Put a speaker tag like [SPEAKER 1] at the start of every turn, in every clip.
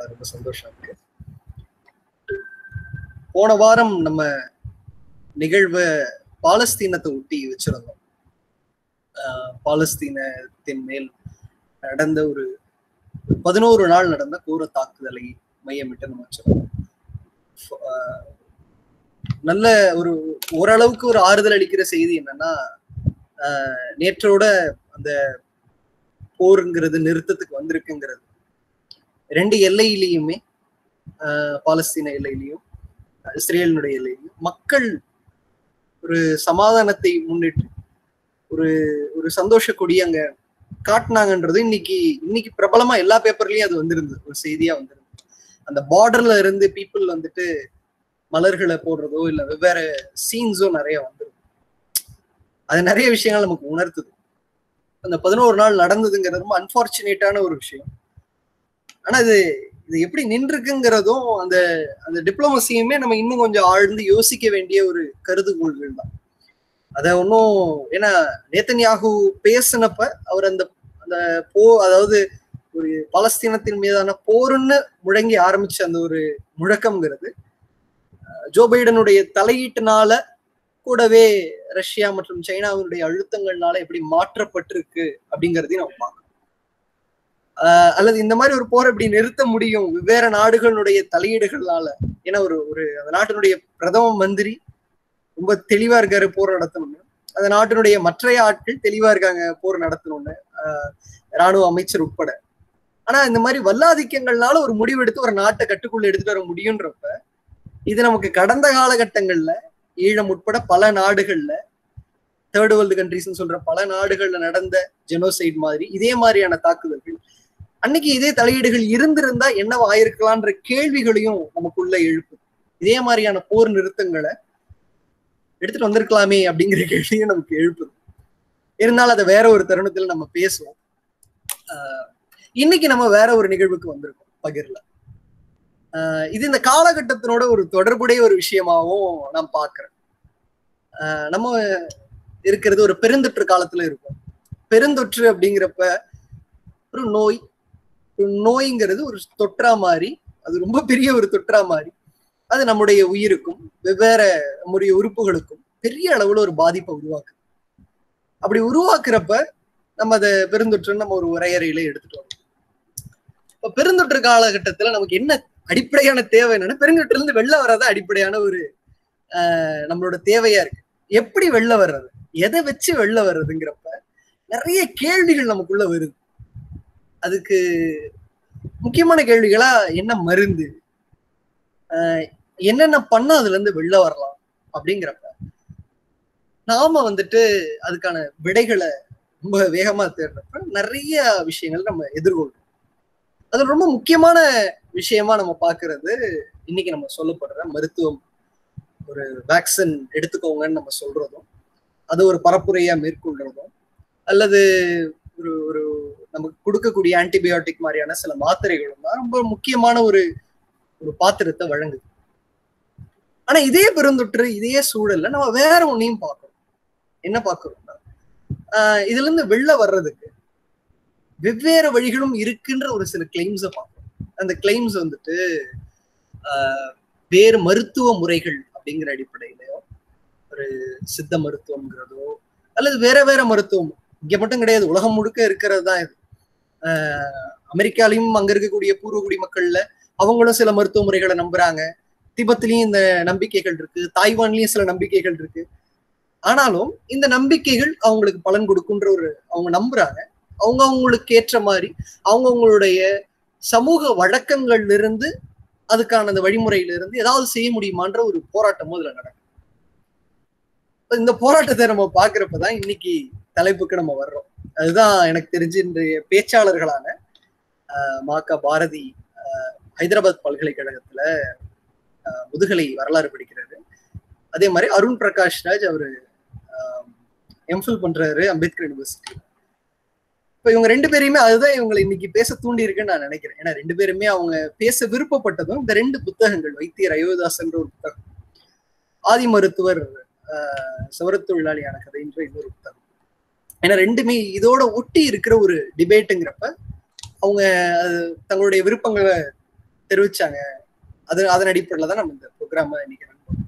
[SPEAKER 1] ரொம்ப சந்தோஷம் இருக்கு போன வாரம் நம்ம நிகழ்வை பாலஸ்தீனத்தை ஒட்டி வச்சிருந்தோம் ஆஹ் பாலஸ்தீனத்தின் மேல் நடந்த ஒரு பதினோரு நாள் நடந்த கோர தாக்குதலை மையமிட்டு நம்ம வச்சிருந்தோம் ஆஹ் நல்ல ஒரு ஓரளவுக்கு ஒரு ஆறுதல் அளிக்கிற செய்தி என்னன்னா ஆஹ் நேற்றோட அந்த போருங்கிறது நிறுத்தத்துக்கு வந்திருக்குங்கிறது ரெண்டு எல்லையிலையுமே ஆஹ் பாலஸ்தீன எல்லையிலையும் இஸ்ரேலினுடைய எல்லையிலையும் மக்கள் ஒரு சமாதானத்தை முன்னிட்டு ஒரு ஒரு சந்தோஷ கொடி அங்க காட்டினாங்கன்றது இன்னைக்கு இன்னைக்கு பிரபலமா எல்லா பேப்பர்லயும் அது வந்திருந்தது ஒரு செய்தியா வந்திருந்தது அந்த பார்டர்ல இருந்து பீப்புள் வந்துட்டு மலர்களை போடுறதோ இல்ல வெவ்வேறு சீன்ஸோ நிறைய வந்துருது அது நிறைய விஷயங்கள் நமக்கு உணர்த்துது அந்த பதினோரு நாள் நடந்ததுங்கிறது ரொம்ப அன்பார்ச்சுனேட்டான ஒரு விஷயம் ஆனா இது இது எப்படி நின்றுக்குங்கிறதும் அந்த அந்த டிப்ளமசியுமே நம்ம இன்னும் கொஞ்சம் ஆழ்ந்து யோசிக்க வேண்டிய ஒரு கருதுகோள்கள் தான் அத ஒன்றும் ஏன்னா நேத்தன்யாகு பேசினப்ப அவர் அந்த அந்த போ அதாவது ஒரு பலஸ்தீனத்தின் மீதான போருன்னு முழங்கி ஆரம்பிச்ச அந்த ஒரு முழக்கம்ங்கிறது ஜோ பைடனுடைய தலையீட்டுனால கூடவே ரஷ்யா மற்றும் சைனாவினுடைய அழுத்தங்கள்னால எப்படி மாற்றப்பட்டிருக்கு அப்படிங்கிறதையும் நம்ம பார்க்கணும் அல்லது இந்த மாதிரி ஒரு போரை எப்படி நிறுத்த முடியும் வெவ்வேறு நாடுகளுடைய தலையீடுகளால ஏன்னா ஒரு ஒரு அந்த நாட்டினுடைய பிரதம மந்திரி ரொம்ப தெளிவா இருக்காரு போர் நடத்தணும்னு அந்த நாட்டினுடைய மற்றைய ஆட்கள் தெளிவா இருக்காங்க போர் நடத்தணும்னு ராணுவ அமைச்சர் உட்பட ஆனா இந்த மாதிரி வல்லாதிக்கங்கள்னால ஒரு முடிவெடுத்து ஒரு நாட்டை கட்டுக்குள்ள எடுத்துட்டு வர முடியுன்றப்ப இது நமக்கு கடந்த காலகட்டங்கள்ல ஈழம் உட்பட பல நாடுகள்ல தேர்ட் வேர்ல்டு கண்ட்ரிஸ்னு சொல்ற பல நாடுகள்ல நடந்த ஜெனோசைட் மாதிரி இதே மாதிரியான தாக்குதல்கள் அன்னைக்கு இதே தலையீடுகள் இருந்திருந்தா என்னவா ஆயிருக்கலான்ற கேள்விகளையும் நமக்குள்ள எழுப்பு இதே மாதிரியான போர் நிறுத்தங்களை எடுத்துட்டு வந்திருக்கலாமே அப்படிங்கிற கேள்வியும் நமக்கு எழுப்புது இருந்தாலும் அதை வேற ஒரு தருணத்துல நம்ம பேசுவோம் ஆஹ் இன்னைக்கு நம்ம வேற ஒரு நிகழ்வுக்கு வந்திருக்கோம் பகிர்ல ஆஹ் இது இந்த காலகட்டத்தினோட ஒரு தொடர்புடைய ஒரு விஷயமாவும் நான் பாக்குறேன் ஆஹ் நம்ம இருக்கிறது ஒரு பெருந்தொற்று காலத்துல இருக்கும் பெருந்தொற்று அப்படிங்கிறப்ப ஒரு நோய் ஒரு நோய்ங்கிறது ஒரு தொற்றா மாதிரி அது ரொம்ப பெரிய ஒரு தொற்றா மாதிரி அது நம்முடைய உயிருக்கும் வெவ்வேறு நம்முடைய உறுப்புகளுக்கும் பெரிய அளவுல ஒரு பாதிப்பை உருவாக்குது அப்படி உருவாக்குறப்ப நம்ம அதை பெருந்தொற்றுன்னு நம்ம ஒரு உரையறையில எடுத்துட்டு வரோம் இப்ப பெருந்தொற்று காலகட்டத்துல நமக்கு என்ன அடிப்படையான தேவை என்னன்னா பெருந்தொற்றுல இருந்து வெளில வர்றதா அடிப்படையான ஒரு ஆஹ் நம்மளோட தேவையா இருக்கு எப்படி வெளில வர்றது எதை வச்சு வெளில வர்றதுங்கிறப்ப நிறைய கேள்விகள் நமக்குள்ள வருது அதுக்கு முக்கியமான கேள்விகளா என்ன மருந்து ஆஹ் என்னென்ன பண்ணா அதுல இருந்து வெளில வரலாம் அப்படிங்கிறப்ப நாம வந்துட்டு அதுக்கான விடைகளை ரொம்ப வேகமா தேடுறப்ப நிறைய விஷயங்கள் நம்ம எதிர்கொள்றோம் அது ரொம்ப முக்கியமான விஷயமா நம்ம பாக்குறது இன்னைக்கு நம்ம சொல்லப்படுற மருத்துவம் ஒரு வேக்சின் எடுத்துக்கோங்கன்னு நம்ம சொல்றதும் அது ஒரு பரப்புரையா மேற்கொள்றதும் அல்லது ஒரு ஒரு நமக்கு கொடுக்கக்கூடிய ஆன்டிபயோட்டிக் மாதிரியான சில மாத்திரைகளும் தான் ரொம்ப முக்கியமான ஒரு ஒரு பாத்திரத்தை வழங்குது ஆனா இதே பெருந்தொற்று இதே சூழல்ல நம்ம வேற ஒன்னையும் பார்க்கறோம் என்ன பார்க்கறோம்னா ஆஹ் இதுல இருந்து வெளில வர்றதுக்கு வெவ்வேறு வழிகளும் இருக்குன்ற ஒரு சில கிளைம்ஸை பார்க்கறோம் அந்த கிளைம்ஸ் வந்துட்டு ஆஹ் வேறு மருத்துவ முறைகள் அப்படிங்கிற அடிப்படையிலயோ ஒரு சித்த மருத்துவம்ங்கிறதோ அல்லது வேற வேற மருத்துவம் இங்க மட்டும் கிடையாது உலகம் முழுக்க இருக்கிறது தான் இது ஆஹ் அமெரிக்காலையும் அங்க இருக்கக்கூடிய பூர்வகுடி மக்கள்ல அவங்களும் சில மருத்துவ முறைகளை நம்புறாங்க திபத்திலையும் இந்த நம்பிக்கைகள் இருக்கு தாய்வான்லயும் சில நம்பிக்கைகள் இருக்கு ஆனாலும் இந்த நம்பிக்கைகள் அவங்களுக்கு பலன் கொடுக்குன்ற ஒரு அவங்க நம்புறாங்க அவங்க அவங்களுக்கு ஏற்ற மாதிரி அவங்க அவங்களுடைய சமூக வழக்கங்கள்ல இருந்து அதுக்கான அந்த வழிமுறையில இருந்து ஏதாவது செய்ய முடியுமான்ற ஒரு போராட்டமும் இதுல நடக்கும் இந்த போராட்டத்தை நம்ம பாக்குறப்பதான் இன்னைக்கு தலைப்புக்கு நம்ம வர்றோம் அதுதான் எனக்கு தெரிஞ்சு இன்றைய பேச்சாளர்களான மாக்கா பாரதி ஹைதராபாத் பல்கலைக்கழகத்துல முதுகலை வரலாறு படிக்கிறாரு அதே மாதிரி அருண் பிரகாஷ் ராஜ் அவரு எம்ஃபில் பண்றாரு அம்பேத்கர் யூனிவர்சிட்டி இப்ப இவங்க ரெண்டு பேரையுமே அதுதான் இவங்களை இன்னைக்கு பேச தூண்டி இருக்குன்னு நான் நினைக்கிறேன் ஏன்னா ரெண்டு பேருமே அவங்க பேச விருப்பப்பட்டதும் இந்த ரெண்டு புத்தகங்கள் வைத்தியர் அயோதாசன்ற ஒரு புத்தகம் ஆதி மருத்துவர் சவரத்தொழிலாளியான கதைன்ற இன்னொரு புத்தகம் ஏன்னா ரெண்டுமே இதோட ஒட்டி இருக்கிற ஒரு டிபேட்டுங்கிறப்ப அவங்க தங்களுடைய விருப்பங்களை தெரிவிச்சாங்க அது அதன் அடிப்படையில தான் நம்ம இந்த ப்ரோக்ராம இன்னைக்கு run பண்றோம்.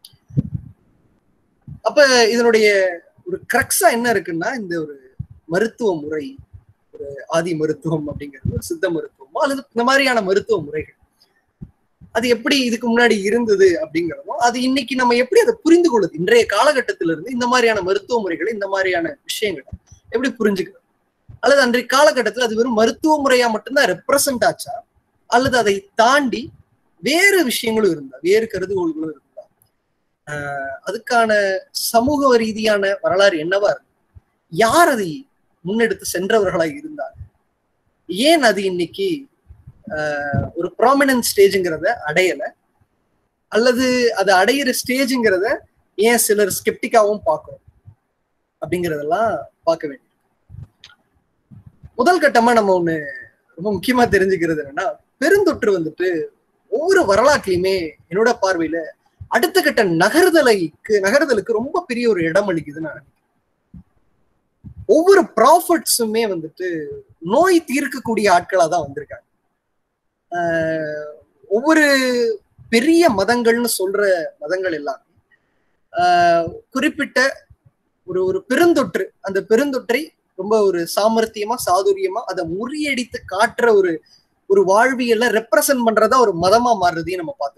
[SPEAKER 1] அப்ப இதனுடைய ஒரு கிரக்ஸா என்ன இருக்குன்னா இந்த ஒரு மருத்துவ முறை ஒரு ஆதி மருத்துவம் அப்படிங்கிறது ஒரு சித்த மருத்துவமோ அல்லது இந்த மாதிரியான மருத்துவ முறைகள் அது எப்படி இதுக்கு முன்னாடி இருந்தது அப்படிங்கிறதும் அது இன்னைக்கு நம்ம எப்படி அதை புரிந்து கொள்ளுது இன்றைய காலகட்டத்தில இருந்து இந்த மாதிரியான மருத்துவ முறைகளை இந்த மாதிரியான விஷயங்களை எப்படி புரிஞ்சுக்கிறது அல்லது அன்றைய காலகட்டத்தில் அது வெறும் மருத்துவ முறையா மட்டும்தான் ரெப்ரசன்ட் ஆச்சா அல்லது அதை தாண்டி வேறு விஷயங்களும் இருந்தா வேறு கருதுகோள்களும் இருந்தா ஆஹ் அதுக்கான சமூக ரீதியான வரலாறு என்னவா இருக்கு யார் அதை முன்னெடுத்து சென்றவர்களாக இருந்தாங்க ஏன் அது இன்னைக்கு ஆஹ் ஒரு ப்ராமினன்ட் ஸ்டேஜுங்கிறத அடையல அல்லது அது அடையிற ஸ்டேஜுங்கிறத ஏன் சிலர் ஸ்கெப்டிக்காவும் பார்க்கணும் அப்படிங்கிறதெல்லாம் பார்க்க வேண்டியது முதல் கட்டமா நம்ம ஒண்ணு ரொம்ப முக்கியமா தெரிஞ்சுக்கிறது என்னன்னா பெருந்தொற்று வந்துட்டு ஒவ்வொரு வரலாற்றுலயுமே என்னோட பார்வையில அடுத்த கட்ட நகர்தலைக்கு நகர்தலுக்கு ரொம்ப பெரிய ஒரு இடம் அளிக்குதுன்னு நான் நினைக்கிறேன் ஒவ்வொரு ப்ராஃபிட்ஸுமே வந்துட்டு நோய் தீர்க்கக்கூடிய ஆட்களா தான் வந்திருக்காங்க ஆஹ் ஒவ்வொரு பெரிய மதங்கள்னு சொல்ற மதங்கள் எல்லாமே ஆஹ் குறிப்பிட்ட ஒரு ஒரு பெருந்தொற்று அந்த பெருந்தொற்றை ரொம்ப ஒரு சாமர்த்தியமா சாதுரியமா அதை முறியடித்து காட்டுற ஒரு ஒரு வாழ்வியல்ல ரெப்ரசன்ட் பண்றதா ஒரு மதமா மாறுறதையும் நம்ம பார்த்துருக்கோம்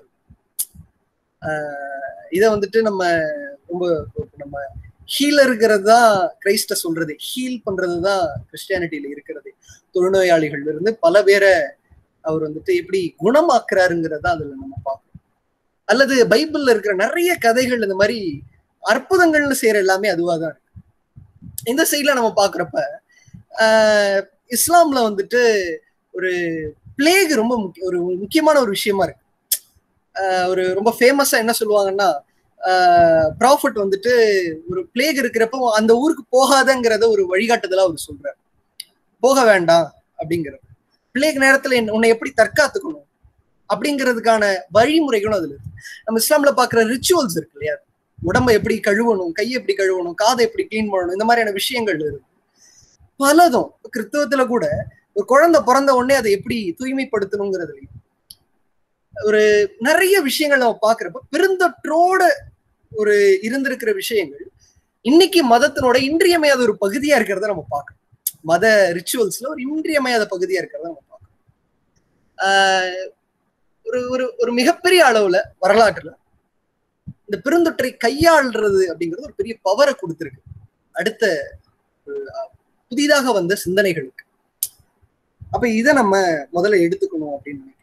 [SPEAKER 1] ஆஹ் இதை வந்துட்டு நம்ம ரொம்ப நம்ம ஹீலருங்கிறது தான் கிரைஸ்ட சொல்றது ஹீல் பண்றது தான் கிறிஸ்டியானிட்டியில இருக்கிறது தொழுநோயாளிகள்ல இருந்து பல பேரை அவர் வந்துட்டு எப்படி குணமாக்குறாருங்கிறத அதுல நம்ம பார்க்கணும் அல்லது பைபிள்ல இருக்கிற நிறைய கதைகள் இந்த மாதிரி அற்புதங்கள்னு செய்யற எல்லாமே அதுவா தான் இருக்கு இந்த சைட்ல நம்ம பாக்குறப்ப ஆஹ் இஸ்லாம்ல வந்துட்டு ஒரு பிளேக் ரொம்ப முக்கிய ஒரு முக்கியமான ஒரு விஷயமா இருக்கு ஆஹ் ஒரு ரொம்ப ஃபேமஸா என்ன சொல்லுவாங்கன்னா ப்ராஃபிட் வந்துட்டு ஒரு பிளேக் இருக்கிறப்போ அந்த ஊருக்கு போகாதங்கிறத ஒரு வழிகாட்டுதலா அவர் சொல்றாரு போக வேண்டாம் அப்படிங்கிறது பிளேக் நேரத்துல என்ன- உன்னை எப்படி தற்காத்துக்கணும் அப்படிங்கிறதுக்கான வழிமுறைகளும் அதுல இருக்கு நம்ம இஸ்லாம்ல பாக்குற ரிச்சுவல்ஸ் இருக்கு இல்லையா உடம்ப எப்படி கழுவணும் கையை எப்படி கழுவணும் காதை எப்படி க்ளீன் பண்ணணும் இந்த மாதிரியான விஷயங்கள் இருக்கு பலதும் கிறிஸ்தவத்துல கூட ஒரு குழந்தை பிறந்த உடனே அதை எப்படி தூய்மைப்படுத்தணுங்கிறதுலையும் ஒரு நிறைய விஷயங்கள் நம்ம பாக்குறப்ப பெருந்தொற்றோட ஒரு இருந்திருக்கிற விஷயங்கள் இன்னைக்கு மதத்தினோட இன்றியமையாத ஒரு பகுதியா இருக்கிறத நம்ம பார்க்கணும் மத ரிச்சுவல்ஸ்ல ஒரு இன்றியமையாத பகுதியா இருக்கிறத நம்ம பார்க்கணும் ஆஹ் ஒரு ஒரு ஒரு மிகப்பெரிய அளவுல வரலாற்றுல இந்த பெருந்தொற்றை கையாள்றது அப்படிங்கிறது ஒரு பெரிய பவரை கொடுத்திருக்கு அடுத்த ஒரு, அஹ், புதிதாக வந்த சிந்தனைகளுக்கு அப்ப இதை நம்ம முதல்ல எடுத்துக்கணும் அப்படின்னு நினைக்கிறேன்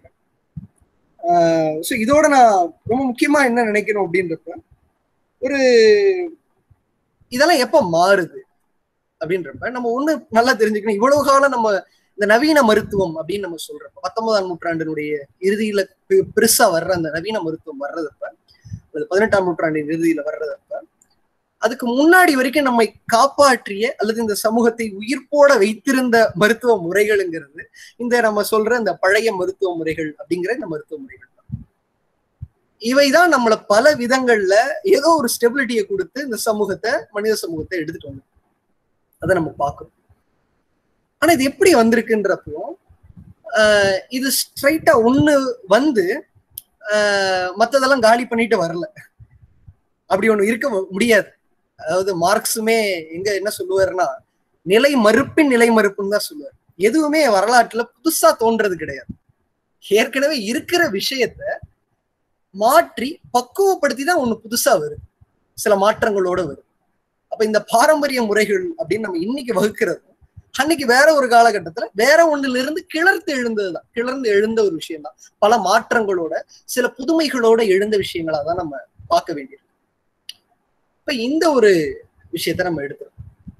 [SPEAKER 1] ஸோ இதோட நான் ரொம்ப முக்கியமா என்ன நினைக்கணும் அப்படின்றப்ப ஒரு இதெல்லாம் எப்ப மாறுது அப்படின்றப்ப நம்ம ஒண்ணு நல்லா தெரிஞ்சுக்கணும் இவ்வளவு காலம் நம்ம இந்த நவீன மருத்துவம் அப்படின்னு நம்ம சொல்றப்ப பத்தொன்பதாம் நூற்றாண்டினுடைய இறுதியில பெ- பெருசா வர்ற அந்த நவீன மருத்துவம் வர்றதப்ப அல்லது பதினெட்டாம் நூற்றாண்டின் இறுதியில வர்றதப்ப அதுக்கு முன்னாடி வரைக்கும் நம்மை காப்பாற்றிய அல்லது இந்த சமூகத்தை உயிர்ப்போட வைத்திருந்த மருத்துவ முறைகள்ங்கிறது இந்த நம்ம சொல்ற இந்த பழைய மருத்துவ முறைகள் அப்படிங்கிற இந்த மருத்துவ முறைகள் தான் இவைதான் நம்மள பல விதங்கள்ல ஏதோ ஒரு ஸ்டெபிலிட்டியை கொடுத்து இந்த சமூகத்தை மனித சமூகத்தை எடுத்துட்டு வந்து அதை நம்ம பார்க்கணும் ஆனா இது எப்படி வந்திருக்குன்றப்போ ஆஹ் இது ஸ்ட்ரைட்டா ஒண்ணு வந்து ஆஹ் மத்ததெல்லாம் காலி பண்ணிட்டு வரல அப்படி ஒண்ணு இருக்க மு- முடியாது அதாவது மார்க்ஸுமே எங்க என்ன சொல்லுவாருன்னா நிலை மறுப்பின் நிலை மறுப்புன்னு தான் சொல்லுவார் எதுவுமே வரலாற்றுல புதுசா தோன்றது கிடையாது ஏற்கனவே இருக்கிற விஷயத்த மாற்றி பக்குவப்படுத்தி தான் ஒண்ணு புதுசா வருது சில மாற்றங்களோட வருது அப்ப இந்த பாரம்பரிய முறைகள் அப்படின்னு நம்ம இன்னைக்கு வகுக்கிறது அன்னைக்கு வேற ஒரு காலகட்டத்துல வேற ஒண்ணுல இருந்து கிளர்த்து எழுந்ததுதான் கிளர்ந்து எழுந்த ஒரு விஷயம் தான் பல மாற்றங்களோட சில புதுமைகளோட எழுந்த விஷயங்களா தான் நம்ம பார்க்க வேண்டியது இப்ப இந்த ஒரு விஷயத்த நம்ம எடுத்துறோம்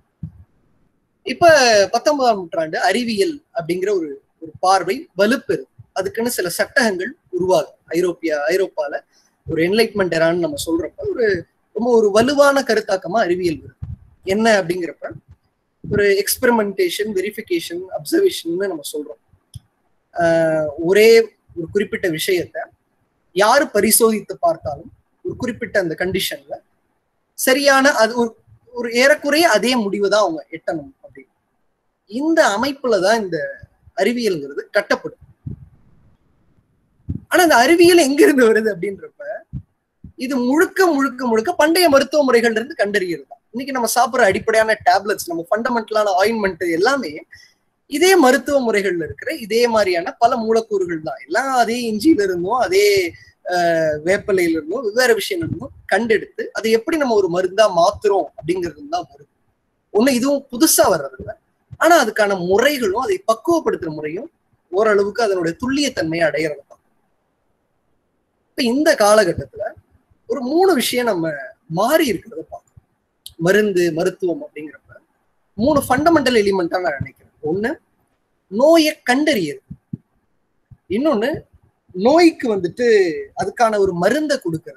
[SPEAKER 1] இப்ப பத்தொன்பதாம் நூற்றாண்டு அறிவியல் அப்படிங்கிற ஒரு ஒரு பார்வை வலுப்பெறும் அதுக்குன்னு சில சட்டகங்கள் உருவாகும் ஐரோப்பிய ஐரோப்பால ஒரு என்லைட்மெண்ட் எரான்னு நம்ம சொல்றப்ப ஒரு ரொம்ப ஒரு வலுவான கருத்தாக்கமா அறிவியல் வருது என்ன அப்படிங்கிறப்ப ஒரு எக்ஸ்பெரிமெண்டேஷன் வெரிஃபிகேஷன் அப்சர்வேஷன் நம்ம சொல்றோம் ஆஹ் ஒரே ஒரு குறிப்பிட்ட விஷயத்த யாரு பரிசோதித்து பார்த்தாலும் ஒரு குறிப்பிட்ட அந்த கண்டிஷன்ல சரியான அது ஒரு ஒரு ஏறக்குறைய அதே முடிவு தான் அவங்க எட்டணும் அப்படின்னு இந்த அமைப்புல தான் இந்த அறிவியல்ங்கிறது கட்டப்படும் ஆனா இந்த அறிவியல் எங்க இருந்து வருது அப்படின்றப்ப இது முழுக்க முழுக்க முழுக்க பண்டைய மருத்துவ முறைகள்ல இருந்து கண்டறியறது தான் இன்னைக்கு நம்ம சாப்பிடுற அடிப்படையான டேப்லெட்ஸ் நம்ம ஃபண்டமெண்டலான ஆயின்மெண்ட் எல்லாமே இதே மருத்துவ முறைகள்ல இருக்கிற இதே மாதிரியான பல மூலக்கூறுகள் தான் எல்லாம் அதே இஞ்சியில இருந்தும் அதே வேப்பிலையில இருந்தும் வெவ்வேறு விஷயங்கள் இருந்தும் கண்டெடுத்து அதை எப்படி நம்ம ஒரு மருந்தா மாத்துறோம் அப்படிங்கிறது தான் வருது ஒண்ணு இதுவும் புதுசா வர்றது இல்லை ஆனா அதுக்கான முறைகளும் அதை பக்குவப்படுத்துற முறையும் ஓரளவுக்கு அதனுடைய துல்லியத்தன்மையை அடையிறது தான் இப்ப இந்த காலகட்டத்துல ஒரு மூணு விஷயம் நம்ம மாறி இருக்கிறத பார்க்கணும் மருந்து மருத்துவம் அப்படிங்கிறப்ப மூணு ஃபண்டமெண்டல் எலிமெண்டா நான் நினைக்கிறேன் ஒண்ணு நோயை கண்டறியது இன்னொன்னு நோய்க்கு வந்துட்டு அதுக்கான ஒரு மருந்தை கொடுக்கறது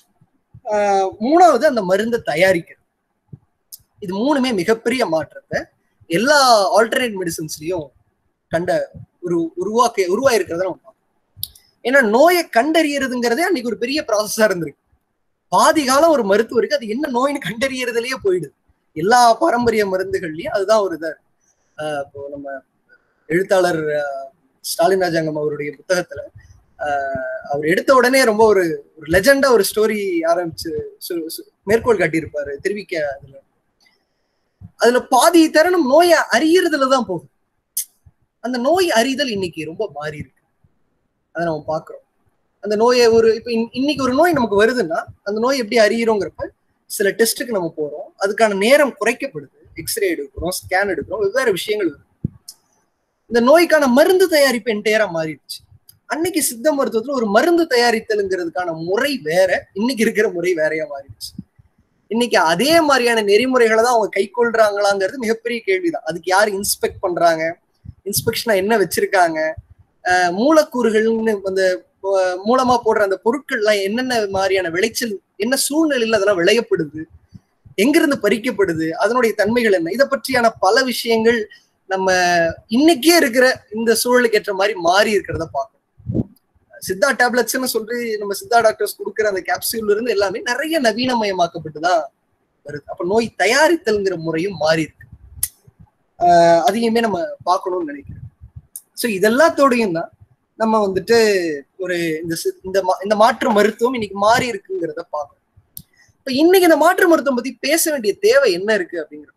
[SPEAKER 1] மூணாவது அந்த மருந்தை தயாரிக்கிறது இது மூணுமே மிகப்பெரிய மாற்றத்தை எல்லா ஆல்டர்னேட் மெடிசன்ஸ்லயும் கண்ட ஒரு உருவாக்க உருவாயிருக்கிறத நம்ம பார்க்கணும் ஏன்னா நோயை கண்டறியறதுங்கிறதே அன்னைக்கு ஒரு பெரிய ப்ராசஸா இருந்திருக்கு பாதி காலம் ஒரு மருத்துவருக்கு அது என்ன நோயின்னு கண்டறியறதுலயே போயிடுது எல்லா பாரம்பரிய மருந்துகள்லயும் அதுதான் ஒரு இதா இருக்கு இப்போ நம்ம எழுத்தாளர் ஸ்டாலின் ராஜாங்கம் அவருடைய புத்தகத்துல அவர் எடுத்த உடனே ரொம்ப ஒரு ஒரு லெஜண்டா ஒரு ஸ்டோரி ஆரம்பிச்சு மேற்கோள் காட்டியிருப்பாரு தெரிவிக்க அதுல அதுல பாதி தருணம் நோயை அறியறதுல தான் போகுது அந்த நோய் அறிதல் இன்னைக்கு ரொம்ப மாறி இருக்கு அதை நம்ம பாக்குறோம் அந்த நோயை ஒரு இப்ப இன்னைக்கு ஒரு நோய் நமக்கு வருதுன்னா அந்த நோய் எப்படி அறியிறோங்கிறப்ப சில டெஸ்ட்டுக்கு நம்ம போறோம் அதுக்கான நேரம் குறைக்கப்படுது எக்ஸ்ரே எடுக்கிறோம் ஸ்கேன் எடுக்கிறோம் வெவ்வேறு விஷயங்கள் வருது இந்த நோய்க்கான மருந்து தயாரிப்பு என்டையரா மாறிடுச்சு அன்னைக்கு சித்த மருத்துவத்துல ஒரு மருந்து தயாரித்தலுங்கிறதுக்கான முறை வேற இன்னைக்கு இருக்கிற முறை வேறையா மாறிடுச்சு இன்னைக்கு அதே மாதிரியான நெறிமுறைகளை தான் அவங்க கை கொள்றாங்களாங்கிறது மிகப்பெரிய கேள்விதான் அதுக்கு யார் இன்ஸ்பெக்ட் பண்றாங்க இன்ஸ்பெக்ஷனா என்ன வச்சிருக்காங்க மூலக்கூறுகள்னு அந்த மூலமா போடுற அந்த பொருட்கள்லாம் என்னென்ன மாதிரியான விளைச்சல் என்ன சூழ்நிலையில அதெல்லாம் விளையப்படுது எங்கிருந்து பறிக்கப்படுது அதனுடைய தன்மைகள் என்ன இதை பற்றியான பல விஷயங்கள் நம்ம இன்னைக்கே இருக்கிற இந்த சூழலுக்கு ஏற்ற மாதிரி மாறி இருக்கிறத பார்க்கணும் சித்தா டேப்லெட்ஸ்னு சொல்லி நம்ம சித்தா டாக்டர்ஸ் கொடுக்குற அந்த கேப்சூல் இருந்து எல்லாமே நிறைய நவீனமயமாக்கப்பட்டுதான் வருது அப்ப நோய் தயாரித்தல்ங்கிற முறையும் மாறி இருக்கு ஆஹ் அதையுமே நம்ம பார்க்கணும்னு நினைக்கிறேன் ஸோ இதெல்லாத்தோடையும் தான் நம்ம வந்துட்டு ஒரு இந்த இந்த இந்த மாற்று மருத்துவம் இன்னைக்கு மாறி இருக்குங்கிறத பார்க்கணும் இப்ப இன்னைக்கு இந்த மாற்று மருத்துவம் பத்தி பேச வேண்டிய தேவை என்ன இருக்கு அப்படிங்கிறப்ப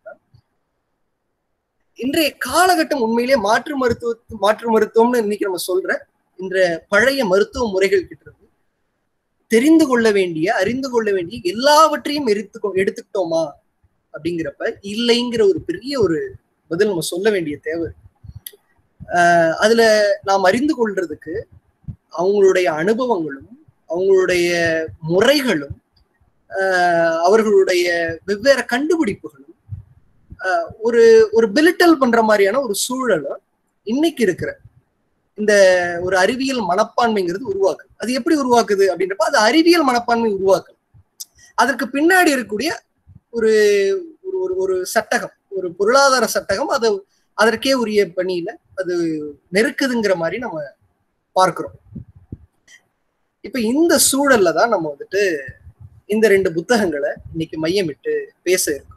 [SPEAKER 1] இன்றைய காலகட்டம் உண்மையிலேயே மாற்று மருத்துவ மாற்று மருத்துவம்னு இன்னைக்கு நம்ம சொல்ற இந்த பழைய மருத்துவ முறைகள் கிட்ட இருந்து தெரிந்து கொள்ள வேண்டிய அறிந்து கொள்ள வேண்டிய எல்லாவற்றையும் எடுத்து எடுத்துக்கிட்டோமா அப்படிங்கிறப்ப இல்லைங்கிற ஒரு பெரிய ஒரு பதில் நம்ம சொல்ல வேண்டிய தேவை ஆஹ் அதுல நாம் அறிந்து கொள்றதுக்கு அவங்களுடைய அனுபவங்களும் அவங்களுடைய முறைகளும் ஆஹ் அவர்களுடைய வெவ்வேறு கண்டுபிடிப்புகளும் ஒரு ஒரு பிலிட்டல் பண்ற மாதிரியான ஒரு சூழலை இன்னைக்கு இருக்கிற இந்த ஒரு அறிவியல் மனப்பான்மைங்கிறது உருவாக்குது அது எப்படி உருவாக்குது அப்படின்றப்ப அது அறிவியல் மனப்பான்மை உருவாக்குது அதற்கு பின்னாடி இருக்கக்கூடிய ஒரு ஒரு ஒரு சட்டகம் ஒரு பொருளாதார சட்டகம் அது அதற்கே உரிய பணியில அது நெருக்குதுங்கிற மாதிரி நம்ம பார்க்கிறோம் இப்ப இந்த சூழல்ல தான் நம்ம வந்துட்டு இந்த ரெண்டு புத்தகங்களை இன்னைக்கு மையமிட்டு பேச இருக்கோம்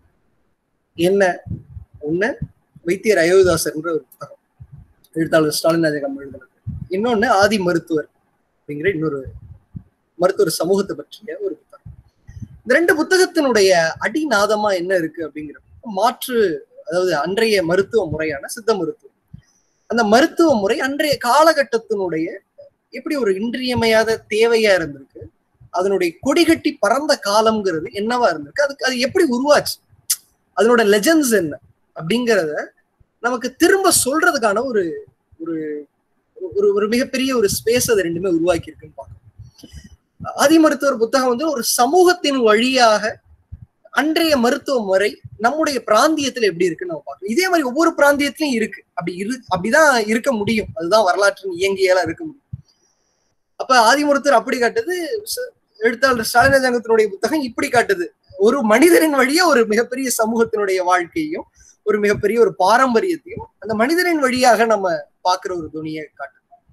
[SPEAKER 1] என்ன ஒண்ணு வைத்தியர் அயோதாசர்ன்ற ஒரு புத்தகம் எழுத்தாளர் ஸ்டாலின் ராஜகம் எழுதுனது இன்னொன்னு ஆதி மருத்துவர் அப்படிங்கிற இன்னொரு மருத்துவர் சமூகத்தை பற்றிய ஒரு புத்தகம் இந்த ரெண்டு புத்தகத்தினுடைய அடிநாதமா என்ன இருக்கு அப்படிங்கிற மாற்று அதாவது அன்றைய மருத்துவ முறையான சித்த மருத்துவம் அந்த மருத்துவ முறை அன்றைய காலகட்டத்தினுடைய எப்படி ஒரு இன்றியமையாத தேவையா இருந்திருக்கு அதனுடைய கொடிகட்டி பறந்த காலம்ங்கிறது என்னவா இருந்திருக்கு அதுக்கு அது எப்படி உருவாச்சு அதனோட லெஜன்ஸ் என்ன அப்படிங்கிறத நமக்கு திரும்ப சொல்றதுக்கான ஒரு ஒரு ஒரு ஒரு மிகப்பெரிய ஒரு ஸ்பேஸ் அது ரெண்டுமே உருவாக்கி இருக்குன்னு பார்க்கணும் ஆதி மருத்துவர் புத்தகம் வந்து ஒரு சமூகத்தின் வழியாக அன்றைய மருத்துவ முறை நம்முடைய பிராந்தியத்துல எப்படி இருக்குன்னு நம்ம பார்க்கணும் இதே மாதிரி ஒவ்வொரு பிராந்தியத்திலையும் இருக்கு அப்படி இரு அப்படிதான் இருக்க முடியும் அதுதான் வரலாற்றின் இயங்கியலா இருக்க முடியும் அப்ப ஆதி மருத்துவர் அப்படி காட்டுது எழுத்தாளர் ஸ்டாலின ஜங்கத்தினுடைய புத்தகம் இப்படி காட்டுது ஒரு மனிதரின் வழியா ஒரு மிகப்பெரிய சமூகத்தினுடைய வாழ்க்கையும் ஒரு மிகப்பெரிய ஒரு பாரம்பரியத்தையும் அந்த மனிதரின் வழியாக நம்ம பார்க்கிற ஒரு துணியை காட்டுது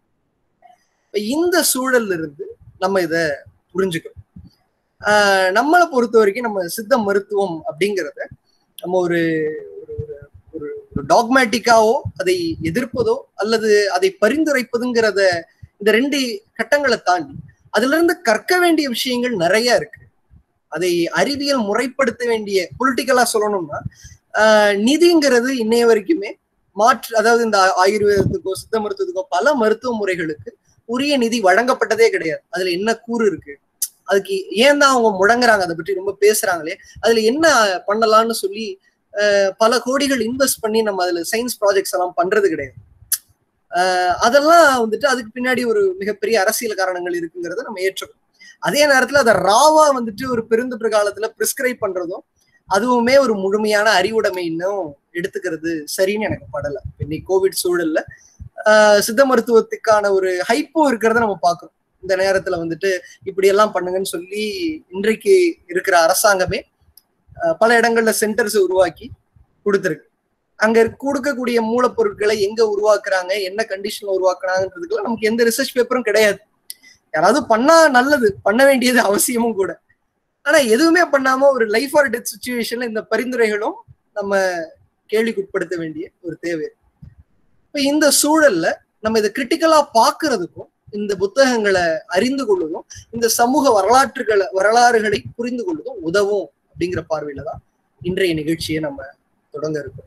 [SPEAKER 1] இந்த சூழல்ல இருந்து நம்ம இத புரிஞ்சுக்கிறோம் ஆஹ் நம்மளை பொறுத்த வரைக்கும் நம்ம சித்த மருத்துவம் அப்படிங்கிறத நம்ம ஒரு ஒரு ஒரு டாக்மேட்டிக்காவோ அதை எதிர்ப்பதோ அல்லது அதை பரிந்துரைப்பதுங்கிறத இந்த ரெண்டு கட்டங்களை தாண்டி அதுல இருந்து கற்க வேண்டிய விஷயங்கள் நிறைய இருக்கு அதை அறிவியல் முறைப்படுத்த வேண்டிய பொலிட்டிக்கலா சொல்லணும்னா ஆஹ் நிதிங்கிறது இன்னைய வரைக்குமே மாற்று அதாவது இந்த ஆயுர்வேதத்துக்கோ சித்த மருத்துவத்துக்கோ பல மருத்துவ முறைகளுக்கு உரிய நிதி வழங்கப்பட்டதே கிடையாது அதுல என்ன கூறு இருக்கு அதுக்கு ஏன் தான் அவங்க முடங்குறாங்க அதை பற்றி ரொம்ப பேசுறாங்களே அதுல என்ன பண்ணலாம்னு சொல்லி பல கோடிகள் இன்வெஸ்ட் பண்ணி நம்ம அதுல சயின்ஸ் ப்ராஜெக்ட்ஸ் எல்லாம் பண்றது கிடையாது அதெல்லாம் வந்துட்டு அதுக்கு பின்னாடி ஒரு மிகப்பெரிய அரசியல் காரணங்கள் இருக்குங்கிறத நம்ம ஏற்றுக்கணும் அதே நேரத்துல அதை ராவா வந்துட்டு ஒரு பெருந்தொற்று காலத்துல பிரிஸ்கிரைப் பண்றதும் அதுவுமே ஒரு முழுமையான அறிவுடைமை இன்னும் எடுத்துக்கிறது சரின்னு எனக்கு படல இன்னைக்கு கோவிட் சூழல்ல சித்த மருத்துவத்துக்கான ஒரு ஹைப்பும் இருக்கிறத நம்ம பார்க்கறோம் இந்த நேரத்துல வந்துட்டு இப்படி எல்லாம் பண்ணுங்கன்னு சொல்லி இன்றைக்கு இருக்கிற அரசாங்கமே பல இடங்கள்ல சென்டர்ஸ் உருவாக்கி கொடுத்துருக்கு அங்க கொடுக்கக்கூடிய மூலப்பொருட்களை எங்க உருவாக்குறாங்க என்ன கண்டிஷன்ல உருவாக்குறாங்கன்றதுக்குலாம் நமக்கு எந்த ரிசர்ச் பேப்பரும் கிடையாது யாராவது பண்ணா நல்லது பண்ண வேண்டியது அவசியமும் கூட ஆனா எதுவுமே பண்ணாம ஒரு லைஃப் ஆர் டெத் சுச்சுவேஷன்ல இந்த பரிந்துரைகளும் நம்ம கேள்விக்குட்படுத்த வேண்டிய ஒரு தேவை இப்ப இந்த சூழல்ல நம்ம இதை கிரிட்டிக்கலா பாக்குறதுக்கும் இந்த புத்தகங்களை அறிந்து கொள்வதும் இந்த சமூக வரலாற்றுகளை வரலாறுகளை புரிந்து கொள்வதும் உதவும் அப்படிங்கிற பார்வையில தான் இன்றைய நிகழ்ச்சியை நம்ம தொடங்க இருக்கோம்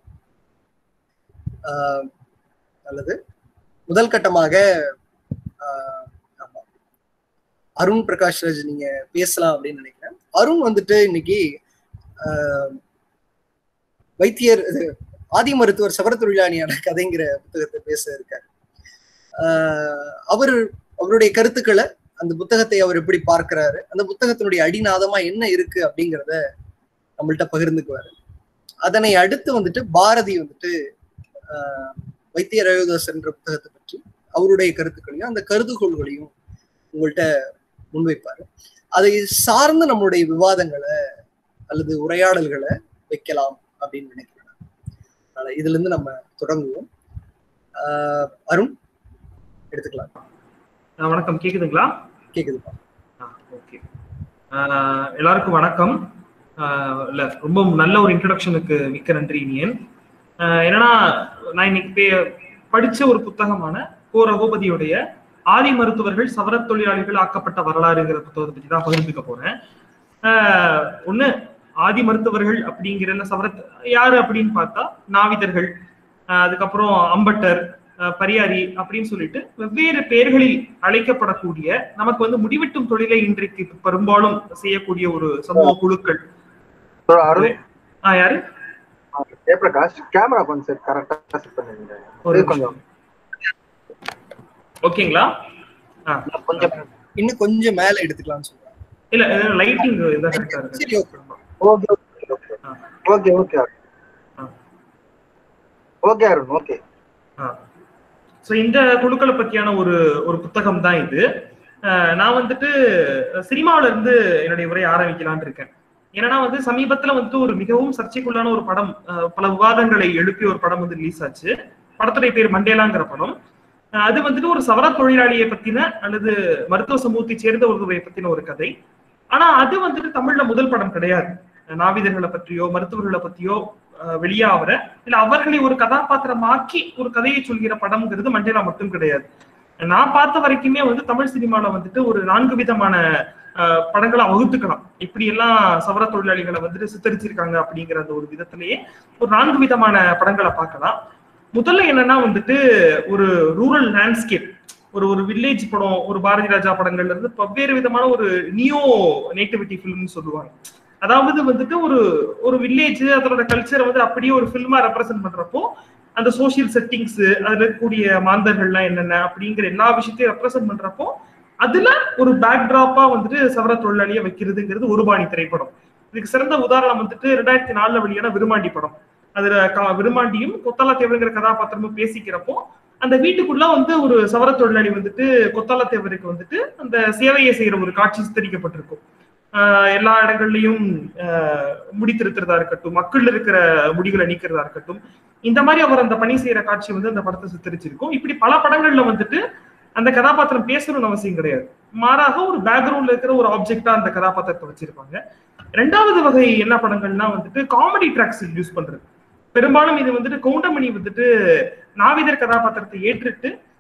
[SPEAKER 1] அல்லது முதல் கட்டமாக அருண் பிரகாஷ் ராஜ் நீங்க பேசலாம் அப்படின்னு நினைக்கிறேன் அருண் வந்துட்டு இன்னைக்கு வைத்தியர் ஆதி மருத்துவர் சபர தொழிலாளியான கதைங்கிற புத்தகத்தை பேச இருக்காரு அவர் அவருடைய கருத்துக்களை அந்த புத்தகத்தை அவர் எப்படி பார்க்கிறாரு அந்த புத்தகத்தினுடைய அடிநாதமா என்ன இருக்கு அப்படிங்கிறத நம்மள்ட்ட பகிர்ந்துக்குவாரு அதனை அடுத்து வந்துட்டு பாரதி வந்துட்டு வைத்திய ரயோதாஸ் என்ற புத்தகத்தை பற்றி அவருடைய கருத்துக்களையும் அந்த கருதுகோள்களையும் உங்கள்கிட்ட முன்வைப்பாரு அதை சார்ந்து நம்மளுடைய விவாதங்களை அல்லது உரையாடல்களை வைக்கலாம் அப்படின்னு நினைக்கிறேன் அதனால இதுல இருந்து நம்ம தொடங்குவோம் அருண் எடுத்துக்கலாம்
[SPEAKER 2] வணக்கம் கேக்குதுங்களா
[SPEAKER 1] கேக்குதுப்பா
[SPEAKER 2] ஓகே எல்லாருக்கும் வணக்கம் இல்ல ரொம்ப நல்ல ஒரு இன்ட்ரடக்ஷனுக்கு மிக்க நன்றி இனியன் என்னன்னா நான் இன்னைக்கு படிச்ச ஒரு புத்தகமான கோ ரகுபதியுடைய ஆதி மருத்துவர்கள் சவர தொழிலாளிகள் ஆக்கப்பட்ட வரலாறுங்கிற புத்தகத்தை பத்தி தான் பகிர்ந்துக்க போறேன் ஒண்ணு ஆதி மருத்துவர்கள் அப்படிங்கிற சவர யாரு அப்படின்னு பார்த்தா நாவிதர்கள் அதுக்கப்புறம் அம்பட்டர் பரியாரி அப்படின்னு சொல்லிட்டு வெவ்வேறு பெயர்களில் அழைக்கப்படக்கூடிய நமக்கு வந்து முடிவெட்டும் தொழிலை இன்றைக்கு பெரும்பாலும் செய்யக்கூடிய ஒரு சமூக குழுக்கள் யாரு
[SPEAKER 3] ஜெயபிரகாஷ் கேமரா கொஞ்சம் கரெக்டா செட் பண்ணுங்க கொஞ்சம்
[SPEAKER 2] ஓகேங்களா
[SPEAKER 3] கொஞ்சம்
[SPEAKER 1] இன்னும் கொஞ்சம் மேல எடுத்துக்கலாம்னு சொல்றேன்
[SPEAKER 2] இல்ல லைட்டிங் இதான் கரெக்டா இருக்கு
[SPEAKER 1] சரி okay
[SPEAKER 3] okay okay okay okay Arun okay
[SPEAKER 2] so இந்த குழுக்களை பத்தியான ஒரு ஒரு புத்தகம் தான் இது நான் வந்துட்டு சினிமாவில இருந்து என்னுடைய உரையை ஆரம்பிக்கலான் இருக்கேன் ஏன்னா வந்து சமீபத்துல வந்துட்டு ஒரு மிகவும் சர்ச்சைக்குள்ளான ஒரு படம் பல விவாதங்களை எழுப்பிய ஒரு படம் வந்து ரிலீஸ் ஆச்சு படத்துடைய பேர் மண்டேலாங்கிற படம் அது வந்துட்டு ஒரு சவர தொழிலாளியை பத்தின அல்லது மருத்துவ சமூகத்தை சேர்ந்த ஒருவரை பத்தின ஒரு கதை ஆனா அது வந்துட்டு தமிழ்ல முதல் படம் கிடையாது நாவிதர்களை பற்றியோ மருத்துவர்களை பத்தியோ வெளியாகிற இல்ல அவர்களை ஒரு கதாபாத்திரமாக்கி ஒரு கதையை சொல்கிற படம்ங்கிறது மண்டேலா மட்டும் கிடையாது நான் பார்த்த வரைக்குமே வந்து தமிழ் சினிமால வந்துட்டு ஒரு நான்கு விதமான படங்களை வகுத்துக்கலாம் இப்படி எல்லாம் சவர தொழிலாளிகளை வந்துட்டு சித்தரிச்சிருக்காங்க அப்படிங்கிற அந்த ஒரு விதத்திலேயே ஒரு நான்கு விதமான படங்களை பார்க்கலாம் முதல்ல என்னன்னா வந்துட்டு ஒரு ரூரல் லேண்ட்ஸ்கேப் ஒரு ஒரு வில்லேஜ் படம் ஒரு பாரதி ராஜா படங்கள்ல இருந்து பல்வேறு விதமான ஒரு நியோ நேட்டிவிட்டி ஃபிலிம்னு சொல்லுவாங்க அதாவது வந்துட்டு ஒரு ஒரு வில்லேஜ் அதோட கல்ச்சரை வந்து அப்படியே ஒரு ஃபில்மா ரெப்ரசென்ட் பண்றப்போ அந்த சோசியல் செட்டிங்ஸ் அதுல இருக்கக்கூடிய மாந்தர்கள்லாம் என்னென்ன அப்படிங்கிற எல்லா விஷயத்தையும் ரெப்ரசென்ட் பண்றப்போ அதுல ஒரு பேக்டிராப்பா வந்துட்டு சவர தொழிலாளியை வைக்கிறதுங்கிறது ஒரு பாணி திரைப்படம் இதுக்கு சிறந்த உதாரணம் வந்துட்டு ரெண்டாயிரத்தி நாலுல வெளியான விருமாண்டி படம் அதுல விருமாண்டியும் கொத்தலா தேவருங்கிற கதாபாத்திரமும் பேசிக்கிறப்போ அந்த வீட்டுக்குள்ள வந்து ஒரு சவர தொழிலாளி வந்துட்டு கொத்தலா தேவருக்கு வந்துட்டு அந்த சேவையை செய்யற ஒரு காட்சி சித்தரிக்கப்பட்டிருக்கும் எல்லா இடங்கள்லயும் முடி திருத்துறதா இருக்கட்டும் மக்கள் இருக்கிற முடிகளை நீக்கிறதா இருக்கட்டும் இந்த மாதிரி அவர் அந்த பணி செய்யற காட்சி வந்து அந்த படத்தை சித்தரிச்சிருக்கும் இப்படி பல படங்கள்ல வந்துட்டு அந்த கதாபாத்திரம் பேசணும்னு அவசியம் கிடையாது மாறாக ஒரு பேக்ரவுண்ட்ல இருக்கிற ஒரு ஆப்ஜெக்டா அந்த கதாபாத்திரத்தை வச்சிருப்பாங்க ரெண்டாவது வகை என்ன படங்கள்னா வந்துட்டு காமெடி ட்ராக்ஸ் யூஸ் பண்றது பெரும்பாலும் இது வந்துட்டு கவுண்டமணி வந்துட்டு நாவிதர் கதாபாத்திரத்தை ஏற்றுட்டு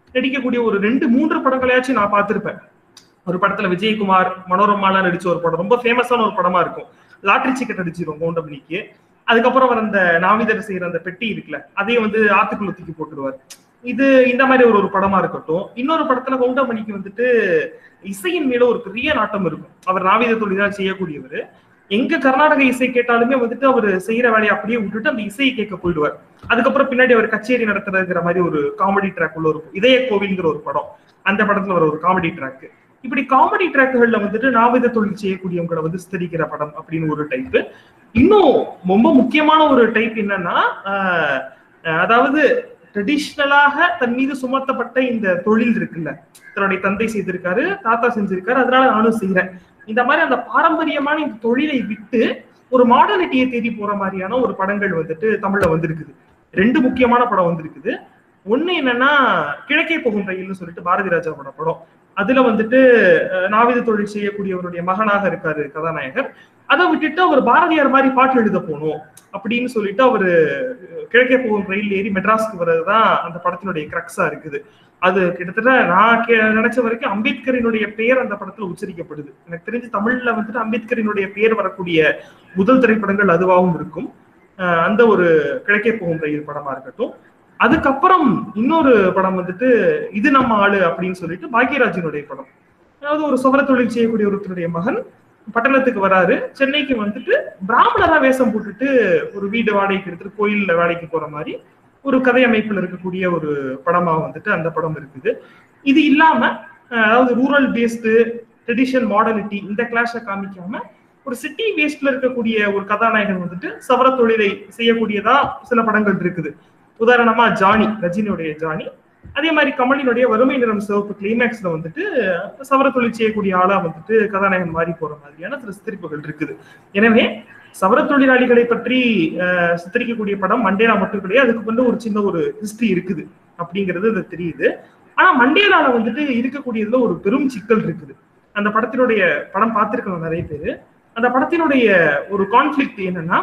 [SPEAKER 2] நடிக்கக்கூடிய ஒரு ரெண்டு மூன்று படங்களையாச்சும் நான் பார்த்திருப்பேன் ஒரு படத்துல விஜயகுமார் மனோரமாலாம் நடிச்ச ஒரு படம் ரொம்ப ஃபேமஸான ஒரு படமா இருக்கும் லாட்ரி டிக்கெட் அடிச்சிரும் கவுண்டமணிக்கு அதுக்கப்புறம் அவர் அந்த நாவிதர் செய்யற அந்த பெட்டி இருக்குல்ல அதையும் வந்து ஆத்துக்குள்ள தூக்கி போட்டுருவார் இது இந்த மாதிரி ஒரு ஒரு படமா இருக்கட்டும் இன்னொரு படத்துல கவுண்டமணிக்கு வந்துட்டு இசையின் மேல ஒரு பெரிய நாட்டம் இருக்கும் அவர் நாவித தொழிலாக செய்யக்கூடியவர் எங்க கர்நாடக இசை கேட்டாலுமே வந்துட்டு அவர் செய்யற வேலையை அப்படியே விட்டுட்டு அந்த இசையை கேட்க போயிடுவார் அதுக்கப்புறம் பின்னாடி அவர் கச்சேரி நடத்துறதுங்கிற மாதிரி ஒரு காமெடி ட்ராக் உள்ள ஒரு இதய கோவில்ங்கிற ஒரு படம் அந்த படத்துல வர ஒரு காமெடி ட்ராக் இப்படி காமெடி ட்ராக்குகள்ல வந்துட்டு நாவித தொழில் செய்யக்கூடியவங்களை வந்து சித்தரிக்கிற படம் அப்படின்னு ஒரு டைப் இன்னும் ரொம்ப முக்கியமான ஒரு டைப் என்னன்னா ஆஹ் அதாவது ட்ரெடிஷ்னலாக தன் மீது சுமத்தப்பட்ட இந்த தொழில் இருக்குல்ல தன்னுடைய தந்தை செய்திருக்காரு தாத்தா செஞ்சிருக்காரு அதனால நானும் செய்யறேன் இந்த மாதிரி அந்த பாரம்பரியமான இந்த தொழிலை விட்டு ஒரு மாடர்னிட்டியை தேடி போற மாதிரியான ஒரு படங்கள் வந்துட்டு தமிழ்ல வந்திருக்குது ரெண்டு முக்கியமான படம் வந்திருக்குது ஒண்ணு என்னன்னா கிழக்கே போகும் ரயில்னு சொல்லிட்டு பாரதி ராஜாவோட படம் அதுல வந்துட்டு நாவித தொழில் செய்யக்கூடியவருடைய மகனாக இருக்காரு கதாநாயகர் அதை விட்டுட்டு அவர் பாரதியார் மாதிரி பாட்டு எழுத போகணும் அப்படின்னு சொல்லிட்டு அவரு கிழக்கே போகும் ரயில் ஏறி மெட்ராஸ்க்கு வர்றதுதான் அந்த படத்தினுடைய கிரக்ஸா இருக்குது அது கிட்டத்தட்ட நான் நினைச்ச வரைக்கும் அம்பேத்கரினுடைய பெயர் அந்த படத்துல உச்சரிக்கப்படுது எனக்கு தெரிஞ்சு தமிழ்ல வந்துட்டு அம்பேத்கரினுடைய பெயர் வரக்கூடிய முதல் திரைப்படங்கள் அதுவாகவும் இருக்கும் அந்த ஒரு கிழக்கே போகும் ரயில் படமா இருக்கட்டும் அதுக்கப்புறம் இன்னொரு படம் வந்துட்டு இது நம்ம ஆளு அப்படின்னு சொல்லிட்டு பாக்யராஜனுடைய படம் அதாவது ஒரு சுவர தொழில் செய்யக்கூடிய ஒருத்தருடைய மகன் பட்டணத்துக்கு வராரு சென்னைக்கு வந்துட்டு பிராமணரா வேஷம் போட்டுட்டு ஒரு வீடு வாடகைக்கு எடுத்துட்டு கோயில்ல வேலைக்கு போற மாதிரி ஒரு கதை அமைப்புல இருக்கக்கூடிய ஒரு படமா வந்துட்டு அந்த படம் இருக்குது இது இல்லாம அதாவது ரூரல் பேஸ்டு ட்ரெடிஷன் மாடர்னிட்டி இந்த கிளாஸை காமிக்காம ஒரு சிட்டி பேஸ்ட்ல இருக்கக்கூடிய ஒரு கதாநாயகன் வந்துட்டு சவர தொழிலை செய்யக்கூடியதா சில படங்கள் இருக்குது உதாரணமா ஜானி ரஜினியுடைய ஜானி அதே மாதிரி கமலினுடைய வறுமை நிறம் சிவப்பு கிளைமேக்ஸ்ல வந்துட்டு சவர தொழில் செய்யக்கூடிய ஆளா வந்துட்டு கதாநாயகன் மாறி போற மாதிரியான சில சித்தரிப்புகள் இருக்குது எனவே சவர தொழிலாளிகளை பற்றி சித்தரிக்கக்கூடிய படம் மண்டேலா மட்டும் கிடையாது அதுக்கு வந்து ஒரு சின்ன ஒரு ஹிஸ்டரி இருக்குது அப்படிங்கிறது அது தெரியுது ஆனா மண்டேலால வந்துட்டு இருக்கக்கூடியதுல ஒரு பெரும் சிக்கல் இருக்குது அந்த படத்தினுடைய படம் பார்த்திருக்கணும் நிறைய பேரு அந்த படத்தினுடைய ஒரு கான்ஃபிளிக்ட் என்னன்னா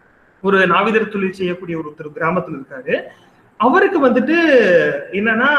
[SPEAKER 2] ஒரு நாவிதர் தொழில் செய்யக்கூடிய ஒருத்தர் கிராமத்துல இருக்காரு அவருக்கு வந்துட்டு என்னன்னா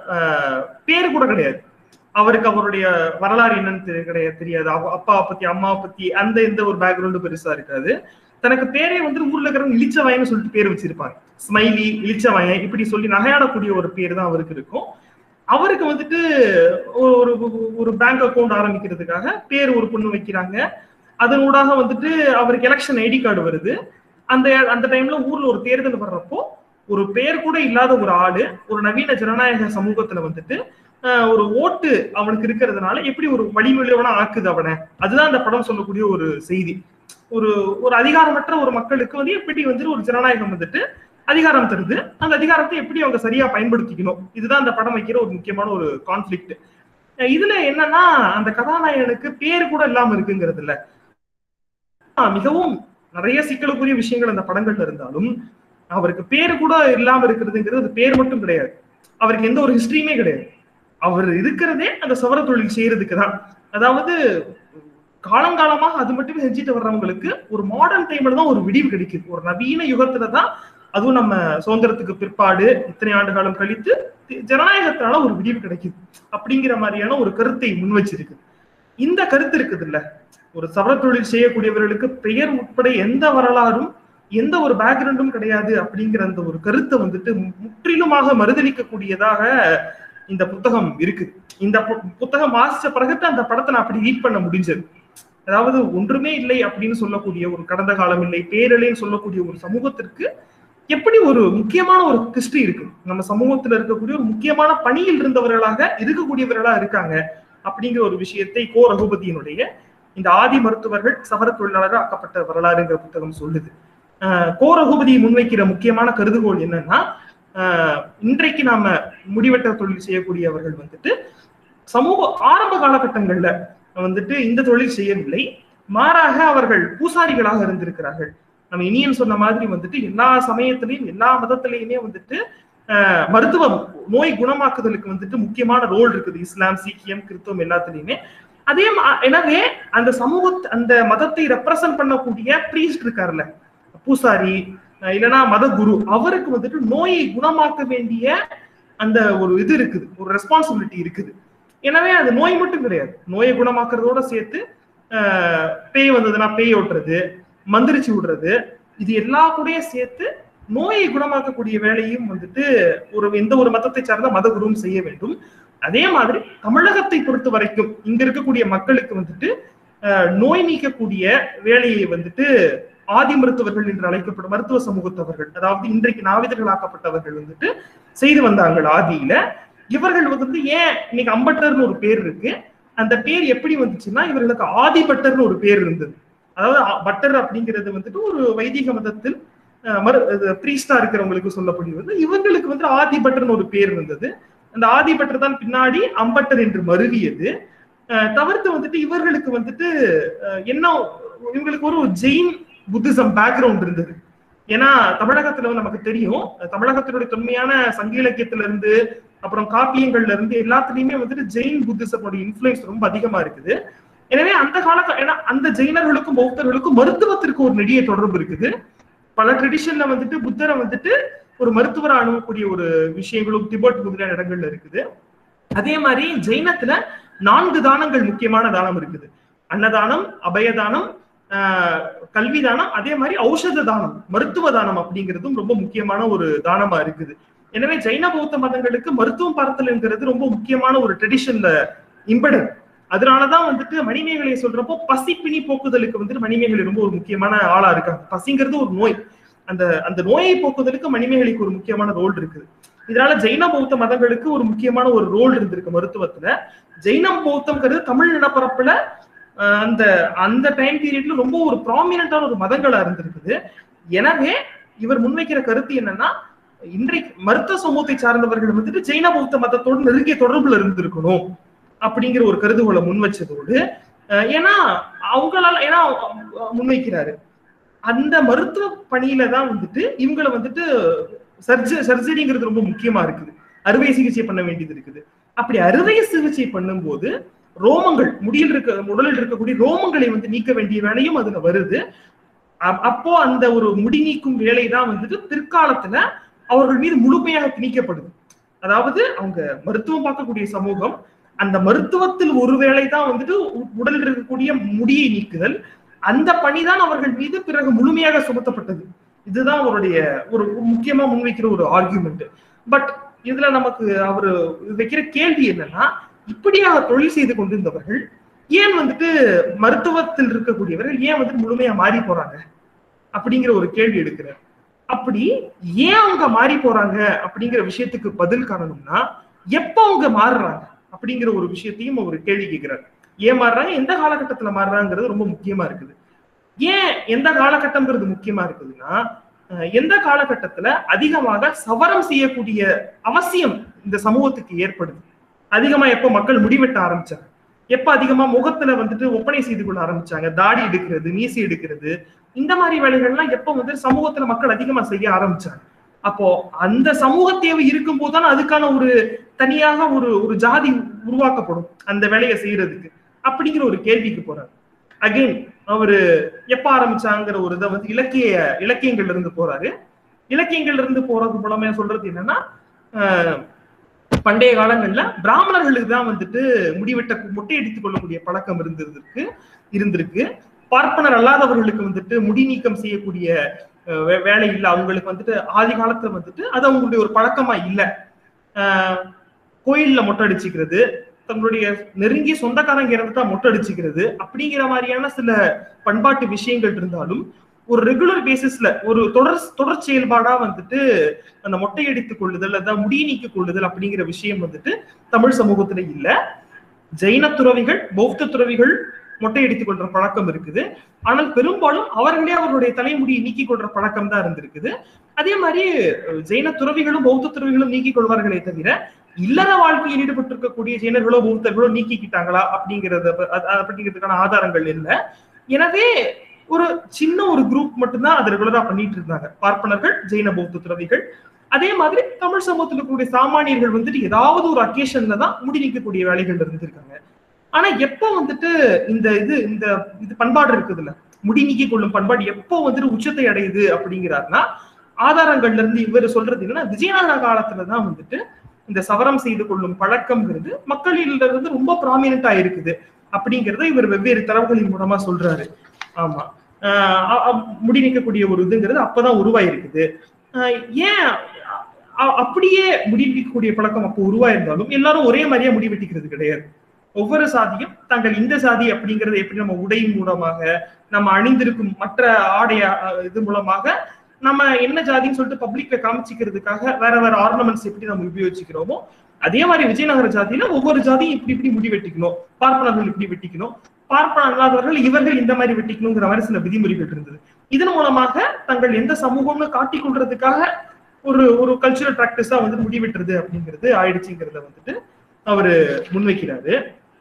[SPEAKER 2] பேரு கூட கிடையாது அவருக்கு அவருடைய வரலாறு என்னன்னு கிடையாது தெரியாது அப்பாவை பத்தி அம்மாவை பத்தி அந்த எந்த ஒரு பேக்ரவுண்டு பெருசா இருக்காது தனக்கு பேரே வந்து ஊர்ல இருக்கிறவங்க இளிச்சவாயன்னு சொல்லிட்டு பேர் வச்சிருப்பாங்க ஸ்மைலி இளிச்சவாயன் இப்படி சொல்லி நகையாடக்கூடிய ஒரு பேர் தான் அவருக்கு இருக்கும் அவருக்கு வந்துட்டு ஒரு ஒரு பேங்க் அக்கௌண்ட் ஆரம்பிக்கிறதுக்காக பேர் ஒரு பொண்ணு வைக்கிறாங்க அதன் ஊடாக வந்துட்டு அவருக்கு எலெக்ஷன் ஐடி கார்டு வருது அந்த அந்த டைம்ல ஊர்ல ஒரு தேர்தல் வர்றப்போ ஒரு பேர் கூட இல்லாத ஒரு ஆளு ஒரு நவீன ஜனநாயக சமூகத்துல வந்துட்டு ஒரு ஓட்டு அவனுக்கு இருக்கிறதுனால எப்படி ஒரு வழிமொழியவனா ஆக்குது அவனை அதுதான் அந்த படம் சொல்லக்கூடிய ஒரு செய்தி ஒரு ஒரு அதிகாரமற்ற ஒரு மக்களுக்கு வந்து எப்படி வந்துட்டு ஒரு ஜனநாயகம் வந்துட்டு அதிகாரம் தருது அந்த அதிகாரத்தை எப்படி அவங்க சரியா பயன்படுத்திக்கணும் இதுதான் அந்த படம் வைக்கிற ஒரு முக்கியமான ஒரு கான்ஃபிளிக்ட் இதுல என்னன்னா அந்த கதாநாயகனுக்கு பேர் கூட இல்லாம இருக்குங்கிறது இல்ல மிகவும் நிறைய சிக்கலுக்குரிய விஷயங்கள் அந்த படங்கள்ல இருந்தாலும் அவருக்கு பேரு கூட இல்லாம இருக்கிறதுங்கிறது அது பேர் மட்டும் கிடையாது அவருக்கு எந்த ஒரு ஹிஸ்டரியுமே கிடையாது அவர் இருக்கிறதே அந்த சவர தொழில் செய்யறதுக்கு தான் அதாவது காலங்காலமாக அது மட்டுமே செஞ்சுட்டு வர்றவங்களுக்கு ஒரு மாடர்ன் டைம்ல தான் ஒரு விடிவு கிடைக்குது ஒரு நவீன யுகத்துல தான் அதுவும் நம்ம சுதந்திரத்துக்கு பிற்பாடு இத்தனை ஆண்டு காலம் கழித்து ஜனநாயகத்தினால ஒரு விடிவு கிடைக்குது அப்படிங்கிற மாதிரியான ஒரு கருத்தை முன் வச்சிருக்கு இந்த கருத்து இருக்குது இல்ல ஒரு சவர தொழில் செய்யக்கூடியவர்களுக்கு பெயர் உட்பட எந்த வரலாறும் எந்த ஒரு பேக்ரவுண்டும் கிடையாது அப்படிங்கிற அந்த ஒரு கருத்தை வந்துட்டு முற்றிலுமாக மறுதளிக்கக்கூடியதாக இந்த புத்தகம் இருக்கு இந்த புத்தகம் வாசிச்ச பிறகுதான் அந்த படத்தை நான் அப்படி ரீட் பண்ண முடிஞ்சது அதாவது ஒன்றுமே இல்லை அப்படின்னு சொல்லக்கூடிய ஒரு கடந்த காலம் இல்லை பேரலைன்னு சொல்லக்கூடிய ஒரு சமூகத்திற்கு எப்படி ஒரு முக்கியமான ஒரு ஹிஸ்டரி இருக்கு நம்ம சமூகத்துல இருக்கக்கூடிய ஒரு முக்கியமான பணியில் இருந்தவர்களாக இருக்கக்கூடியவர்களா இருக்காங்க அப்படிங்கிற ஒரு விஷயத்தை கோ ரகுபதியினுடைய இந்த ஆதி மருத்துவர்கள் சவர தொழிலாளர்கள் ஆக்கப்பட்ட வரலாறுங்கிற புத்தகம் சொல்லுது கோ ரகுபதி முன்வைக்கிற முக்கியமான கருதுகோள் என்னன்னா இன்றைக்கு நாம முடிவெட்ட தொழில் செய்யக்கூடியவர்கள் வந்துட்டு சமூக ஆரம்ப காலகட்டங்கள்ல வந்துட்டு இந்த தொழில் செய்யவில்லை மாறாக அவர்கள் பூசாரிகளாக இருந்திருக்கிறார்கள் நம்ம இனியன் சொன்ன மாதிரி வந்துட்டு எல்லா சமயத்திலையும் எல்லா மதத்திலையுமே வந்துட்டு மருத்துவம் நோய் குணமாக்குதலுக்கு வந்துட்டு முக்கியமான ரோல் இருக்குது இஸ்லாம் சீக்கியம் கிறிஸ்தவம் எல்லாத்துலயுமே அதே எனவே அந்த சமூக அந்த மதத்தை ரெப்ரசன்ட் பண்ணக்கூடிய பிரீஸ்ட் இருக்காருல்ல பூசாரி இல்லைன்னா மத குரு அவருக்கு வந்துட்டு நோயை குணமாக்க வேண்டிய அந்த ஒரு இது இருக்குது ஒரு ரெஸ்பான்சிபிலிட்டி இருக்குது எனவே அது நோய் மட்டும் கிடையாது நோயை குணமாக்குறதோட சேர்த்து ஆஹ், பேய் வந்ததுன்னா பேய் ஓட்டுறது மந்திரிச்சு விடுறது இது எல்லா கூடயும் சேர்த்து நோயை குணமாக்கக்கூடிய வேலையும் வந்துட்டு ஒரு எந்த ஒரு மதத்தை சார்ந்த மதகுருவும் செய்ய வேண்டும் அதே மாதிரி தமிழகத்தை பொறுத்த வரைக்கும் இங்க இருக்கக்கூடிய மக்களுக்கு வந்துட்டு ஆஹ், நோய் நீக்கக்கூடிய வேலையை வந்துட்டு ஆதி மருத்துவர்கள் என்று அழைக்கப்படும் மருத்துவ சமூகத்தவர்கள் அதாவது இன்றைக்கு நாவிதர்களாக்கப்பட்டவர்கள் வந்துட்டு செய்து வந்தார்கள் ஆதியில இவர்கள் வந்து ஏன் இன்னைக்கு அம்பட்டர்னு ஒரு பேர் இருக்கு அந்த பேர் எப்படி வந்துச்சுன்னா இவர்களுக்கு ஆதிபட்டர்னு ஒரு பேர் இருந்தது அதாவது அ- பட்டர் அப்படிங்கிறது வந்துட்டு ஒரு வைதிக மதத்தில் அஹ், மரு பிரீஸ்டா இருக்கிறவங்களுக்கு சொல்லப்படுகிறது இவங்களுக்கு வந்து ஆதிபட்டர்னு ஒரு பேர் இருந்தது அந்த ஆதிபட்டர் தான் பின்னாடி அம்பட்டர் என்று மருவியது அஹ், தவிர்த்து வந்துட்டு இவர்களுக்கு வந்துட்டு அஹ், என்ன இவங்களுக்கு ஒரு ஜெயின் புத்திசம் பேக்ரவுண்ட் இருந்தது ஏன்னா தமிழகத்துல வந்து நமக்கு தெரியும் தமிழகத்தினுடைய தொன்மையான சங்க இலக்கியத்துல இருந்து அப்புறம் காப்பியங்கள்ல இருந்து எல்லாத்துலயுமே வந்துட்டு ஜெயின் புத்திசமோட இன்ஃபுளுன்ஸ் ரொம்ப அதிகமா இருக்குது எனவே அந்த கால ஏன்னா அந்த ஜெயினர்களுக்கும் பௌத்தர்களுக்கும் மருத்துவத்திற்கு ஒரு நெடிய தொடர்பு இருக்குது பல ட்ரெடிஷன்ல வந்துட்டு புத்தரை வந்துட்டு ஒரு மருத்துவரை அணுகக்கூடிய ஒரு விஷயங்களும் திபெட் முதலியான இடங்கள்ல இருக்குது அதே மாதிரி ஜெயினத்துல நான்கு தானங்கள் முக்கியமான தானம் இருக்குது அன்னதானம் அபயதானம் ஆஹ் கல்வி தானம் அதே மாதிரி ஔஷத தானம் மருத்துவ தானம் அப்படிங்கிறதும் ரொம்ப முக்கியமான ஒரு தானமா இருக்குது எனவே ஜைன பௌத்த மதங்களுக்கு மருத்துவம் பார்த்தல்ங்கிறது ரொம்ப முக்கியமான ஒரு ட்ரெடிஷன்ல இம்படர் அதனாலதான் வந்துட்டு மணிமேகலையை சொல்றப்போ பசி பிணி போக்குதலுக்கு வந்துட்டு மணிமேகலை ரொம்ப ஒரு முக்கியமான ஆளா இருக்காங்க பசிங்கிறது ஒரு நோய் அந்த அந்த நோயை போக்குதலுக்கு மணிமேகலைக்கு ஒரு முக்கியமான ரோல் இருக்குது இதனால ஜெயின பௌத்த மதங்களுக்கு ஒரு முக்கியமான ஒரு ரோல் இருந்திருக்கு மருத்துவத்துல ஜெயினம் பௌத்தம்ங்கிறது தமிழ் நிலப்பரப்புல ஆஹ் அந்த அந்த டைம் பீரியட்ல ரொம்ப ஒரு ப்ராமினண்டான ஒரு மதங்களா இருந்திருக்குது எனவே இவர் முன்வைக்கிற கருத்து என்னன்னா இன்றைக்கு மருத்துவ சமூகத்தை சார்ந்தவர்கள் வந்துட்டு ஜெயின பௌத்த மதத்தோடு நெருங்கிய தொடர்புல இருந்திருக்கணும் அப்படிங்கிற ஒரு கருதுகோளை முன் வச்சதோடு அஹ் ஏன்னா அவங்களால ஏன்னா அஹ் முன்வைக்கிறாரு அந்த மருத்துவ பணியில தான் வந்துட்டு இவங்களை வந்துட்டு சர்ஜ சர்ஜரிங்கிறது ரொம்ப முக்கியமா இருக்குது அறுவை சிகிச்சை பண்ண வேண்டியது இருக்குது அப்படி அறுவை சிகிச்சை பண்ணும்போது ரோமங்கள் முடியில் இருக்க உடலில் இருக்கக்கூடிய ரோமங்களை வந்து நீக்க வேண்டிய வேலையும் அதுல வருது அப்- அப்போ அந்த ஒரு முடி நீக்கும் வேலை தான் வந்துட்டு பிற்காலத்துல அவர்கள் மீது முழுமையாக திணிக்கப்படுது அதாவது அவங்க மருத்துவம் பார்க்கக்கூடிய சமூகம் அந்த மருத்துவத்தில் ஒரு வேலை தான் வந்துட்டு உ- உடலில் இருக்கக்கூடிய முடியை நீக்குதல் அந்த பணிதான் அவர்கள் மீது பிறகு முழுமையாக சுமத்தப்பட்டது இதுதான் அவருடைய ஒரு முக்கியமா முன்வைக்கிற ஒரு ஆர்கியூமெண்ட் பட் இதுல நமக்கு அவரு வைக்கிற கேள்வி என்னன்னா இப்படியாக தொழில் செய்து கொண்டிருந்தவர்கள் ஏன் வந்துட்டு மருத்துவத்தில் இருக்கக்கூடியவர்கள் ஏன் வந்துட்டு முழுமையா மாறி போறாங்க அப்படிங்கிற ஒரு கேள்வி எடுக்கிறார் அப்படி ஏன் அவங்க மாறி போறாங்க அப்படிங்கிற விஷயத்துக்கு பதில் காணணும்னா எப்ப அவங்க மாறுறாங்க அப்படிங்கிற ஒரு விஷயத்தையும் அவர் கேள்வி கேட்கிறார் ஏன் மாறுறாங்க எந்த காலகட்டத்துல மாறுறாங்கிறது ரொம்ப முக்கியமா இருக்குது ஏன் எந்த காலகட்டம்ங்கிறது முக்கியமா இருக்குதுன்னா அஹ், எந்த காலகட்டத்துல அதிகமாக சவரம் செய்யக்கூடிய அவசியம் இந்த சமூகத்துக்கு ஏற்படுது அதிகமா எப்ப மக்கள் முடிவெட்ட ஆரம்பிச்சாங்க எப்ப அதிகமா முகத்துல வந்துட்டு ஒப்பனை செய்து கொள்ள ஆரம்பிச்சாங்க தாடி எடுக்கிறது மீசி எடுக்கிறது இந்த மாதிரி வேலைகள்லாம் எப்ப வந்து சமூகத்துல மக்கள் அதிகமா செய்ய ஆரம்பிச்சாங்க அப்போ அந்த சமூக தேவை இருக்கும் போதுதான் அதுக்கான ஒரு தனியாக ஒரு ஒரு ஜாதி உருவாக்கப்படும் அந்த வேலையை செய்யறதுக்கு அப்படிங்கிற ஒரு கேள்விக்கு போறாரு அகைன் அவரு எப்ப ஆரம்பிச்சாங்கிற ஒரு இதை வந்து இலக்கிய இலக்கியங்கள்ல இருந்து போறாரு இலக்கியங்கள்ல இருந்து போறது மூலமே சொல்றது என்னன்னா ஆஹ், பண்டைய காலங்கள்ல பிராமணர்களுக்கு தான் வந்துட்டு முடிவெட்ட முட்டை அடித்துக் கொள்ளக்கூடிய பழக்கம் இருந்திருக்கு இருந்திருக்கு பார்ப்பனர் அல்லாதவர்களுக்கு வந்துட்டு முடி நீக்கம் செய்யக்கூடிய அஹ், வே- வேலை இல்லை அவங்களுக்கு வந்துட்டு ஆதி காலத்துல வந்துட்டு அது அவங்களுடைய ஒரு பழக்கமா இல்லை ஆஹ், கோயில்ல மொட்டை அடிச்சுக்கிறது தங்களுடைய நெருங்கிய சொந்தக்காரங்க இறந்துட்டா மொட்டை அடிச்சுக்கிறது அப்படிங்கிற மாதிரியான சில பண்பாட்டு விஷயங்கள் இருந்தாலும் ஒரு ரெகுலர் பேசிஸ்ல ஒரு தொடர் தொடர் செயல்பாடா வந்துட்டு அந்த மொட்டை அடித்துக் கொள்ளுதல் அதான் முடி நீக்கிக் கொள்ளுதல் அப்படிங்கிற விஷயம் வந்துட்டு தமிழ் சமூகத்துல இல்ல ஜெயின துறவிகள் பௌத்த துறவிகள் மொட்டை அடித்துக் கொள்ற பழக்கம் இருக்குது ஆனால் பெரும்பாலும் அவர்களே அவர்களுடைய தலைமுடியை நீக்கிக் கொள்ற பழக்கம் தான் இருந்திருக்குது அதே மாதிரி அஹ், ஜெயின துறவிகளும் பௌத்த துறவிகளும் நீக்கிக் கொள்வார்களே தவிர இல்லற வாழ்க்கையில் ஈடுபட்டிருக்கக்கூடிய ஜெயினர்களோ பௌத்தர்களோ நீக்கிக்கிட்டாங்களா அப்படிங்கறத ப- அ- அ- அப்படிங்கிறதுக்கான ஆதாரங்கள் இல்லை எனவே ஒரு சின்ன ஒரு குரூப் மட்டும்தான் அதை ரெகுலரா பண்ணிட்டு இருந்தாங்க பார்ப்பனர்கள் ஜெயின பௌத்த துறவிகள் அதே மாதிரி தமிழ் சமூகத்தில் இருக்கக்கூடிய சாமானியர்கள் வந்துட்டு ஏதாவது ஒரு அக்கேஷன்ல தான் முடி நீக்கக்கூடிய வேலைகள் இருந்திருக்காங்க ஆனா எப்போ வந்துட்டு இந்த இது இந்த இது பண்பாடு இருக்குதுல்ல முடி நீக்கிக் கொள்ளும் பண்பாடு எப்போ வந்துட்டு உச்சத்தை அடையுது அப்படிங்கிறாருன்னா ஆதாரங்கள்ல இருந்து இவர் சொல்றது என்னன்னா விஜயநகர காலத்துலதான் வந்துட்டு இந்த சவரம் செய்து கொள்ளும் பழக்கம்ங்கிறது மக்களிலிருந்து ரொம்ப ப்ராமினண்டா இருக்குது அப்படிங்கறத இவர் வெவ்வேறு தரவுகளின் மூலமா சொல்றாரு ஆமா ஆஹ் அ- அ- முடி நீக்கக்கூடிய ஒரு இதுங்கிறது அப்பதான் உருவாயிருக்குது ஆஹ் ஏன் அ- அப்படியே முடி நீக்கக்கூடிய பழக்கம் அப்போ உருவாயிருந்தாலும் எல்லாரும் ஒரே மாதிரியா முடி வெட்டிக்கிறது கிடையாது ஒவ்வொரு சாதியும் தாங்கள் இந்த சாதி அப்படிங்கறது எப்படி நம்ம உடை மூலமாக நம்ம அணிந்திருக்கும் மற்ற ஆடை அஹ், இது மூலமாக நம்ம என்ன ஜாதின்னு சொல்லிட்டு பப்ளிக்ல காமிச்சிக்கிறதுக்காக வேற வேற ஆர்னமெண்ட்ஸ் எப்படி நம்ம உபயோகிக்கிறோமோ அதே மாதிரி விஜயநகர ஜாதியில ஒவ்வொரு ஜாதியும் இப்படி இப்படி முடி வெட்டிக்கணும் பார்ப்பனர்கள் இப்படி வெட்டிக்கணும் பார்ப்பன அல்லாதவர்கள் இவர்கள் இந்த மாதிரி வெட்டிக்கணுங்கிற மாதிரி சில விதிமுறைகள் இருந்தது இதன் மூலமாக தங்கள் எந்த சமூகம்னு காட்டிக் கொள்றதுக்காக ஒரு ஒரு கல்ச்சுரல் பிராக்டிஸா வந்து முடி வெட்டுறது அப்படிங்கிறது ஆயிடுச்சுங்கிறத வந்துட்டு அவரு முன்வைக்கிறாரு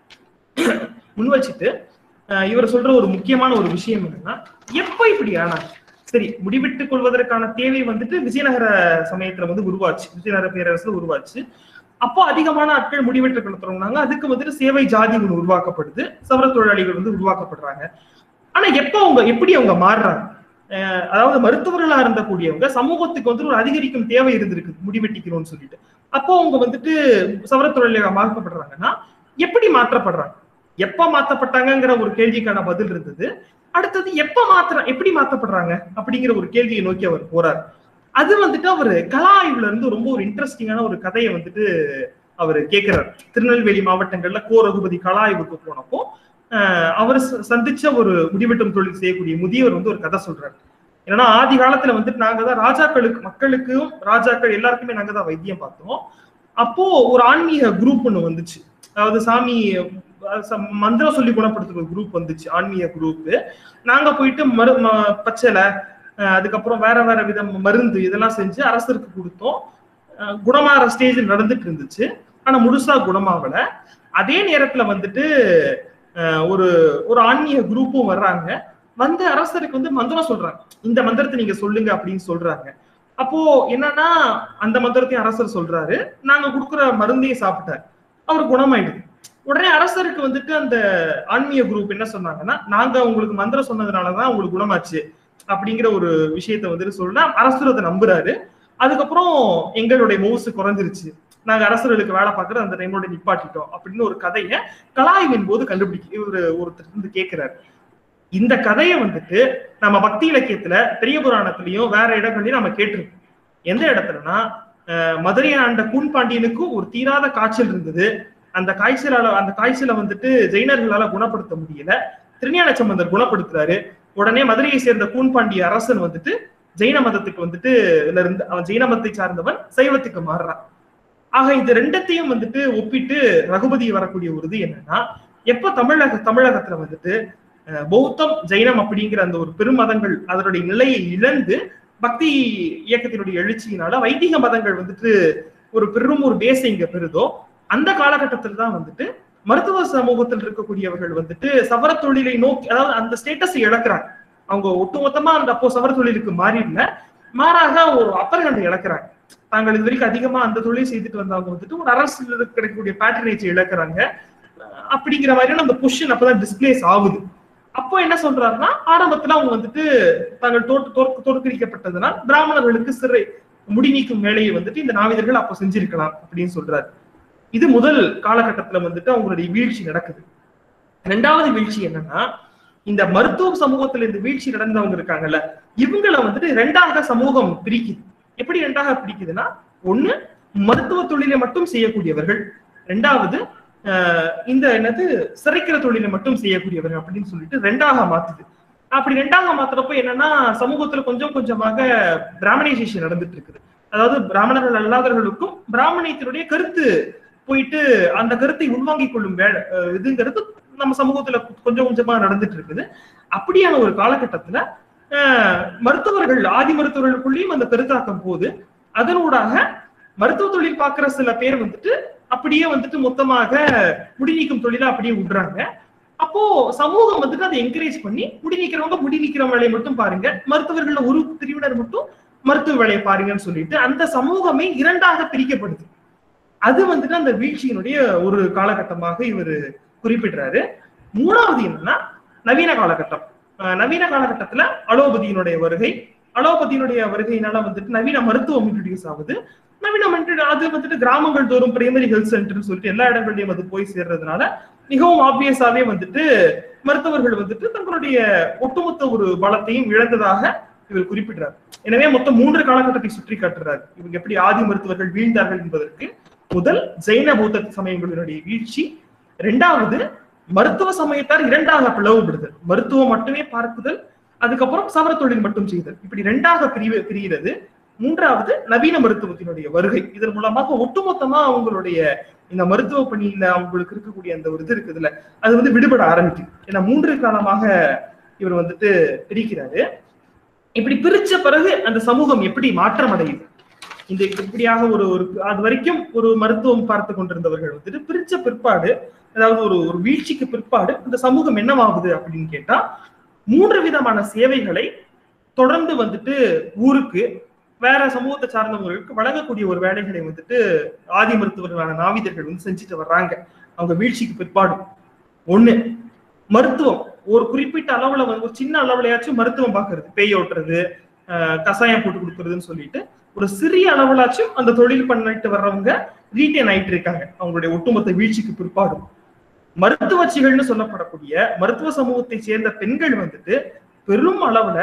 [SPEAKER 2] முன் வச்சுட்டு அஹ், இவர் சொல்ற ஒரு முக்கியமான ஒரு விஷயம் என்னன்னா எப்ப இப்படி ஆனா சரி முடிவெட்டுக் கொள்வதற்கான தேவை வந்துட்டு விஜயநகர சமயத்துல வந்து உருவாச்சு விஜயநகர பேரரசுல உருவாச்சு அப்போ அதிகமான ஆட்கள் முடிவெட்டுக் கொள்ள தொடங்கினாங்க அதுக்கு வந்துட்டு சேவை ஜாதி ஒண்ணு உருவாக்கப்படுது சவர தொழிலாளிகள் வந்து உருவாக்கப்படுறாங்க ஆனா எப்ப அவங்க எப்படி அவங்க மாறுறாங்க அஹ் அதாவது மருத்துவர்களா இருந்தக்கூடியவங்க சமூகத்துக்கு வந்து ஒரு அதிகரிக்கும் தேவை இருந்திருக்கு முடிவெட்டிக்கணும்னு சொல்லிட்டு அப்போ அவங்க வந்துட்டு சவர தொழிலாளிகள் மாற்றப்படுறாங்கன்னா எப்படி மாற்றப்படுறாங்க எப்ப மாற்றப்பட்டாங்கங்கிற ஒரு கேள்விக்கான பதில் இருந்தது அடுத்தது எப்ப மாத்திர எப்படி மாற்றப்படுறாங்க அப்படிங்கிற ஒரு கேள்வியை நோக்கி அவர் போறார் அது வந்துட்டு அவரு கலா ஆய்வுல இருந்து ரொம்ப ஒரு இன்ட்ரெஸ்டிங்கான ஒரு கதையை வந்துட்டு அவர் கேட்கிறார் திருநெல்வேலி மாவட்டங்கள்ல கோ ரகுபதி கலா ஆய்வுக்கு போனப்போ ஆஹ் அவர் ச- சந்திச்ச ஒரு முடிவெட்டும் தொழில் செய்யக்கூடிய முதியவர் வந்து ஒரு கதை சொல்றாரு ஏன்னா ஆதி காலத்துல வந்துட்டு நாங்க தான் ராஜாக்களுக்கு மக்களுக்கும் ராஜாக்கள் எல்லாருக்குமே நாங்க தான் வைத்தியம் பார்த்தோம் அப்போ ஒரு ஆன்மீக குரூப் ஒண்ணு வந்துச்சு அதாவது சாமி அஹ் ச- மந்திரம் சொல்லி குணப்படுத்துற குரூப் வந்துச்சு ஆன்மீக குரூப் நாங்க போயிட்டு மரு ம- பச்சளை அஹ் அதுக்கப்புறம் வேற வேற விதம் மருந்து இதெல்லாம் செஞ்சு அரசருக்கு கொடுத்தோம் அஹ் குணமாற ஸ்டேஜ் நடந்துட்டு இருந்துச்சு ஆனா முழுசா குணமாகல அதே நேரத்துல வந்துட்டு அஹ் ஒரு ஒரு ஆன்மீக குரூப்பும் வர்றாங்க வந்து அரசருக்கு வந்து மந்திரம் சொல்றாங்க இந்த மந்திரத்தை நீங்க சொல்லுங்க அப்படின்னு சொல்றாங்க அப்போ என்னன்னா அந்த மந்திரத்தையும் அரசர் சொல்றாரு நாங்க கொடுக்குற மருந்தையும் சாப்பிட்டாரு அவர் குணமாயிடுது உடனே அரசருக்கு வந்துட்டு அந்த ஆன்மீக குரூப் என்ன சொன்னாங்கன்னா நாங்க உங்களுக்கு மந்திரம் சொன்னதுனாலதான் உங்களுக்கு குணமாச்சு அப்படிங்கிற ஒரு விஷயத்த வந்துட்டு சொல்ல அரசர் அதை நம்புறாரு அதுக்கப்புறம் எங்களுடைய மவுசு குறைஞ்சிருச்சு நாங்க அரசர்களுக்கு வேலை பார்க்கறது அந்த டைமோட நிப்பாட்டிட்டோம் அப்படின்னு ஒரு கதையை கலாய்வின் போது கண்டுபிடிக்க இவரு ஒருத்தர் வந்து கேட்கிறாரு இந்த கதையை வந்துட்டு நம்ம பக்தி இலக்கியத்துல பெரிய புராணத்திலயும் வேற இடங்கள்லயும் நம்ம கேட்டிருக்கோம் எந்த இடத்துலனா அஹ், மதுரை ஆண்ட கூன் பாண்டியனுக்கும் ஒரு தீராத காய்ச்சல் இருந்தது அந்த காய்ச்சலால அந்த காய்ச்சலை வந்துட்டு ஜெயினர்களால குணப்படுத்த முடியல திருஞான சம்பந்தர் குணப்படுத்துறாரு உடனே மதுரையை சேர்ந்த கூன் பாண்டிய அரசன் வந்துட்டு ஜெயின மதத்துக்கு வந்துட்டு இதுல இருந்து அவன் ஜெயின மதத்தை சார்ந்தவன் சைவத்துக்கு மாறுறான் ஆக இது ரெண்டத்தையும் வந்துட்டு ஒப்பிட்டு ரகுபதி வரக்கூடிய ஒரு இது என்னன்னா எப்ப தமிழக தமிழகத்துல வந்துட்டு அஹ், பௌத்தம் ஜெயினம் அப்படிங்கிற அந்த ஒரு பெருமதங்கள் அதனுடைய நிலையை இழந்து பக்தி இயக்கத்தினுடைய எழுச்சியினால வைதிக மதங்கள் வந்துட்டு ஒரு பெரும் ஒரு பேசை இங்க பெறுதோ அந்த காலகட்டத்தில் தான் வந்துட்டு மருத்துவ சமூகத்தில் இருக்கக்கூடியவர்கள் வந்துட்டு சவர தொழிலை நோக்கி அதாவது அந்த ஸ்டேட்டஸ் இழக்கிறாங்க அவங்க ஒட்டுமொத்தமா அந்த அப்போ சவர தொழிலுக்கு மாறிடல மாறாக ஒரு அப்பர் ஹேண்ட் இழக்கிறாங்க தாங்கள் இது வரைக்கும் அதிகமா அந்த தொழில் செய்துட்டு வந்தவங்க வந்துட்டு ஒரு அரசு கிடைக்கக்கூடிய பேட்டரேஜ் இழக்கிறாங்க அஹ் அப்படிங்கிற மாதிரியான அந்த பொசிஷன் அப்பதான் டிஸ்பிளேஸ் ஆகுது அப்போ என்ன சொல்றாருன்னா ஆரம்பத்துல அவங்க வந்துட்டு தாங்கள் தோற்று தோற்க- தோற்கடிக்கப்பட்டதுனால் பிராமணர்களுக்கு சிறை முடி நீக்கும் வேலையை வந்துட்டு இந்த நாவிதர்கள் அப்போ செஞ்சிருக்கலாம் அப்படின்னு சொல்றாரு இது முதல் காலகட்டத்துல வந்துட்டு அவங்களுடைய வீழ்ச்சி நடக்குது ரெண்டாவது வீழ்ச்சி என்னன்னா இந்த மருத்துவ சமூகத்துல இந்த வீழ்ச்சி நடந்தவங்க இருக்காங்கல்ல இவங்கள வந்துட்டு ரெண்டாக சமூகம் பிரிக்குது எப்படி ரெண்டாக பிரிக்குதுன்னா ஒண்ணு மருத்துவ தொழிலை மட்டும் செய்யக்கூடியவர்கள் ரெண்டாவது ஆஹ் இந்த என்னது சிறைக்கிற தொழிலை மட்டும் செய்யக்கூடியவர்கள் அப்படின்னு சொல்லிட்டு ரெண்டாக மாத்துது அப்படி ரெண்டாக மாத்துறப்போ என்னன்னா சமூகத்துல கொஞ்சம் கொஞ்சமாக பிராமணைசேஷன் நடந்துட்டு இருக்குது அதாவது பிராமணர்கள் அல்லாதவர்களுக்கும் பிராமணியத்தினுடைய கருத்து போயிட்டு அந்த கருத்தை உள்வாங்கிக் கொள்ளும் வேலை அஹ் இதுங்கிறது நம்ம சமூகத்துல கொஞ்சம் கொஞ்சமா நடந்துட்டு இருக்குது அப்படியான ஒரு காலகட்டத்துல அஹ், மருத்துவர்கள் ஆதி மருத்துவர்களுக்குள்ளேயும் அந்த கருத்தாக்கம் போது அதனூடாக மருத்துவ தொழில் பார்க்கிற சில பேர் வந்துட்டு அப்படியே வந்துட்டு மொத்தமாக முடி நீக்கும் தொழிலை அப்படியே விடுறாங்க அப்போ சமூகம் வந்துட்டு அதை என்கரேஜ் பண்ணி முடி நீக்கிறவங்க முடி நீக்கிற வேலையை மட்டும் பாருங்க மருத்துவர்கள்ல ஒரு பிரிவினர் மட்டும் மருத்துவ வேலையை பாருங்கன்னு சொல்லிட்டு அந்த சமூகமே இரண்டாக பிரிக்கப்படுது அது வந்துட்டு அந்த வீழ்ச்சியினுடைய ஒரு காலகட்டமாக இவர் குறிப்பிடுறாரு மூணாவது என்னன்னா நவீன காலகட்டம் அஹ் நவீன காலகட்டத்துல அலோபதியினுடைய வருகை அலோபதியினுடைய வருகையினால வந்துட்டு நவீன மருத்துவம் இன்ட்ரடியூஸ் ஆகுது நவீன மென்டல் அது வந்துட்டு கிராமங்கள் தோறும் பிரைமரி ஹெல்த் சென்டர்னு சொல்லிட்டு எல்லா இடங்கள்லயும் அது போய் சேர்றதுனால மிகவும் ஆப்வியஸாவே வந்துட்டு மருத்துவர்கள் வந்துட்டு தங்களுடைய ஒட்டுமொத்த ஒரு பலத்தையும் இழந்ததாக இவர் குறிப்பிடுறார் எனவே மொத்தம் மூன்று காலகட்டத்தை சுற்றி காட்டுறார் இவங்க எப்படி ஆதி மருத்துவர்கள் வீழ்ந்தார்கள் என்பதற்கு முதல் ஜெயின பௌத்த சமயங்களினுடைய வீழ்ச்சி இரண்டாவது மருத்துவ சமயத்தார் இரண்டாக பிளவுபடுதல் மருத்துவம் மட்டுமே பார்க்குதல் அதுக்கப்புறம் சவர தொழில் மட்டும் செய்தல் இப்படி இரண்டாக பிரிவு பிரிகிறது மூன்றாவது நவீன மருத்துவத்தினுடைய வருகை இதன் மூலமாக ஒட்டுமொத்தமா அவங்களுடைய இந்த மருத்துவ பணியில அவங்களுக்கு இருக்கக்கூடிய அந்த ஒரு இது இருக்குதுல்ல அது வந்து விடுபட ஆரம்பிக்குது ஏன்னா மூன்று காலமாக இவர் வந்துட்டு பிரிக்கிறாரு இப்படி பிரிச்ச பிறகு அந்த சமூகம் எப்படி மாற்றம் அடையுது இந்த இப்படியாக ஒரு ஒரு அது வரைக்கும் ஒரு மருத்துவம் பார்த்து கொண்டிருந்தவர்கள் வந்துட்டு பிரிச்ச பிற்பாடு அதாவது ஒரு ஒரு வீழ்ச்சிக்கு பிற்பாடு அந்த சமூகம் என்னவாகுது அப்படின்னு கேட்டா மூன்று விதமான சேவைகளை தொடர்ந்து வந்துட்டு ஊருக்கு வேற சமூகத்தை சார்ந்தவங்களுக்கு வழங்கக்கூடிய ஒரு வேலைகளை வந்துட்டு ஆதி மருத்துவர்களான நாவிதர்கள் வந்து செஞ்சுட்டு வர்றாங்க அவங்க வீழ்ச்சிக்கு பிற்பாடு ஒண்ணு மருத்துவம் ஒரு குறிப்பிட்ட அளவுல வந்து ஒரு சின்ன அளவுலயாச்சும் மருத்துவம் பாக்குறது பேய் ஓட்டுறது ஆஹ் கசாயம் போட்டு கொடுக்கறதுன்னு சொல்லிட்டு ஒரு சிறிய அளவுலாச்சும் அந்த தொழில் பண்ணிட்டு வர்றவங்க ரீட்டைன் ஆயிட்டு இருக்காங்க அவங்களுடைய ஒட்டுமொத்த வீழ்ச்சிக்கு பிற்பாடு மருத்துவச்சிகள்னு சொல்லப்படக்கூடிய மருத்துவ சமூகத்தை சேர்ந்த பெண்கள் வந்துட்டு பெரும் அளவுல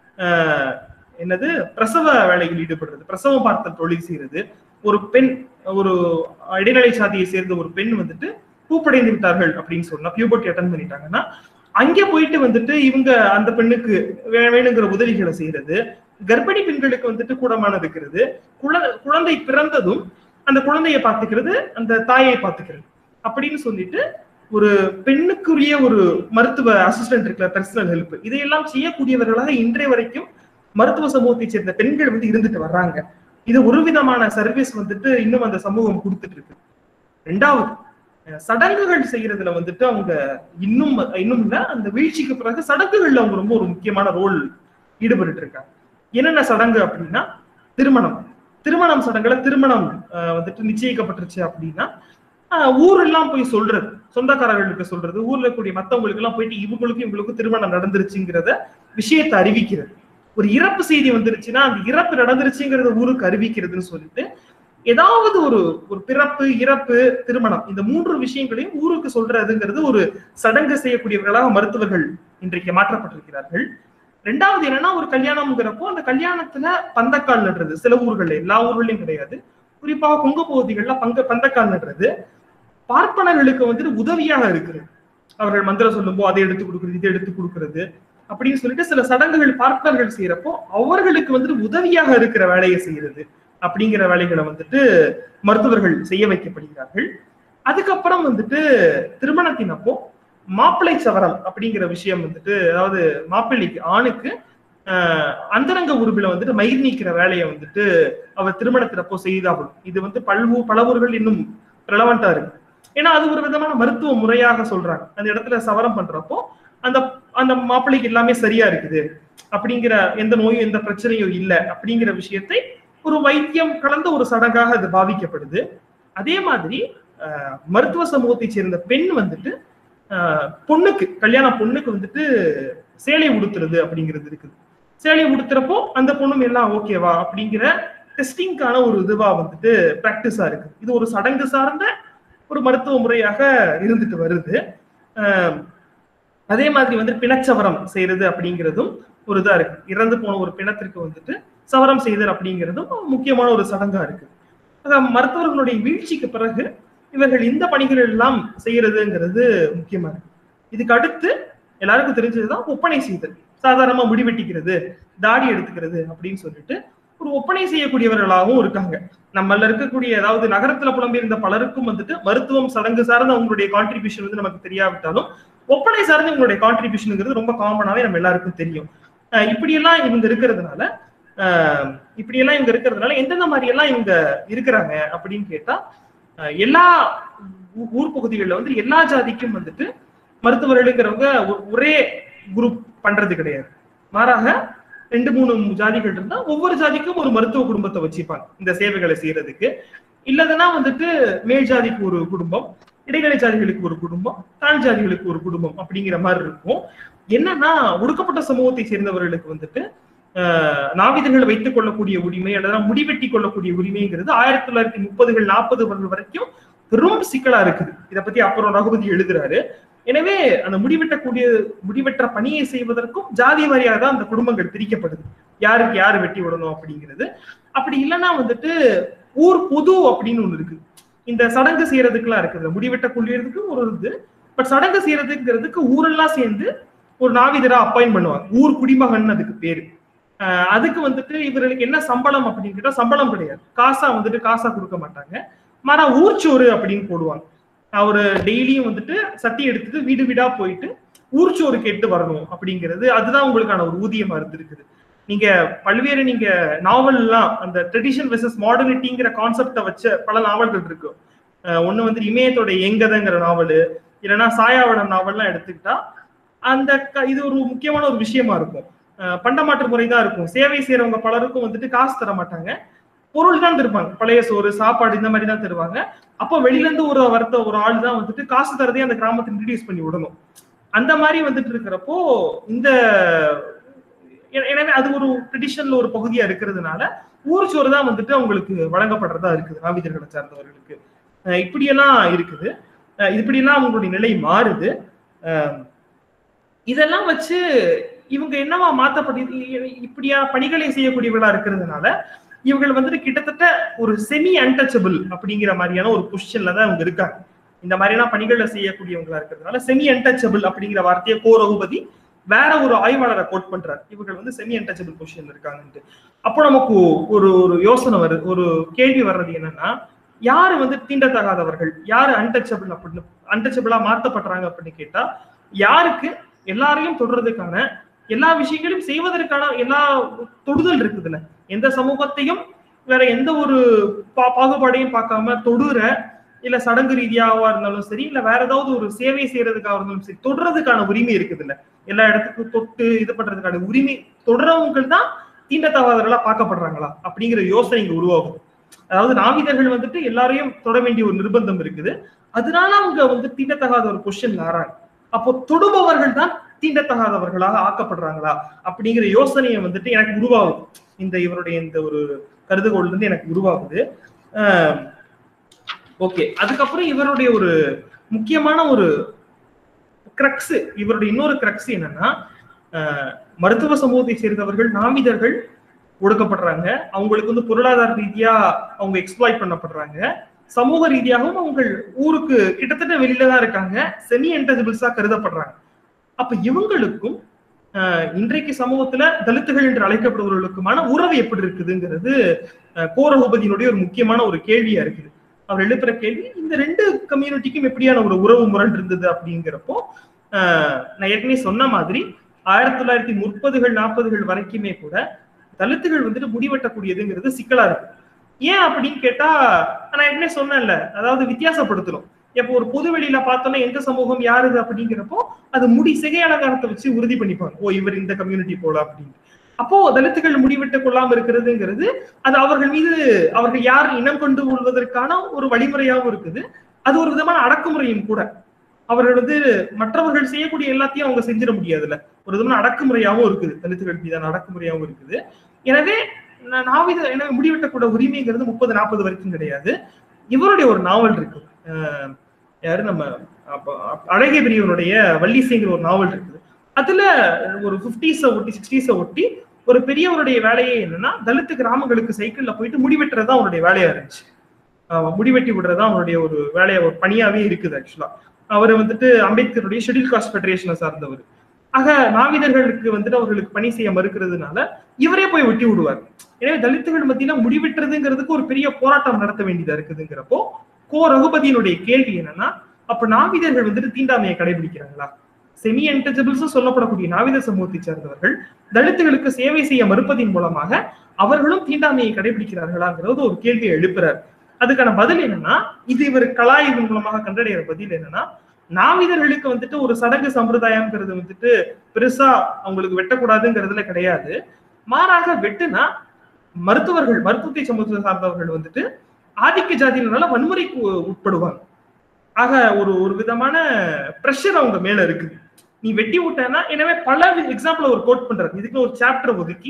[SPEAKER 2] ஆஹ் என்னது பிரசவ வேலையில் ஈடுபடுறது பிரசவம் பார்த்தல் தொழில் செய்யறது ஒரு பெண் ஒரு இடைநிலை சாதியை சேர்ந்த ஒரு பெண் வந்துட்டு பூப்படைந்து விட்டார்கள் அப்படின்னு சொன்னா பியூபர்ட்டி அட்டன் பண்ணிட்டாங்கன்னா அங்கே போயிட்டு வந்துட்டு இவங்க அந்த பெண்ணுக்கு வே- வேணுங்கிற உதவிகளை செய்யறது கர்ப்பிணி பெண்களுக்கு வந்துட்டு கூடமான இருக்கிறது குழந்தை குழந்தை பிறந்ததும் அந்த குழந்தையை பார்த்துக்கிறது அந்த தாயை பார்த்துக்கிறது அப்படின்னு சொல்லிட்டு ஒரு பெண்ணுக்குரிய ஒரு மருத்துவ அசிஸ்டன்ட் இருக்குல்ல பர்சனல் ஹெல்ப் இதையெல்லாம் செய்யக்கூடியவர்களாக இன்றைய வரைக்கும் மருத்துவ சமூகத்தை சேர்ந்த பெண்கள் வந்து இருந்துட்டு வர்றாங்க இது ஒரு விதமான சர்வீஸ் வந்துட்டு இன்னும் அந்த சமூகம் கொடுத்துட்டு இருக்கு ரெண்டாவது அஹ் சடங்குகள் செய்யறதுல வந்துட்டு அவங்க இன்னும் இன்னும் இல்ல அந்த வீழ்ச்சிக்கு பிறகு சடங்குகள்ல அவங்க ரொம்ப ஒரு முக்கியமான ரோல் ஈடுபட்டு இருக்காங்க என்னென்ன சடங்கு அப்படின்னா திருமணம் திருமணம் சடங்குல திருமணம் அஹ், வந்துட்டு நிச்சயிக்கப்பட்டுருச்சு அப்படின்னா ஆஹ், ஊரெல்லாம் போய் சொல்றது சொந்தக்காரர்களுக்கு சொல்றது ஊர்ல இருக்கக்கூடிய மத்தவங்களுக்கு எல்லாம் போயிட்டு இவங்களுக்கும் இவங்களுக்கும் திருமணம் நடந்துருச்சுங்கிறத விஷயத்தை அறிவிக்கிறது ஒரு இறப்பு செய்தி வந்துருச்சுன்னா அந்த இறப்பு நடந்துருச்சுங்கிறத ஊருக்கு அறிவிக்கிறதுன்னு சொல்லிட்டு ஏதாவது ஒரு ஒரு பிறப்பு இறப்பு திருமணம் இந்த மூன்று விஷயங்களையும் ஊருக்கு சொல்றதுங்கிறது ஒரு சடங்கு செய்யக்கூடியவர்களாக மருத்துவர்கள் இன்றைக்கு மாற்றப்பட்டிருக்கிறார்கள் ரெண்டாவது என்னன்னா ஒரு கல்யாணம்ங்கிறப்போ அந்த கல்யாணத்துல பந்தக்கால் நடுறது சில ஊர்கள்ல எல்லா ஊர்களையும் கிடையாது குறிப்பாக கொங்கு பகுதிகள்ல பங்க பந்தக்கால் நடுறது பார்ப்பனர்களுக்கு வந்துட்டு உதவியாக இருக்குது அவர்கள் மந்திரம் சொல்லும்போ அதை எடுத்து கொடுக்குறது இதை எடுத்து கொடுக்கறது அப்படின்னு சொல்லிட்டு சில சடங்குகள் பார்ப்பனர்கள் செய்யறப்போ அவர்களுக்கு வந்துட்டு உதவியாக இருக்கிற வேலையை செய்யறது அப்படிங்கிற வேலைகளை வந்துட்டு மருத்துவர்கள் செய்ய வைக்கப்படுகிறார்கள் அதுக்கப்புறம் வந்துட்டு திருமணத்தின் அப்போ மாப்பிள்ளை சவரம் அப்படிங்கிற விஷயம் வந்துட்டு அதாவது மாப்பிள்ளைக்கு ஆணுக்கு ஆஹ், அந்தரங்க உறுப்பில வந்துட்டு மயிர் நீக்கிற வேலையை வந்துட்டு அவர் திருமணத்தினப்போ செய்தாகும் இது வந்து பல்வூ பல ஊர்கள் இன்னும் ரெலவெண்டா இருக்கு ஏன்னா அது ஒரு விதமான மருத்துவ முறையாக சொல்றாங்க அந்த இடத்துல சவரம் பண்றப்போ அந்த அந்த மாப்பிள்ளைக்கு எல்லாமே சரியா இருக்குது அப்படிங்கிற எந்த நோயும் எந்த பிரச்சனையும் இல்லை அப்படிங்கிற விஷயத்தை ஒரு வைத்தியம் கலந்த ஒரு சடங்காக அது பாவிக்கப்படுது அதே மாதிரி ஆஹ், மருத்துவ சமூகத்தை சேர்ந்த பெண் வந்துட்டு ஆஹ், பொண்ணுக்கு கல்யாண பொண்ணுக்கு வந்துட்டு சேலை உடுத்துறது அப்படிங்கிறது இருக்குது சேலை உடுத்துறப்போ அந்த பொண்ணும் எல்லாம் ஓகேவா அப்படிங்கிற டெஸ்டிங்கான ஒரு இதுவா வந்துட்டு பிராக்டிஸா இருக்கு இது ஒரு சடங்கு சார்ந்த ஒரு மருத்துவ முறையாக இருந்துட்டு வருது ஆஹ், அதே மாதிரி வந்து பிணச்சவரம் செய்யறது அப்படிங்கிறதும் ஒரு இதா இருக்கு இறந்து போன ஒரு பிணத்திற்கு வந்துட்டு சவரம் செய்தல் அப்படிங்கிறதும் முக்கியமான ஒரு சடங்கா இருக்கு அதான் மருத்துவர்களுடைய வீழ்ச்சிக்கு பிறகு இவர்கள் இந்த பணிகள் எல்லாம் செய்யறதுங்கிறது முக்கியமா இருக்கு இதுக்கு அடுத்து எல்லாருக்கும் தெரிஞ்சதுதான் ஒப்பனை செய்தல் சாதாரணமா முடிவெட்டிக்கிறது தாடி எடுத்துக்கிறது அப்படின்னு சொல்லிட்டு ஒரு ஒப்பனை செய்யக்கூடியவர்களாகவும் இருக்காங்க நம்மள இருக்கக்கூடிய அதாவது நகரத்துல புலம்பெயர்ந்த பலருக்கும் வந்துட்டு மருத்துவம் சடங்கு சார்ந்த அவங்களுடைய கான்ட்ரிபியூஷன் வந்து நமக்கு தெரியாவிட்டாலும் ஒப்பனை சார்ந்த உங்களுடைய கான்ட்ரிபியூஷனுங்கிறது ரொம்ப காமனாவே நம்ம எல்லாருக்கும் தெரியும் அஹ் இப்படியெல்லாம் இவங்க இருக்கிறதுனால ஆஹ் இப்படியெல்லாம் இவங்க இருக்கிறதுனால எந்தெந்த மாதிரி எல்லாம் இவங்க இருக்கிறாங்க அப்படின்னு கேட்டா அஹ் எல்லா ஊ- ஊர் பகுதிகளில் வந்து எல்லா ஜாதிக்கும் வந்துட்டு மருத்துவர்களுங்கிறவங்க ஒ- ஒரே குரூப் பண்றது கிடையாது மாறாக ரெண்டு மூணு ஜாதிகள் இருந்தா ஒவ்வொரு ஜாதிக்கும் ஒரு மருத்துவ குடும்பத்தை வச்சுப்பாங்க இந்த சேவைகளை செய்யறதுக்கு இல்லதுன்னா வந்துட்டு மேல் ஜாதிக்கு ஒரு குடும்பம் இடைநிலை ஜாதிகளுக்கு ஒரு குடும்பம் தாழ் ஜாதிகளுக்கு ஒரு குடும்பம் அப்படிங்கிற மாதிரி இருக்கும் என்னன்னா ஒடுக்கப்பட்ட சமூகத்தை சேர்ந்தவர்களுக்கு வந்துட்டு அஹ், நாவிதர்கள் வைத்துக் கொள்ளக்கூடிய உரிமை அல்லது முடிவெட்டி கொள்ளக்கூடிய உரிமைங்கிறது ஆயிரத்தி தொள்ளாயிரத்தி முப்பதுகள் நாற்பது வரைக்கும் பெரும் சிக்கலா இருக்குது இதை பத்தி அப்புறம் ரகுபதி எழுதுறாரு எனவே அந்த முடிவெட்டக்கூடிய முடிவெற்ற பணியை செய்வதற்கும் ஜாதி வாரியாக தான் அந்த குடும்பங்கள் பிரிக்கப்படுது யாருக்கு யாரு வெட்டி விடணும் அப்படிங்கிறது அப்படி இல்லைன்னா வந்துட்டு ஊர் பொது அப்படின்னு ஒண்ணு இருக்கு இந்த சடங்கு செய்யறதுக்குலாம் இருக்குது முடிவெட்ட கொள்ளியறதுக்கு ஒரு இது பட் சடங்கு செய்யறதுங்கிறதுக்கு ஊரெல்லாம் சேர்ந்து ஒரு நாவிதரா அப்பாயின் பண்ணுவாங்க ஊர் குடிமகன் அதுக்கு பேரு ஆஹ் அதுக்கு வந்துட்டு இவர்களுக்கு என்ன சம்பளம் அப்படின்னு கேட்டா சம்பளம் கிடையாது காசா வந்துட்டு காசா கொடுக்க மாட்டாங்க மாறா ஊர்ச்சோறு அப்படின்னு போடுவாங்க அவரு டெய்லியும் வந்துட்டு சட்டி எடுத்துட்டு வீடு வீடா போயிட்டு ஊர்ச்சோறு கேட்டு வரணும் அப்படிங்கிறது அதுதான் உங்களுக்கான ஒரு ஊதியமா இருந்திருக்குது நீங்க பல்வேறு நீங்க நாவல் எல்லாம் அந்த ட்ரெடிஷன் வெர்சஸ் மாடர்னிட்டிங்கிற கான்செப்டை வச்ச பல நாவல்கள் இருக்கு அஹ் ஒண்ணு வந்து இமயத்தோட எங்கதங்கிற நாவல் இல்லைன்னா சாயாவளம் நாவல்லாம் எடுத்துக்கிட்டா அந்த க- இது ஒரு முக்கியமான ஒரு விஷயமா இருக்கும் அஹ் பண்டமாற்று முறை தான் இருக்கும் சேவை செய்யறவங்க பலருக்கும் வந்துட்டு காசு தர மாட்டாங்க பொருள் தான் தருவாங்க பழைய சோறு சாப்பாடு இந்த மாதிரி தான் தருவாங்க அப்போ வெளியில இருந்து ஒரு வரத்த ஒரு ஆள் தான் வந்துட்டு காசு தரதே அந்த கிராமத்தை இன்ட்ரடியூஸ் பண்ணி விடணும் அந்த மாதிரி வந்துட்டு இருக்கிறப்போ இந்த எ- எனவே அது ஒரு ட்ரெடிஷன்ல ஒரு பகுதியா இருக்கிறதுனால ஊர் சோறு தான் வந்துட்டு அவங்களுக்கு வழங்கப்படுறதா இருக்குது நாவிதர்களை சார்ந்தவர்களுக்கு அஹ் இப்படியெல்லாம் இருக்குது அஹ் இப்படியெல்லாம் அவங்களுடைய நிலை மாறுது அஹ் இதெல்லாம் வச்சு இவங்க என்னவா மாத்தப்படி இப்படியா பணிகளை செய்யக்கூடியவர்களா இருக்கிறதுனால இவங்க வந்துட்டு கிட்டத்தட்ட ஒரு செமி அன்டச்சபிள் அப்படிங்கிற மாதிரியான ஒரு பொசிஷன்ல தான் இவங்க இருக்காங்க இந்த மாதிரியான பணிகளை செய்யக்கூடியவங்களா இருக்கிறதுனால செமி அன்டச்சபிள் அப்படிங்கிற வார்த்தையை கோ ரகுபதி வேற ஒரு ஆய்வாளரை கோட் பண்றாரு இவர்கள் வந்து செமி அன்டச்சபிள் பொசிஷன்ல இருக்காங்கன்ட்டு அப்போ நமக்கு ஒரு ஒரு யோசனை வருது ஒரு கேள்வி வர்றது என்னன்னா யாரு வந்து தீண்டத்தகாதவர்கள் யாரு அன்டச்சபிள் அப்படின்னு அன்டச்சபிளா மாத்தப்படுறாங்க அப்படின்னு கேட்டா யாருக்கு எல்லாரையும் தொடுறதுக்கான எல்லா விஷயங்களையும் செய்வதற்கான எல்லா தொடுதல் இருக்குதுல்ல எந்த சமூகத்தையும் வேற எந்த ஒரு பா- பாகுபாடையும் பார்க்காம தொடுற இல்ல சடங்கு ரீதியாவா இருந்தாலும் சரி இல்ல வேற ஏதாவது ஒரு சேவை செய்யறதுக்காக இருந்தாலும் சரி தொடுறதுக்கான உரிமை இருக்குதுல்ல எல்லா இடத்துக்கும் தொட்டு இது பண்றதுக்கான உரிமை தொடரவங்க தான் தீண்டத்தகாதவர்களா பார்க்கப்படுறாங்களா அப்படிங்கிற யோசனை இங்க உருவாகும் அதாவது நாவிதர்கள் வந்துட்டு எல்லாரையும் தொட வேண்டிய ஒரு நிர்பந்தம் இருக்குது அதனால அவங்க வந்து தீண்டத்தகாத ஒரு கொஸ்டின் ஆறாங்க அப்போ தொடுபவர்கள் தான் தீண்டத்தகாதவர்களாக ஆக்கப்படுறாங்களா அப்படிங்கிற யோசனையை வந்துட்டு எனக்கு உருவாகுது இந்த இவருடைய இந்த ஒரு கருதுகோள் இருந்து எனக்கு உருவாகுது ஓகே அதுக்கப்புறம் இவருடைய ஒரு முக்கியமான ஒரு கிரக்ஸ் இவருடைய இன்னொரு கிரக்ஸ் என்னன்னா அஹ், மருத்துவ சமூகத்தை சேர்ந்தவர்கள் நாவிதர்கள் ஒடுக்கப்படுறாங்க அவங்களுக்கு வந்து பொருளாதார ரீதியா அவங்க எக்ஸ்ப்ளாய்ட் பண்ணப்படுறாங்க சமூக ரீதியாகவும் அவங்க ஊருக்கு கிட்டத்தட்ட வெளியில தான் இருக்காங்க செமி என்டஜபிள்ஸா கருதப்படுறாங்க அப்ப இவங்களுக்கும் அஹ், இன்றைக்கு சமூகத்துல தலித்துகள் என்று அழைக்கப்படுபவர்களுக்குமான உறவு எப்படி இருக்குதுங்கிறது அஹ், கோரகுபதியினுடைய ஒரு முக்கியமான ஒரு கேள்வியா இருக்குது அவர் எழுப்புற கேள்வி இந்த ரெண்டு கம்யூனிட்டிக்கும் எப்படியான ஒரு உறவு முரண் இருந்தது அப்படிங்கிறப்போ அஹ், நான் ஏற்கனவே சொன்ன மாதிரி ஆயிரத்தி தொள்ளாயிரத்தி முப்பதுகள் நாற்பதுகள் வரைக்குமே கூட தலித்துகள் வந்துட்டு முடிவெட்டக்கூடியதுங்கிறது சிக்கலா இருக்கு ஏன் அப்படின்னு கேட்டா நான் ஏற்கனவே சொன்னேன்ல அதாவது வித்தியாசப்படுத்தணும் இப்போ ஒரு பொது வெளியில பார்த்தோம்னா எந்த சமூகம் யாருது அப்படிங்கிறப்போ அது முடி சிகை அலங்காரத்தை வச்சு உறுதி பண்ணிப்பாங்க ஓ இவர் இந்த கம்யூனிட்டி போல அப்படின்னு அப்போ தலித்துகள் முடிவெட்டு கொள்ளாம இருக்கிறதுங்கிறது அது அவர்கள் மீது அவர்கள் யார் இனம் கொண்டு கொள்வதற்கான ஒரு வழிமுறையாகவும் இருக்குது அது ஒரு விதமான அடக்குமுறையும் கூட அவர்கள் வந்து மற்றவர்கள் செய்யக்கூடிய எல்லாத்தையும் அவங்க செஞ்சிட முடியாதுல்ல ஒரு விதமான அடக்குமுறையாகவும் இருக்குது தலித்துகள் மீதான அடக்குமுறையாகவும் இருக்குது எனவே நா- நாவித எனவே முடிவெட்டக்கூட உரிமைங்கிறது முப்பது நாற்பது வரைக்கும் கிடையாது இவருடைய ஒரு நாவல் இருக்கு அஹ் யாரு நம்ம அப்ப- அழகிய பெரியவனுடைய வள்ளிசைங்கிற ஒரு நாவல் இருக்குது அதுல ஒரு பிப்டிஸ ஒட்டி சிக்ஸ்டீஸ ஒட்டி ஒரு பெரியவருடைய வேலையே என்னன்னா தலித்து கிராமங்களுக்கு சைக்கிள்ல போயிட்டு முடிவெட்டுறது தான் அவருடைய வேலையா இருந்துச்சு ஆஹ் முடிவெட்டி விடுறது தான் அவருடைய ஒரு வேலையா ஒரு பணியாவே இருக்குது ஆக்சுவலா அவர் வந்துட்டு அம்பேத்கருடைய ஷெட்யூல் காஸ்ட் ஃபெடரேஷனை சார்ந்தவர் ஆக நாவிதர்களுக்கு வந்துட்டு அவர்களுக்கு பணி செய்ய மறுக்கிறதுனால இவரே போய் வெட்டி விடுவார் எனவே தலித்துகள் மத்தியில முடிவெட்டுறதுங்கிறதுக்கு ஒரு பெரிய போராட்டம் நடத்த வேண்டியதா இருக்குதுங்கிறப்போ கோ ரகுபதியினுடைய கேள்வி என்னன்னா அப்ப நாவிதர்கள் வந்துட்டு தீண்டாமையை கடைபிடிக்கிறாங்களா செமி என்டச்சபிள்ஸ் சொல்லப்படக்கூடிய நாவித சமூகத்தை சேர்ந்தவர்கள் தலித்துகளுக்கு சேவை செய்ய மறுப்பதின் மூலமாக அவர்களும் தீண்டாமையை கடைபிடிக்கிறார்களாங்கிறது ஒரு கேள்வியை எழுப்புறார் அதுக்கான பதில் என்னன்னா இது இவர் கலாய்வின் மூலமாக கண்டடைகிற பதில் என்னன்னா நாவிதர்களுக்கு வந்துட்டு ஒரு சடங்கு சம்பிரதாயம்ங்கிறது வந்துட்டு பெருசா அவங்களுக்கு வெட்டக்கூடாதுங்கிறதுல கிடையாது மாறாக வெட்டுனா மருத்துவர்கள் மருத்துவத்தை சமூகத்தை சார்ந்தவர்கள் வந்துட்டு ஆதிக்க ஜாதியினால வன்முறைக்கு உட்படுவாங்க ஆக ஒரு ஒரு விதமான ப்ரெஷர் அவங்க மேல இருக்குது நீ வெட்டி விட்டேன்னா எனவே பல எக்ஸாம்பிள் ஒரு கோட் பண்றாரு இதுக்கு ஒரு சாப்டர் ஒதுக்கி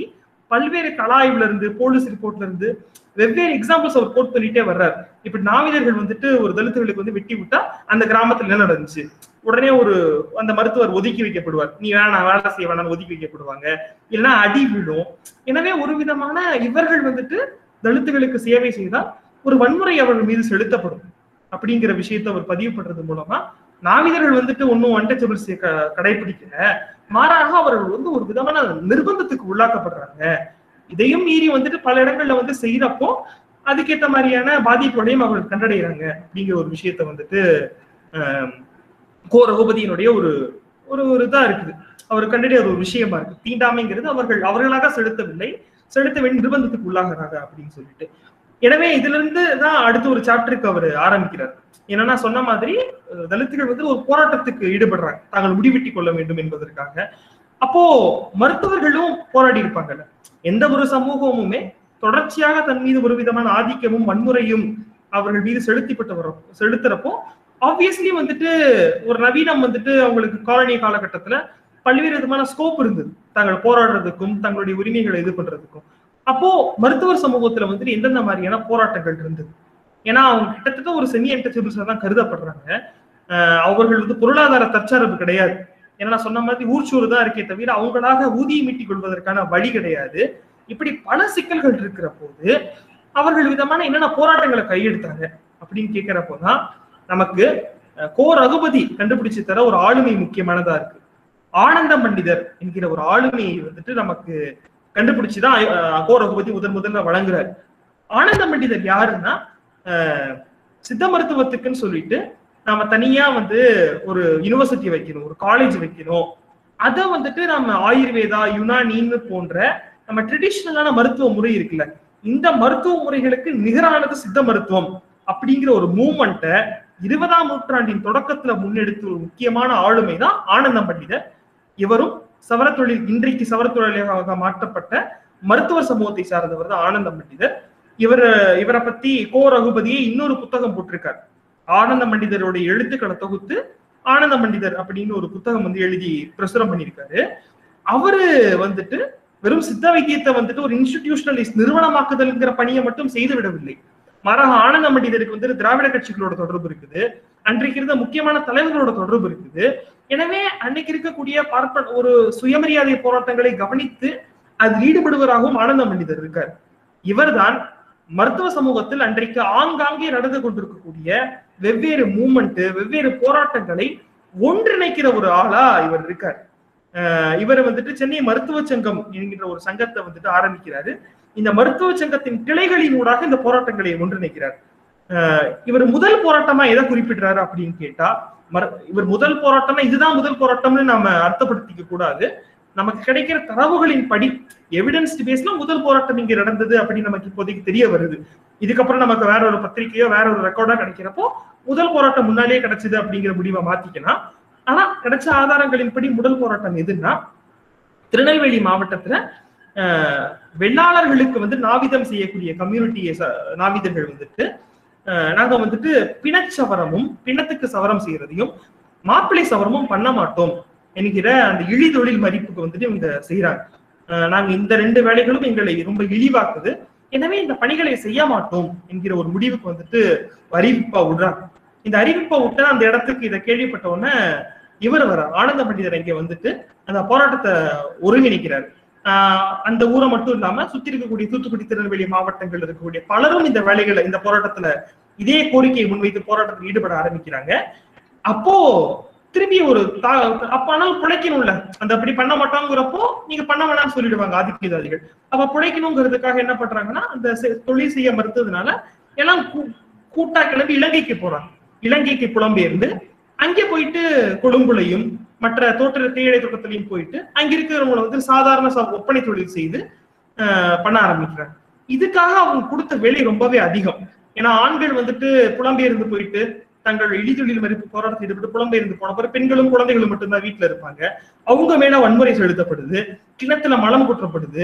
[SPEAKER 2] பல்வேறு கலாய்வுல இருந்து போலீஸ் ரிப்போர்ட்ல இருந்து வெவ்வேறு எக்ஸாம்பிள்ஸ் அவர் கோட் பண்ணிட்டே வர்றாரு இப்ப நாவிதர்கள் வந்துட்டு ஒரு தலித்துகளுக்கு வந்து வெட்டி விட்டா அந்த கிராமத்துல என்ன நடந்துச்சு உடனே ஒரு அந்த மருத்துவர் ஒதுக்கி வைக்கப்படுவார் நீ வேணாம் வேலை செய்ய வேணாம் ஒதுக்கி வைக்கப்படுவாங்க இல்லைன்னா அடி விழும் எனவே ஒரு விதமான இவர்கள் வந்துட்டு தலித்துகளுக்கு சேவை செய்தால் ஒரு வன்முறை அவர்கள் மீது செலுத்தப்படும் அப்படிங்கிற விஷயத்தை அவர் பதிவு பண்றது மூலமா நாவிதர்கள் வந்துட்டு ஒன்னும் அன்டச்சபிள்ஸ் கடைபிடிக்கல மாறாக அவர்கள் வந்து ஒரு விதமான நிர்பந்தத்துக்கு உள்ளாக்கப்படுறாங்க இதையும் மீறி வந்துட்டு பல இடங்கள்ல வந்து செய்யறப்போ அதுக்கேத்த மாதிரியான பாதிப்புகளையும் அவர்கள் கண்டடைகிறாங்க அப்படிங்கிற ஒரு விஷயத்த வந்துட்டு ஆஹ், கோ ரகுபதியினுடைய ஒரு ஒரு ஒரு இதா இருக்குது அவர் கண்டறிய ஒரு விஷயமா இருக்கு தீண்டாமைங்கிறது அவர்கள் அவர்களாக செலுத்தவில்லை செலுத்த வேண்டிய நிர்பந்தத்துக்கு உள்ளாகிறாங்க அப்படின்னு சொல்லிட்டு எனவே இதுல இருந்து தான் அடுத்த ஒரு சாப்டருக்கு அவர் ஆரம்பிக்கிறார் என்னன்னா சொன்ன மாதிரி அஹ், தலித்துகள் வந்து ஒரு போராட்டத்துக்கு ஈடுபடுறாங்க தாங்கள் முடிவெட்டி கொள்ள வேண்டும் என்பதற்காக அப்போ மருத்துவர்களும் போராடி இருப்பாங்கல்ல எந்த ஒரு சமூகமுமே தொடர்ச்சியாக தன் மீது ஒரு விதமான ஆதிக்கமும் வன்முறையும் அவர்கள் மீது செலுத்திப்பட்டு வரும் செலுத்துறப்போ ஆப்வியஸ்லி வந்துட்டு ஒரு நவீனம் வந்துட்டு அவங்களுக்கு காலனி காலகட்டத்துல பல்வேறு விதமான ஸ்கோப் இருந்தது தாங்கள் போராடுறதுக்கும் தங்களுடைய உரிமைகளை இது பண்றதுக்கும் அப்போ மருத்துவர் சமூகத்துல வந்துட்டு எந்தெந்த மாதிரியான போராட்டங்கள் இருந்தது ஏன்னா அவங்க கிட்டத்தட்ட ஒரு செமி அன்டச்சபிள்ஸ் தான் கருதப்படுறாங்க ஆஹ் அவர்கள் வந்து பொருளாதார தற்சார்பு கிடையாது ஏன்னா நான் சொன்ன மாதிரி ஊர்ச்சூறு தான் இருக்கே தவிர அவங்களாக ஊதியம் ஈட்டிக் கொள்வதற்கான வழி கிடையாது இப்படி பல சிக்கல்கள் இருக்கிற போது அவர்கள் விதமான என்னென்ன போராட்டங்களை கையெடுத்தாங்க அப்படின்னு கேட்கிறப்போதான் நமக்கு அஹ், கோ ரகுபதி கண்டுபிடிச்சு தர ஒரு ஆளுமை முக்கியமானதா இருக்கு ஆனந்த பண்டிதர் என்கிற ஒரு ஆளுமையை வந்துட்டு நமக்கு கண்டுபிடிச்சுதான் அஹ், கோ ரகுபதி முதன் முதல்ல வழங்குறாரு ஆனந்த பண்டிதர் யாருன்னா அஹ், சித்த மருத்துவத்துக்குன்னு சொல்லிட்டு நாம தனியா வந்து ஒரு யூனிவர்சிட்டி வைக்கணும் ஒரு காலேஜ் வைக்கணும் அதை வந்துட்டு நம்ம ஆயுர்வேதா யுனானின்னு போன்ற நம்ம ட்ரெடிஷ்னலான மருத்துவ முறை இருக்குல்ல இந்த மருத்துவ முறைகளுக்கு நிகரானது சித்த மருத்துவம் அப்படிங்கிற ஒரு மூமெண்ட்டை இருபதாம் நூற்றாண்டின் தொடக்கத்துல முன்னெடுத்த ஒரு முக்கியமான ஆளுமை தான் ஆனந்தம் பண்டிதர் இவரும் சவரத்தொழில் இன்றைக்கு சவரத்தொழிலாக மாற்றப்பட்ட மருத்துவர் சமூகத்தை சார்ந்தவர் தான் ஆனந்தம் பண்டிதர் இவர் இவரை பத்தி கோ ரகுபதியை இன்னொரு புத்தகம் போட்டிருக்கார் ஆனந்த பண்டிதருடைய எழுத்துக்களை தொகுத்து ஆனந்த பண்டிதர் அப்படின்னு ஒரு புத்தகம் வந்து எழுதி பிரசுரம் பண்ணியிருக்காரு அவரு வந்துட்டு வெறும் சித்த வைத்தியத்தை வந்துட்டு ஒரு இன்ஸ்டிடியூஷனலிஸ்ட் நிறுவனமாக்குதல்ங்கிற பணியை மட்டும் செய்து விடவில்லை மாறாக ஆனந்த பண்டிதருக்கு வந்து திராவிட கட்சிகளோட தொடர்பு இருக்குது அன்றைக்கு இருந்த முக்கியமான தலைவர்களோட தொடர்பு இருக்குது எனவே அன்னைக்கு இருக்கக்கூடிய பார்ப்பன ஒரு சுயமரியாதை போராட்டங்களை கவனித்து அதில் ஈடுபடுவராகவும் ஆனந்த பண்டிதர் இருக்கார் இவர்தான் மருத்துவ சமூகத்தில் அன்றைக்கு ஆங்காங்கே நடந்து கொண்டிருக்கக்கூடிய வெவ்வேறு மூமெண்ட் வெவ்வேறு போராட்டங்களை ஒன்றிணைக்கிற ஒரு ஆளா இவர் இருக்கார் அஹ் இவர் வந்துட்டு சென்னை மருத்துவ சங்கம் என்கிற ஒரு சங்கத்தை வந்துட்டு ஆரம்பிக்கிறாரு இந்த மருத்துவ சங்கத்தின் கிளைகளின் ஊடாக இந்த போராட்டங்களை ஒன்றிணைக்கிறார் அஹ் இவர் முதல் போராட்டமா எதை குறிப்பிடுறாரு அப்படின்னு கேட்டா மர- இவர் முதல் போராட்டம்னா இதுதான் முதல் போராட்டம்னு நாம அர்த்தப்படுத்திக்க கூடாது நமக்கு கிடைக்கிற தரவுகளின் படி எவிடன்ஸ் பேஸ்ல முதல் போராட்டம் இங்க நடந்தது அப்படின்னு நமக்கு இப்போதைக்கு தெரிய வருது இதுக்கப்புறம் நமக்கு வேற ஒரு பத்திரிகையோ வேற ஒரு ரெக்கார்டா கிடைக்கிறப்போ முதல் போராட்டம் முன்னாலேயே கிடைச்சது அப்படிங்கிற முடிவை மாத்திக்கலாம் ஆனா கிடைச்ச ஆதாரங்களின்படி முதல் போராட்டம் எதுன்னா திருநெல்வேலி மாவட்டத்துல அஹ், வெள்ளாளர்களுக்கு வந்து நாவிதம் செய்யக்கூடிய கம்யூனிட்டியை நாவிதர்கள் வந்துட்டு அஹ், நாங்க வந்துட்டு பிணச்சவரமும் பிணத்துக்கு சவரம் செய்யறதையும் மாப்பிள்ளை சவரமும் பண்ண மாட்டோம் என்கிற அந்த இழி தொழில் மதிப்புக்கு வந்துட்டு இவங்க செய்யறாங்க அஹ், நாங்க இந்த ரெண்டு வேலைகளும் எங்களை ரொம்ப இழிவாக்குது எனவே இந்த பணிகளை செய்ய மாட்டோம் என்கிற ஒரு முடிவுக்கு வந்துட்டு அறிவிப்பா விடுறாங்க இந்த அறிவிப்பை விட்டு அந்த இடத்துக்கு இதை கேள்விப்பட்ட உடனே இவர் வர ஆனந்த பண்டிதர் இங்க வந்துட்டு அந்த போராட்டத்தை ஒருங்கிணைக்கிறார் ஆஹ் அந்த ஊரை மட்டும் இல்லாம சுத்தி இருக்கக்கூடிய தூத்துக்குடி திருநெல்வேலி மாவட்டங்கள் இருக்கக்கூடிய பலரும் இந்த வேலைகளை இந்த போராட்டத்துல இதே கோரிக்கையை முன்வைத்து போராட்டத்தில் ஈடுபட ஆரம்பிக்கிறாங்க அப்போ திரும்பி ஒரு தா அப்ப ஆனால் பிழைக்கணும்ல அந்த அப்படி பண்ண மாட்டோங்கிறப்போ நீங்க பண்ண வேணாம்னு சொல்லிடுவாங்க ஆதிக்கதாதிகள் அப்ப பிழைக்கணுங்கிறதுக்காக என்ன பண்றாங்கன்னா அந்த செ- தொழில் செய்ய மறுத்ததுனால எல்லாம் கூ- கூட்டா கிளம்பி இலங்கைக்கு போறாங்க இலங்கைக்கு புலம்பெயர்ந்து அங்கே போயிட்டு கொழும்புலையும் மற்ற தோட்ட தேயிலை தோட்டத்திலையும் போயிட்டு அங்க இருக்கிறவங்களை வந்து சாதாரண ச- ஒப்பனை தொழில் செய்து ஆஹ், பண்ண ஆரம்பிக்கிறாங்க இதுக்காக அவங்க கொடுத்த வேலை ரொம்பவே அதிகம் ஏன்னா ஆண்கள் வந்துட்டு புலம்பெயர்ந்து போயிட்டு தங்கள் இழிதொழில் மறுப்பு போராட்டத்தில் ஈடுபட்டு புலம்பெயர்ந்து போன பிறகு பெண்களும் குழந்தைகளும் மட்டும்தான் வீட்டுல இருப்பாங்க அவங்க மேல வன்முறை செலுத்தப்படுது கிணத்துல மலம் குற்றப்படுது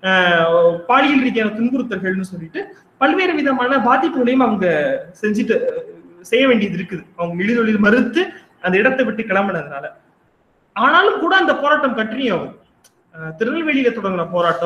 [SPEAKER 2] ஆஹ், பாலியல் ரீதியான துன்புறுத்தல்கள்னு சொல்லிட்டு பல்வேறு விதமான பாதிப்புகளையும் அவங்க செஞ்சுட்டு செய்ய வேண்டியது இருக்குது அவங்க இழிதொழில் மறுத்து அந்த இடத்தை விட்டு கிளம்பினதுனால ஆனாலும் கூட அந்த போராட்டம் கண்டினியூ ஆகும் அஹ் திருநெல்வேலியில தொடங்கின போராட்டம்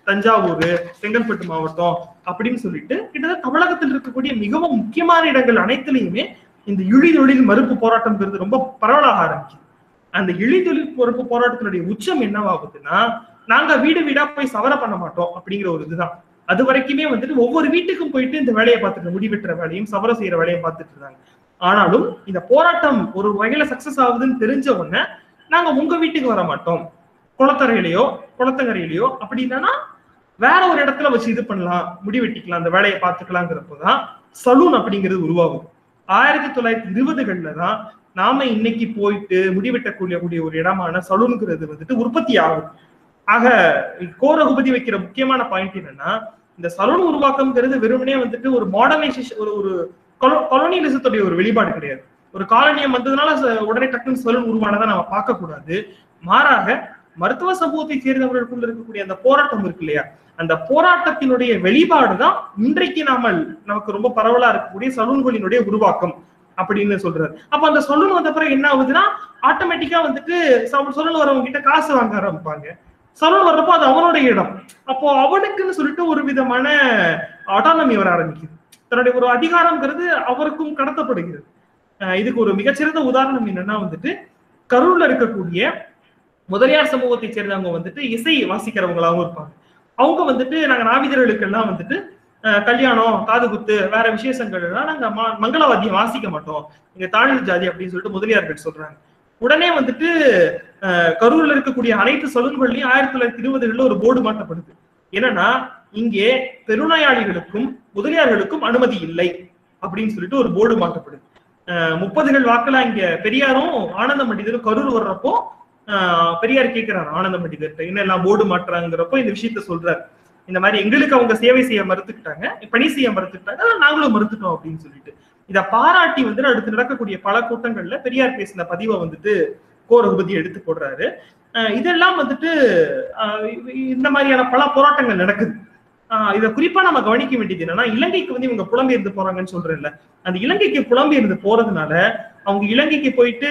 [SPEAKER 2] தஞ்சாவூர் செங்கல்பட்டு மாவட்டம் அப்படின்னு சொல்லிட்டு கிட்டத்தட்ட தமிழகத்தில் இருக்கக்கூடிய மிகவும் முக்கியமான இடங்கள் அனைத்துலயுமே இந்த இழிதொழில் மறுப்பு போராட்டம்ங்கிறது ரொம்ப பரவலாக ஆரம்பிக்குது அந்த இழிதொழில் மறுப்பு போராட்டத்தினுடைய உச்சம் என்னவாகுதுன்னா நாங்க வீடு வீடா போய் சவர பண்ண மாட்டோம் அப்படிங்கிற ஒரு இதுதான் அது வரைக்குமே வந்துட்டு ஒவ்வொரு வீட்டுக்கும் போயிட்டு இந்த வேலையை பார்த்துட்டு முடிவெட்டுற வேலையும் சவர செய்யற வேலையும் பார்த்துட்டு இருந்தாங்க ஆனாலும் இந்த போராட்டம் ஒரு வகையில சக்சஸ் ஆகுதுன்னு தெரிஞ்ச உடனே நாங்க உங்க வீட்டுக்கு வர மாட்டோம் குளத்தரையிலையோ குளத்தங்கரையிலையோ அப்படின்னா வேற ஒரு இடத்துல வச்சு இது பண்ணலாம் முடிவெட்டிக்கலாம் அந்த வேலையை பார்த்துக்கலாங்கிறப்பதான் சலூன் அப்படிங்கிறது உருவாகுது ஆயிரத்தி தொள்ளாயிரத்தி இருபதுகள்ல தான் நாம இன்னைக்கு போயிட்டு முடிவெட்டக்கூடிய கூடிய ஒரு இடமான சலூனுங்கிறது வந்துட்டு உற்பத்தி ஆகும் ஆக கோரகுபதி வைக்கிற முக்கியமான பாயிண்ட் என்னன்னா இந்த சலூன் உருவாக்கம்ங்கிறது வெறுமனே வந்துட்டு ஒரு மாடர்னைசேஷன் ஒரு ஒரு கொலோனியலிசத்துடைய ஒரு வெளிப்பாடு கிடையாது ஒரு காலனியம் வந்ததுனால ச- உடனே டக்குன்னு சலூன் உருவானதை நம்ம பார்க்க கூடாது மாறாக மருத்துவ சமூகத்தை சேர்ந்தவர்களுக்குள்ள இருக்கக்கூடிய அந்த போராட்டம் இருக்கு இல்லையா அந்த போராட்டத்தினுடைய வெளிப்பாடு தான் இன்றைக்கு நாம நமக்கு ரொம்ப பரவலா இருக்கக்கூடிய சலூன்களினுடைய உருவாக்கம் அப்படின்னு சொல்றாரு அப்ப அந்த சலூன் வந்த பிறகு என்ன ஆகுதுன்னா ஆட்டோமேட்டிக்கா வந்துட்டு சலூன் வரவங்க கிட்ட காசு வாங்க ஆரம்பிப்பாங்க சலூன் வர்றப்போ அது அவனுடைய இடம் அப்போ அவனுக்குன்னு சொல்லிட்டு ஒரு விதமான ஆட்டானமி வர ஆரம்பிக்குது தன்னுடைய ஒரு அதிகாரம்ங்கிறது அவருக்கும் கடத்தப்படுகிறது அஹ் இதுக்கு ஒரு மிகச்சிறந்த உதாரணம் என்னன்னா வந்துட்டு கரூர்ல இருக்கக்கூடிய முதலியார் சமூகத்தை சேர்ந்தவங்க வந்துட்டு இசை வாசிக்கிறவங்களாவும் இருப்பாங்க அவங்க வந்துட்டு நாங்க நாவிதர்களுக்கு எல்லாம் வந்துட்டு அஹ், கல்யாணம் காது குத்து வேற விசேஷங்கள் எல்லாம் நாங்க ம- மங்களவாத்தியம் வாசிக்க மாட்டோம் இங்க தாழ்வு ஜாதி அப்படின்னு சொல்லிட்டு முதலியார்கள் சொல்றாங்க உடனே வந்துட்டு அஹ், கரூர்ல இருக்கக்கூடிய அனைத்து சலூன்கள்லயும் ஆயிரத்தி தொள்ளாயிரத்தி இருபதுகள்ல ஒரு போர்டு மாட்டப்படுது என்னன்னா இங்கே பெருநோயாளிகளுக்கும் முதலியார்களுக்கும் அனுமதி இல்லை அப்படின்னு சொல்லிட்டு ஒரு போர்டு மாட்டப்படுது அஹ், முப்பதுகள் வாக்குல இங்க பெரியாரும் ஆனந்த மண்டிதரும் கரூர் வர்றப்போ ஆஹ் பெரியார் கேட்கிறார் ஆனந்த மண்டிதர்கிட்ட என்ன எல்லாம் போர்டு மாட்டுறாங்கிறப்போ இந்த விஷயத்த சொல்றாரு இந்த மாதிரி எங்களுக்கு அவங்க சேவை செய்ய மறுத்துக்கிட்டாங்க பணி செய்ய மறுத்துக்கிட்டாங்க ஆனா நாங்களும் மறுத்துட்டோம் அப்படின்னு சொல்லிட்டு இத பாராட்டி வந்து அடுத்து நடக்கக்கூடிய பல கூட்டங்கள்ல பெரியார் பேசின பதிவை வந்துட்டு கோ ரகுபதி எடுத்து போடுறாரு ஆஹ் இதெல்லாம் வந்துட்டு ஆஹ் இந்த மாதிரியான பல போராட்டங்கள் நடக்குது ஆஹ் இத குறிப்பா நம்ம கவனிக்க வேண்டியது என்னன்னா இலங்கைக்கு வந்து இவங்க புலம்பெயர்ந்து போறாங்கன்னு சொல்றேன்ல அந்த இலங்கைக்கு புலம்பெயர்ந்து போறதுனால அவங்க இலங்கைக்கு போயிட்டு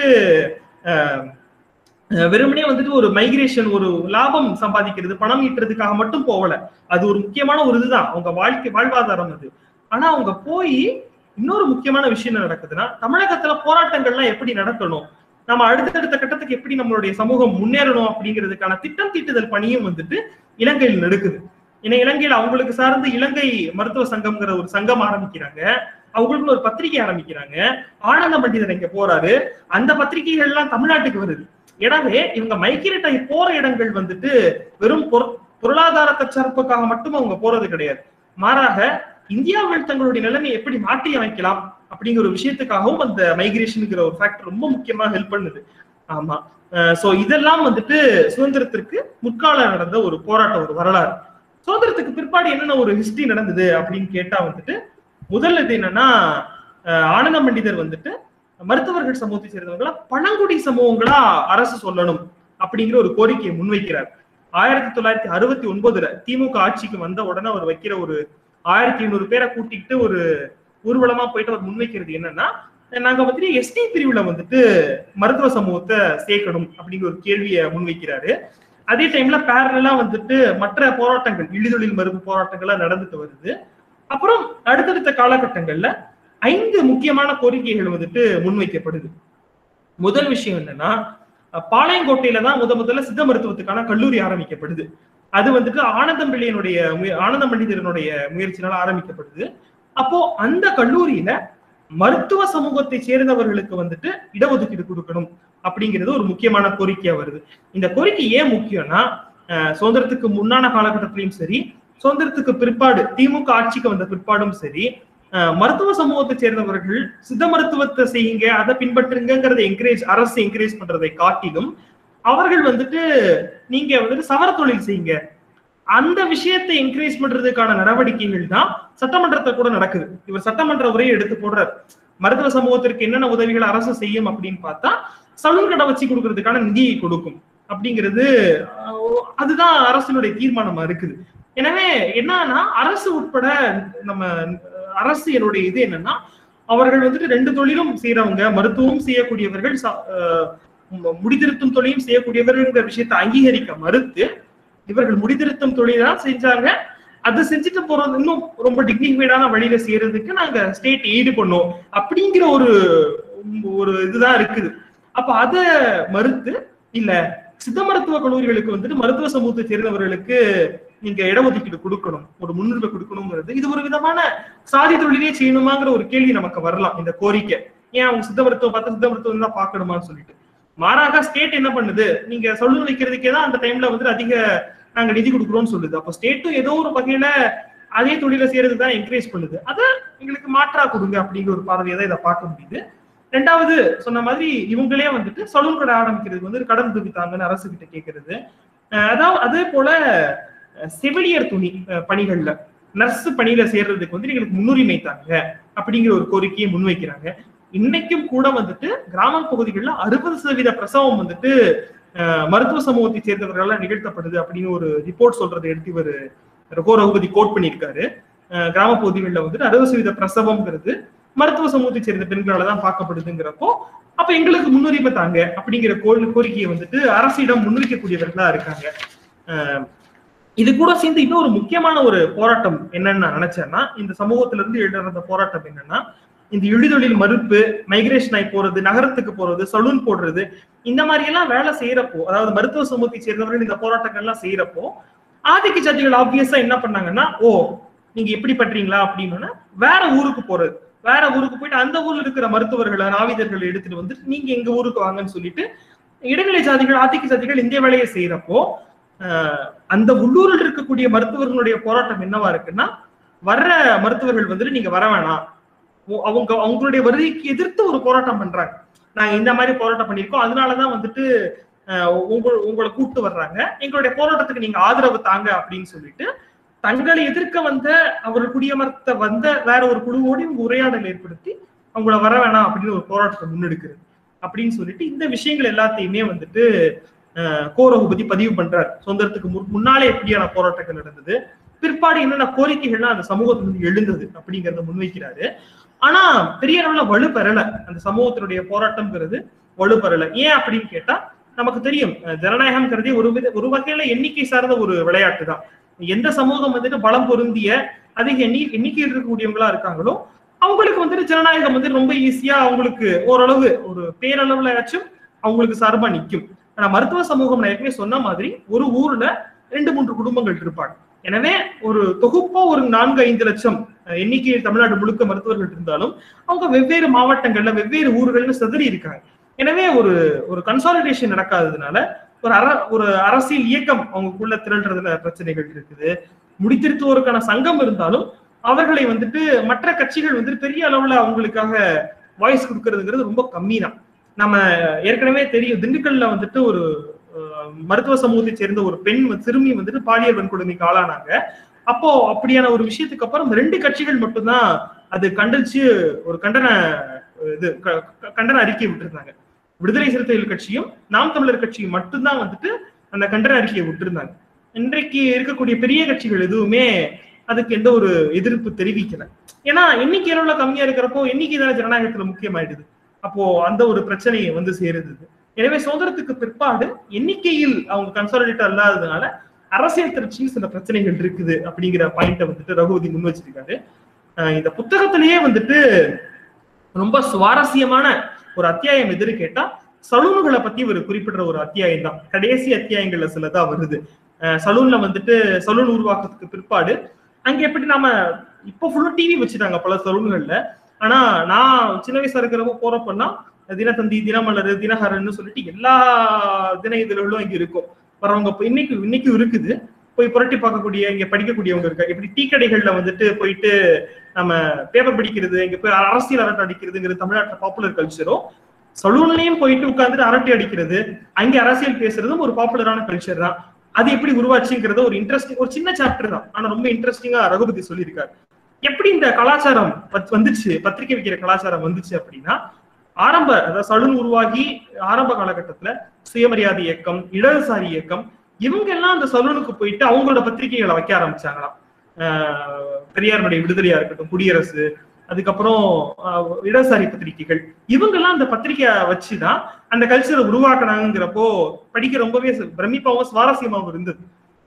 [SPEAKER 2] ஆஹ் அஹ் வெறுமனே வந்துட்டு ஒரு மைக்ரேஷன் ஒரு லாபம் சம்பாதிக்கிறது பணம் ஈட்டுறதுக்காக மட்டும் போகல அது ஒரு முக்கியமான ஒரு இதுதான் அவங்க வாழ்க்கை வாழ்வாதாரம் அது ஆனா அவங்க போய் இன்னொரு முக்கியமான விஷயம் என்ன நடக்குதுன்னா தமிழகத்துல போராட்டங்கள்லாம் எப்படி நடக்கணும் நம்ம அடுத்தடுத்த கட்டத்துக்கு எப்படி நம்மளுடைய சமூகம் முன்னேறணும் அப்படிங்கிறதுக்கான திட்டம் தீட்டுதல் பணியும் வந்துட்டு இலங்கையில் நடக்குது ஏன்னா இலங்கையில அவங்களுக்கு சார்ந்து இலங்கை மருத்துவ சங்கம்ங்கிற ஒரு சங்கம் ஆரம்பிக்கிறாங்க அவங்களுக்குன்னு ஒரு பத்திரிகை ஆரம்பிக்கிறாங்க ஆனந்த பண்டிதர் இங்க போறாரு அந்த பத்திரிகைகள் எல்லாம் தமிழ்நாட்டுக்கு வருது எனவே இவங்க மைக்ரேட் ஆகி போற இடங்கள் வந்துட்டு வெறும் பொரு- பொருளாதார தற்சார்புக்காக மட்டும் அவங்க போறது கிடையாது மாறாக இந்தியாவில் தங்களுடைய நிலைமையை எப்படி மாற்றி அமைக்கலாம் அப்படிங்கிற ஒரு விஷயத்துக்காகவும் அந்த மைக்ரேஷனுங்கிற ஒரு ஃபேக்டர் ரொம்ப முக்கியமா ஹெல்ப் பண்ணுது ஆமா சோ இதெல்லாம் வந்துட்டு சுதந்திரத்திற்கு முற்கால நடந்த ஒரு போராட்டம் ஒரு வரலாறு சுதந்திரத்துக்கு பிற்பாடு என்னென்ன ஒரு ஹிஸ்டரி நடந்தது அப்படின்னு கேட்டா வந்துட்டு முதல்ல இது என்னன்னா அஹ், ஆனந்த பண்டிதர் வந்துட்டு மருத்துவர்கள் சமூகத்தை சேர்ந்தவங்கள பழங்குடி சமூகங்களா அரசு சொல்லணும் அப்படிங்கிற ஒரு கோரிக்கையை முன்வைக்கிறார் ஆயிரத்தி தொள்ளாயிரத்தி அறுபத்தி ஒன்பதுல திமுக ஆட்சிக்கு வந்த உடனே அவர் வைக்கிற ஒரு ஆயிரத்தி ஐநூறு பேரை கூட்டிக்கிட்டு ஒரு ஊர்வலமா போயிட்டு அவர் முன்வைக்கிறது என்னன்னா நாங்க வந்துட்டு எஸ்டி பிரிவுல வந்துட்டு மருத்துவ சமூகத்தை சேர்க்கணும் அப்படிங்கிற ஒரு கேள்வியை முன்வைக்கிறாரு அதே டைம்ல பேரலா வந்துட்டு மற்ற போராட்டங்கள் இழிதொழில் மறுப்பு போராட்டங்கள்லாம் நடந்துட்டு வருது அப்புறம் அடுத்தடுத்த காலகட்டங்கள்ல ஐந்து முக்கியமான கோரிக்கைகள் வந்துட்டு முன்வைக்கப்படுது முதல் விஷயம் என்னன்னா அஹ், பாளையங்கோட்டையில தான் முத முதல்ல சித்த மருத்துவத்துக்கான கல்லூரி ஆரம்பிக்கப்படுது அது வந்துட்டு ஆனந்தம் பிள்ளையனுடைய முய- ஆனந்த பண்டிதரனுடைய முயற்சினால ஆரம்பிக்கப்படுது அப்போ அந்த கல்லூரியில மருத்துவ சமூகத்தை சேர்ந்தவர்களுக்கு வந்துட்டு இடஒதுக்கீடு கொடுக்கணும் அப்படிங்கிறது ஒரு முக்கியமான கோரிக்கையா வருது இந்த கோரிக்கை ஏன் முக்கியம்னா அஹ், சுதந்திரத்துக்கு முன்னான காலகட்டத்திலையும் சரி சுதந்திரத்துக்கு பிற்பாடு திமுக ஆட்சிக்கு வந்த பிற்பாடும் சரி அஹ், மருத்துவ சமூகத்தை சேர்ந்தவர்கள் சித்த மருத்துவத்தை செய்யுங்க அதை பின்பற்றுங்கிறத என்கரேஜ் அரசு என்கரேஜ் பண்றதை காட்டிலும் அவர்கள் வந்துட்டு நீங்க வந்துட்டு சவர தொழில் செய்யுங்க அந்த விஷயத்தை என்கரேஜ் பண்றதுக்கான நடவடிக்கைகள் தான் சட்டமன்றத்தை கூட நடக்குது இவர் சட்டமன்ற உரையை எடுத்து போடுறார் மருத்துவ சமூகத்திற்கு என்னென்ன உதவிகள் அரசு செய்யும் அப்படின்னு பார்த்தா சலூன் கடை வச்சு கொடுக்கறதுக்கான நிதியை கொடுக்கும் அப்படிங்கிறது அஹ், அதுதான் அரசினுடைய தீர்மானமா இருக்குது எனவே என்னன்னா அரசு உட்பட நம்ம அஹ், அரசு என்னுடைய இது என்னன்னா அவர்கள் வந்துட்டு ரெண்டு தொழிலும் செய்யறவங்க மருத்துவம் செய்யக்கூடியவர்கள் ச- அஹ், மு- முடிதிருத்தும் தொழிலும் செய்யக்கூடியவர்கள்ங்கிற விஷயத்தை அங்கீகரிக்க மறுத்து இவர்கள் முடிதிருத்தும் தொழில் தான் செஞ்சாங்க அது செஞ்சுட்டு போறது இன்னும் ரொம்ப டிக்னிஃபைடான வழியில செய்யறதுக்கு நாங்க ஸ்டேட் எய்டு பண்ணோம் அப்படிங்கிற ஒரு ஒரு இதுதான் இருக்குது அப்ப அத மறுத்து இல்ல சித்த மருத்துவ கல்லூரிகளுக்கு வந்துட்டு மருத்துவ சமூகத்தை சேர்ந்தவர்களுக்கு நீங்க இடஒதுக்கீடு கொடுக்கணும் ஒரு முன்னுரிமை கொடுக்கணுங்கிறது இது ஒரு விதமான சாதி தொழிலே செய்யணுமாங்கிற ஒரு கேள்வி நமக்கு வரலாம் இந்த கோரிக்கை ஏன் அவங்க சித்த மருத்துவம் பார்த்து சித்த மருத்துவம் தான் பார்க்கணுமான்னு சொல்லிட்டு மாறாக ஸ்டேட் என்ன பண்ணுது நீங்க சொல்லு வைக்கிறதுக்கே தான் அந்த டைம்ல வந்துட்டு அதிக நாங்க நிதி கொடுக்குறோம்னு சொல்லுது அப்போ ஸ்டேட்டும் ஏதோ ஒரு வகையில அதே தொழில செய்யறது தான் என்கரேஜ் பண்ணுது அதை எங்களுக்கு மாற்றா கொடுங்க அப்படிங்கிற ஒரு பார்வையை தான் இதை பார்க்க முடியுது ரெண்டாவது சொன்ன மாதிரி இவங்களே வந்துட்டு சலூன் கடை ஆரம்பிக்கிறதுக்கு வந்து கடன் துவித்தாங்கன்னு அரசு கிட்ட கேட்கறது அஹ் அதாவது அதே போல அஹ் செவிலியர் துணி அஹ் பணிகள்ல நர்ஸ் பணியில சேர்றதுக்கு வந்து எங்களுக்கு முன்னுரிமை தாங்க அப்படிங்கிற ஒரு கோரிக்கையை முன்வைக்கிறாங்க இன்னைக்கும் கூட வந்துட்டு கிராம பகுதிகளில் அறுபது சதவீத பிரசவம் வந்துட்டு அஹ், மருத்துவ சமூகத்தை சேர்ந்தவர்களால் நிகழ்த்தப்படுது அப்படின்னு ஒரு ரிப்போர்ட் சொல்றதை எடுத்து இவர் ரகோ ரகுபதி கோட் பண்ணியிருக்காரு அஹ், கிராம பகுதிகளில் வந்துட்டு அறுபது சதவீத பிரசவம்ங்கிறது மருத்துவ சமூகத்தை சேர்ந்த பெண்களால தான் பார்க்கப்படுதுங்கிறப்போ அப்ப எங்களுக்கு முன்னுரிமை தாங்க அப்படிங்கிற கோரி கோரிக்கையை வந்துட்டு அரசிடம் முன்வைக்கக்கூடியவர்களா இருக்காங்க அஹ், இது கூட சேர்ந்து இன்னொரு முக்கியமான ஒரு போராட்டம் என்னன்னு நான் நினைச்சேன்னா இந்த சமூகத்துல இருந்து எழுதுற போராட்டம் என்னன்னா இந்த இழிதொழில் மறுப்பு மைக்ரேஷன் ஆகி போறது நகரத்துக்கு போறது சலூன் போடுறது இந்த மாதிரி எல்லாம் வேலை செய்யறப்போ அதாவது மருத்துவ சமூகத்தை சேர்ந்தவர்கள் இந்த போராட்டங்கள் எல்லாம் செய்யறப்போ ஆதிக்க ஜாதிகள் ஆப்வியஸா என்ன பண்ணாங்கன்னா ஓ நீங்க எப்படி பண்றீங்களா அப்படின்னு வேற ஊருக்கு போறது வேற ஊருக்கு போயிட்டு அந்த ஊர்ல இருக்கிற மருத்துவர்களை நாவிதர்களை எடுத்துட்டு வந்துட்டு நீங்க எங்க ஊருக்கு வாங்கன்னு சொல்லிட்டு இடைநிலை ஜாதிகள் ஆதிக்க ஜாதிகள் இந்த வேலையை செய்யறப்போ ஆஹ், அந்த உள்ளூரில் இருக்கக்கூடிய மருத்துவர்களுடைய போராட்டம் என்னவா இருக்குன்னா வர்ற மருத்துவர்கள் வந்துட்டு நீங்க வர வேணாம் உ- அவங்க அவங்களுடைய வருகைக்கு எதிர்த்து ஒரு போராட்டம் பண்றாங்க நாங்க இந்த மாதிரி போராட்டம் பண்ணியிருக்கோம் அதனாலதான் வந்துட்டு ஆஹ், உங்க உங்களை கூட்டு வர்றாங்க எங்களுடைய போராட்டத்துக்கு நீங்க ஆதரவு தாங்க அப்படின்னு சொல்லிட்டு தங்களை எதிர்க்க வந்த அவர்கள் குடியமர்த்த வந்த வேற ஒரு குழுவோடு இவங்க உரையாடல் ஏற்படுத்தி அவங்கள வர வேணாம் அப்படின்னு ஒரு போராட்டத்தை முன்னெடுக்கிறது அப்படின்னு சொல்லிட்டு இந்த விஷயங்கள் எல்லாத்தையுமே வந்துட்டு ஆஹ், கோரகுபதி பதிவு பண்றாரு சுதந்திரத்துக்கு முன்- முன்னாலே எப்படியான போராட்டங்கள் நடந்தது பிற்பாடு என்னென்ன கோரிக்கைகள்லாம் அந்த சமூகத்திலிருந்து எழுந்தது அப்படிங்கறத முன்வைக்கிறாரு ஆனா பெரிய அளவுல வலு பெறல அந்த சமூகத்தினுடைய போராட்டம்ங்கிறது வலு பெறல ஏன் அப்படின்னு கேட்டா நமக்கு தெரியும் அஹ் ஜனநாயகம்ங்கிறதே ஒரு வித ஒரு வகையில எண்ணிக்கை சார்ந்த ஒரு விளையாட்டு தான் எந்த சமூகம் வந்துட்டு பலம் பொருந்திய அதிக எண்ணி எண்ணிக்கையில் இருக்கக்கூடியவங்களா இருக்காங்களோ அவங்களுக்கு வந்துட்டு ஜனநாயகம் வந்து ரொம்ப ஈஸியா அவங்களுக்கு ஓரளவு ஒரு பேரளவுலயாச்சும் அவங்களுக்கு சார்பா நிக்கும் ஆனா மருத்துவ சமூகம் நான் ஏற்கனவே சொன்ன மாதிரி ஒரு ஊர்ல ரெண்டு மூன்று குடும்பங்கள் இருப்பாங்க எனவே ஒரு தொகுப்பா ஒரு நான்கு ஐந்து லட்சம் அஹ், எண்ணிக்கையில் தமிழ்நாடு முழுக்க மருத்துவர்கள் இருந்தாலும் அவங்க வெவ்வேறு மாவட்டங்கள்ல வெவ்வேறு ஊர்கள்னு சிதறி இருக்காங்க எனவே ஒரு ஒரு கன்சாலிடேஷன் நடக்காததுனால ஒரு அர ஒரு அரசியல் இயக்கம் அவங்களுக்குள்ள திரள்றதுல பிரச்சனைகள் இருக்குது முடித்திருத்துவோருக்கான சங்கம் இருந்தாலும் அவர்களை வந்துட்டு மற்ற கட்சிகள் வந்துட்டு பெரிய அளவுல அவங்களுக்காக வாய்ஸ் கொடுக்கறதுங்கிறது ரொம்ப கம்மி தான் நம்ம ஏற்கனவே தெரியும் திண்டுக்கல்ல வந்துட்டு ஒரு அஹ், மருத்துவ சமூகத்தை சேர்ந்த ஒரு பெண் வந்து- சிறுமி வந்துட்டு பாலியல் வன்கொடுமைக்கு ஆளானாங்க அப்போ அப்படியான ஒரு விஷயத்துக்கு அப்புறம் ரெண்டு கட்சிகள் மட்டும்தான் அது கண்டிச்சு ஒரு கண்டன இது க- க- கண்டன அறிக்கை விட்டிருந்தாங்க விடுதலை சிறுத்தைகள் கட்சியும் நாம் தமிழர் கட்சியும் மட்டும்தான் வந்துட்டு அந்த கண்டன அறிக்கையை விட்டிருந்தாங்க இன்றைக்கு இருக்கக்கூடிய பெரிய கட்சிகள் எதுவுமே அதுக்கு எந்த ஒரு எதிர்ப்பு தெரிவிக்கல ஏன்னா எண்ணிக்கை அளவுல கம்மியா இருக்கிறப்போ எண்ணிக்கை தானே ஜனநாயகத்துல முக்கியமாயிடுது அப்போ அந்த ஒரு பிரச்சனையை வந்து சேருது எனவே சுதந்திரத்துக்கு பிற்பாடு எண்ணிக்கையில் அவங்க கன்சாலிடேட் அல்லாததுனால அரசியல் திருச்சியில் சில பிரச்சனைகள் இருக்குது அப்படிங்கிற பாயிண்ட வந்துட்டு ரகுவதி முன் வச்சிருக்காரு அஹ் இந்த புத்தகத்திலேயே வந்துட்டு ரொம்ப சுவாரஸ்யமான ஒரு அத்தியாயம் எதுன்னு கேட்டா சலூன்களை பத்தி ஒரு குறிப்பிடுற ஒரு அத்தியாயம் தான் கடைசி அத்தியாயங்கள்ல சிலதா வருது அஹ் சலூன்ல வந்துட்டு சலூன் உருவாக்கத்துக்கு பிற்பாடு அங்க எப்படி நாம இப்போ ஃபுல்லா டிவி வச்சுட்டாங்க பல சலூன்கள்ல ஆனா நான் சின்ன வயசா இருக்கிறப்ப போறப்பன்னா தினத்தந்தி தினமலர் தினகரன்னு சொல்லிட்டு எல்லா தின இதழ்களும் இங்க இருக்கும் வரவங்க இப்ப இன்னைக்கு இன்னைக்கும் இருக்குது போய் புரட்டி பார்க்கக்கூடிய இங்க படிக்கக்கூடியவங்க இருக்கா இப்படி டீ கடைகள்ல வந்துட்டு போயிட்டு நம்ம பேப்பர் படிக்கிறது இங்க போய் அரசியல் அரட்டை அடிக்கிறதுங்கிறது தமிழ்நாட்டுல பாப்புலர் கல்ச்சரும் சலூன்லயும் போயிட்டு உட்கார்ந்துட்டு அரட்டை அடிக்கிறது அங்கே அரசியல் பேசுறதும் ஒரு பாப்புலரான கல்ச்சர் தான் அது எப்படி உருவாச்சுங்கிறத ஒரு இன்ட்ரெஸ்டிங் ஒரு சின்ன சாப்டர் தான் ஆனா ரொம்ப இன்ட்ரெஸ்டிங்கா ரகுபதி சொல்லியிருக்காரு எப்படி இந்த கலாச்சாரம் வத்- வந்துச்சு பத்திரிகை வைக்கிற கலாச்சாரம் வந்துச்சு அப்படின்னா ஆரம்ப அதாவது சலூன் உருவாகி ஆரம்ப காலகட்டத்துல சுயமரியாதை இயக்கம் இடதுசாரி இயக்கம் இவங்க எல்லாம் அந்த சலூனுக்கு போயிட்டு அவங்களோட பத்திரிகைகளை வைக்க ஆரம்பிச்சாங்களாம் ஆஹ் பெரியாருடைய விடுதலையா இருக்கட்டும் குடியரசு அதுக்கப்புறம் ஆஹ் இடதுசாரி பத்திரிகைகள் இவங்க எல்லாம் அந்த பத்திரிகையை வச்சுதான் அந்த கல்ச்சரை உருவாக்குனாங்கிறப்போ படிக்க ரொம்பவே சு- பிரமிப்பாவும் சுவாரஸ்யமாவும் இருந்தது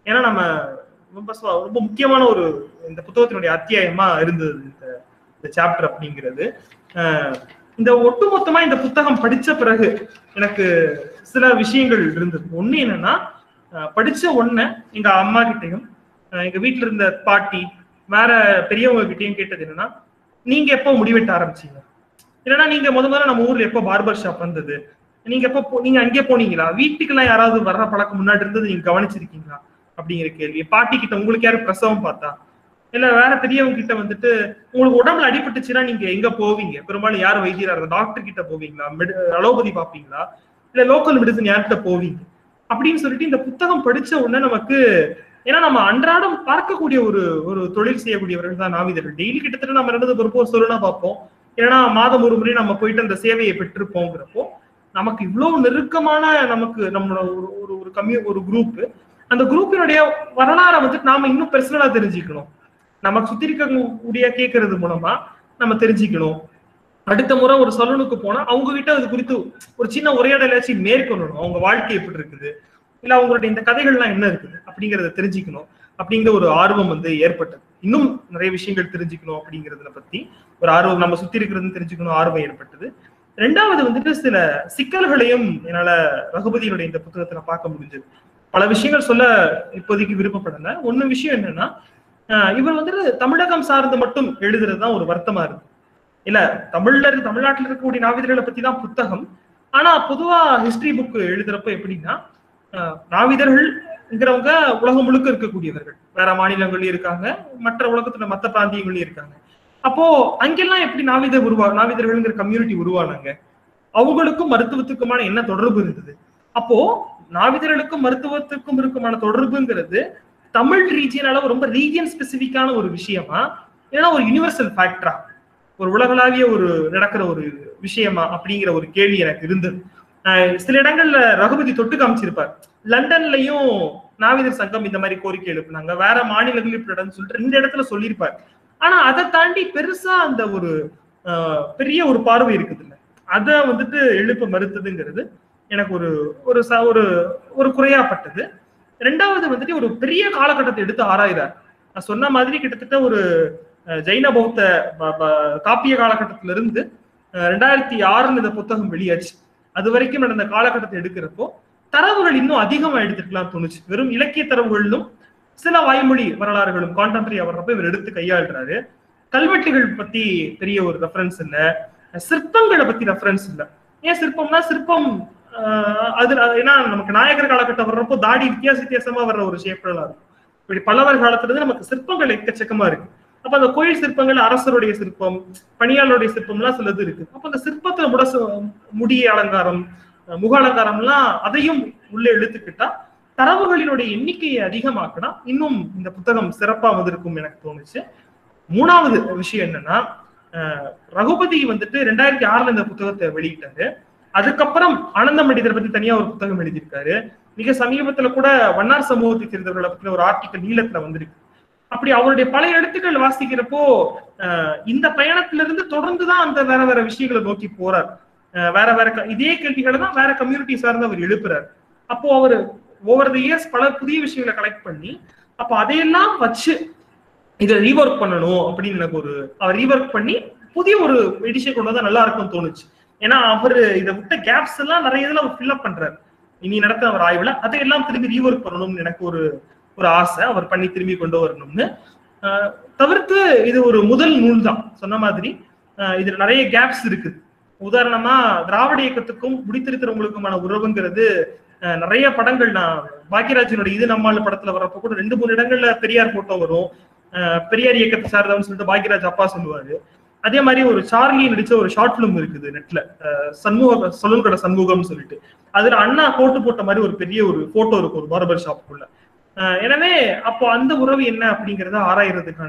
[SPEAKER 2] ஏன்னா நம்ம ரொம்ப சுவ- ரொம்ப முக்கியமான ஒரு இந்த புத்தகத்தினுடைய அத்தியாயமா இருந்தது இந்த இந்த சாப்டர் அப்படிங்கிறது அஹ் இந்த ஒட்டுமொத்தமா இந்த புத்தகம் படிச்ச பிறகு எனக்கு சில விஷயங்கள் இருந்தது ஒண்ணு என்னன்னா அஹ் படிச்ச ஒண்ணு எங்க அம்மா கிட்டயும் அஹ் எங்க வீட்டுல இருந்த பாட்டி வேற பெரியவங்க கிட்டயும் கேட்டது என்னன்னா நீங்க எப்போ முடிவெட்ட ஆரம்பிச்சீங்க இல்லைன்னா நீங்க முத முதல்ல நம்ம ஊர்ல எப்போ பார்பர் ஷாப் வந்தது நீங்க எப்போ போ- நீங்க அங்கே போனீங்களா வீட்டுக்கெல்லாம் யாராவது வர்ற பழக்கம் முன்னாடி இருந்தது நீங்க கவனிச்சிருக்கீங்களா அப்படிங்கிற கேள்வி பாட்டி கிட்ட உங்களுக்கு யாரு பிரசவம் பார்த்தா இல்ல வேற பெரியவங்க கிட்ட வந்துட்டு உங்களுக்கு உடம்புல அடிபட்டுச்சுன்னா நீங்க எங்க போவீங்க பெரும்பாலும் யார் வைத்தியரா இருந்தா டாக்டர் கிட்ட போவீங்களா மெடி அலோபதி பாப்பீங்களா இல்ல லோக்கல் மெடிசன் யார்கிட்ட போவீங்க அப்படின்னு சொல்லிட்டு இந்த புத்தகம் படிச்ச உடனே நமக்கு ஏன்னா நம்ம அன்றாடம் பார்க்கக்கூடிய ஒரு ஒரு தொழில் செய்யக்கூடியவர்கள் தான் நாவிதர்கள் டெய்லி கிட்டத்தட்ட நம்ம ரெண்டு பொறுப்போ சொல்லணும் பார்ப்போம் ஏன்னா மாதம் ஒரு முறை நம்ம போயிட்டு அந்த சேவையை பெற்றிருப்போங்கிறப்போ நமக்கு இவ்வளவு நெருக்கமான நமக்கு நம்மளோட ஒரு ஒரு ஒரு கம்யூ ஒரு குரூப் அந்த குரூப்பினுடைய வரலாறை வந்துட்டு நாம இன்னும் பர்சனலா தெரிஞ்சுக்கணும் நமக்கு சுத்தி இருக்கக்கூடிய கேட்கறது மூலமா நம்ம தெரிஞ்சுக்கணும் அடுத்த முறை ஒரு சலூனுக்கு போனா அவங்க கிட்ட அது குறித்து ஒரு சின்ன உரையாடலாச்சும் மேற்கொள்ளணும் அவங்க வாழ்க்கை எப்படி இருக்குது இல்ல அவங்களுடைய இந்த கதைகள்லாம் என்ன இருக்குது அப்படிங்கறத தெரிஞ்சுக்கணும் அப்படிங்கிற ஒரு ஆர்வம் வந்து ஏற்பட்டது இன்னும் நிறைய விஷயங்கள் தெரிஞ்சுக்கணும் அப்படிங்கறத பத்தி ஒரு ஆர்வம் நம்ம சுத்தி இருக்கிறது தெரிஞ்சுக்கணும் ஆர்வம் ஏற்பட்டது ரெண்டாவது வந்துட்டு சில சிக்கல்களையும் என்னால ரகுபதியினுடைய இந்த புத்தகத்துல பார்க்க முடிஞ்சது பல விஷயங்கள் சொல்ல இப்போதைக்கு விருப்பப்படல ஒண்ணு விஷயம் என்னன்னா ஆஹ் இவர் வந்துட்டு தமிழகம் சார்ந்து மட்டும் எழுதுறது தான் ஒரு வருத்தமா இருக்கு இல்ல தமிழ்ல இருக்க தமிழ்நாட்டுல இருக்கக்கூடிய நாவிதர்களை பத்தி தான் புத்தகம் ஆனா பொதுவா ஹிஸ்டரி புக் எழுதுறப்ப எப்படின்னா ஆஹ் நாவிதர்கள்ங்கிறவங்க உலகம் முழுக்க இருக்கக்கூடியவர்கள் வேற மாநிலங்கள்லயும் இருக்காங்க மற்ற உலகத்துல மத்த பிராந்தியங்கள்லயும் இருக்காங்க அப்போ அங்கெல்லாம் எப்படி நாவிதர் உருவா நாவிதர்கள்ங்கிற கம்யூனிட்டி உருவானாங்க அவங்களுக்கும் மருத்துவத்துக்குமான என்ன தொடர்பு இருந்தது அப்போ நாவிதர்களுக்கும் மருத்துவத்துக்கும் இருக்குமான தொடர்புங்கிறது தமிழ் ரீஜியன் அளவு ரொம்ப ரீஜியன் ஸ்பெசிபிக்கான ஒரு விஷயமா ஏன்னா ஒரு யுனிவர்சல் ஃபேக்டரா ஒரு உலகளாவிய ஒரு நடக்கிற ஒரு விஷயமா அப்படிங்கிற ஒரு கேள்வி எனக்கு இருந்தது ஆஹ் சில இடங்கள்ல ரகுபதி தொட்டு காமிச்சிருப்பார் லண்டன்லயும் நாவிதர் சங்கம் இந்த மாதிரி கோரிக்கை எழுப்புனாங்க வேற மாநிலங்களில் இப்படி நடந்துன்னு சொல்லிட்டு ரெண்டு இடத்துல சொல்லியிருப்பார் ஆனா அதை தாண்டி பெருசா அந்த ஒரு ஆஹ் பெரிய ஒரு பார்வை இருக்குது இல்ல அத வந்துட்டு எழுப்ப மறுத்ததுங்கிறது எனக்கு ஒரு ஒரு ச- ஒரு ஒரு குறையாப்பட்டது ரெண்டாவது வந்துட்டு ஒரு பெரிய காலகட்டத்தை எடுத்து ஆராய்றார் நான் சொன்ன மாதிரி கிட்டத்தட்ட ஒரு அஹ், ஜைன பௌத்த ப- ப- காப்பிய காலகட்டத்தில இருந்து அஹ், ரெண்டாயிரத்தி ஆறுல இந்த புத்தகம் வெளியாச்சு அது வரைக்கும் நடந்த காலகட்டத்தை எடுக்கிறப்போ தரவுகள் இன்னும் அதிகமா எடுத்துக்கலாம் தோணுச்சு வெறும் இலக்கிய தரவுகளிலும் சில வாய்மொழி வரலாறுகளும் கான்டெம்பரரி வர்றப்ப இவர் எடுத்து கையாளுறாரு கல்வெட்டுகள் பத்தி பெரிய ஒரு ரெஃபரன்ஸ் இல்ல சிற்பங்களை பத்தி ரெஃபரன்ஸ் இல்ல ஏன் சிற்பம்னா சிற்பம் ஆஹ், அது அது ஏன்னா நமக்கு நாயகர் காலகட்டம் வர்றப்போ தாடி வித்தியாச வித்தியாசமா வர்ற ஒரு ஷேப்லாம் இருக்கும் இப்படி பல்லவர் காலத்துல இருந்து நமக்கு சிற்பங்கள் எக்கச்சக்கமா இருக்கு அப்ப அந்த கோயில் சிற்பங்கள் அரசருடைய சிற்பம் பணியாளருடைய சிற்பம்லாம் சிலது இருக்கு அப்ப அந்த சிற்பத்துல முடசு முடி அலங்காரம் அஹ், முக அலங்காரம்லாம் அதையும் உள்ளே இழுத்துக்கிட்டா தரவுகளினுடைய எண்ணிக்கையை அதிகமாக்கினா இன்னும் இந்த புத்தகம் சிறப்பா வந்திருக்கும் எனக்கு தோணுச்சு மூணாவது விஷயம் என்னன்னா அஹ், ரகுபதி வந்துட்டு ரெண்டாயிரத்தி ஆறுல இந்த புத்தகத்தை வெளியிட்டாரு அதுக்கப்புறம் ஆனந்த மனிதரை பத்தி தனியா ஒரு புத்தகம் எழுதியிருக்காரு மிக சமீபத்துல கூட வண்ணார் சமூகத்தை சேர்ந்தவர்களை பத்தின ஒரு ஆர்டிக்கல் நீளத்துல வந்திருக்கு அப்படி அவருடைய பல எழுத்துக்கள் வாசிக்கிறப்போ அஹ், இந்த பயணத்துல இருந்து தொடர்ந்துதான் அந்த வேற வேற விஷயங்களை நோக்கி போறார் அஹ், வேற வேற க- இதே கேள்விகளை தான் வேற கம்யூனிட்டி சார்ந்து அவர் எழுப்புறார் அப்போ அவர் ஓவர் தி இயர்ஸ் பல புதிய விஷயங்களை கலெக்ட் பண்ணி அப்போ அதையெல்லாம் வச்சு இதை ரீஒர்க் பண்ணணும் அப்படின்னு எனக்கு ஒரு அவர் ரீஒர்க் பண்ணி புதிய ஒரு எடிஷன் கொண்டு வந்தா நல்லா இருக்கும்னு தோணுச்சு ஏன்னா அவர் இதை விட்ட கேப்ஸ் எல்லாம் நிறைய இதுல அவர் ஃபில்அப் பண்றாரு இனி நடத்த அவர் ஆய்வுல அதையெல்லாம் திரும்பி ரீஒர்க் பண்ணணும்னு எனக்கு ஒரு ஒரு ஆசை அவர் பண்ணி திரும்பி கொண்டு வரணும்னு ஆஹ் தவிர்த்து இது ஒரு முதல் நூல் தான் சொன்ன மாதிரி ஆஹ் இதுல நிறைய கேப்ஸ் இருக்கு உதாரணமா திராவிட இயக்கத்துக்கும் முடித்திருக்கிறவங்களுக்குமான உறவுங்கிறது ஆஹ் நிறைய படங்கள் நான் பாக்கியராஜனுடைய இது நம்மால் படத்துல வரப்போ கூட ரெண்டு மூணு இடங்கள்ல பெரியார் போட்டோ வரும் ஆஹ் பெரியார் இயக்கத்தை சார்ந்தவன் சொல்லிட்டு பாக்கியராஜ் அப்பா சொல்லுவாரு அதே மாதிரி ஒரு சார்லி நடிச்ச ஒரு ஷார்ட் பிலிம் இருக்குது நெட்ல சண்முக சலூன்கடை சண்முகம்னு சொல்லிட்டு அதுல அண்ணா கோட்டு போட்ட மாதிரி ஒரு பெரிய ஒரு போட்டோ இருக்கும் ஒரு பார்பர் ஷாப்புக்குள்ள ஆஹ் எனவே அப்போ அந்த உறவு என்ன அப்படிங்கறத ஆராயறதுக்கான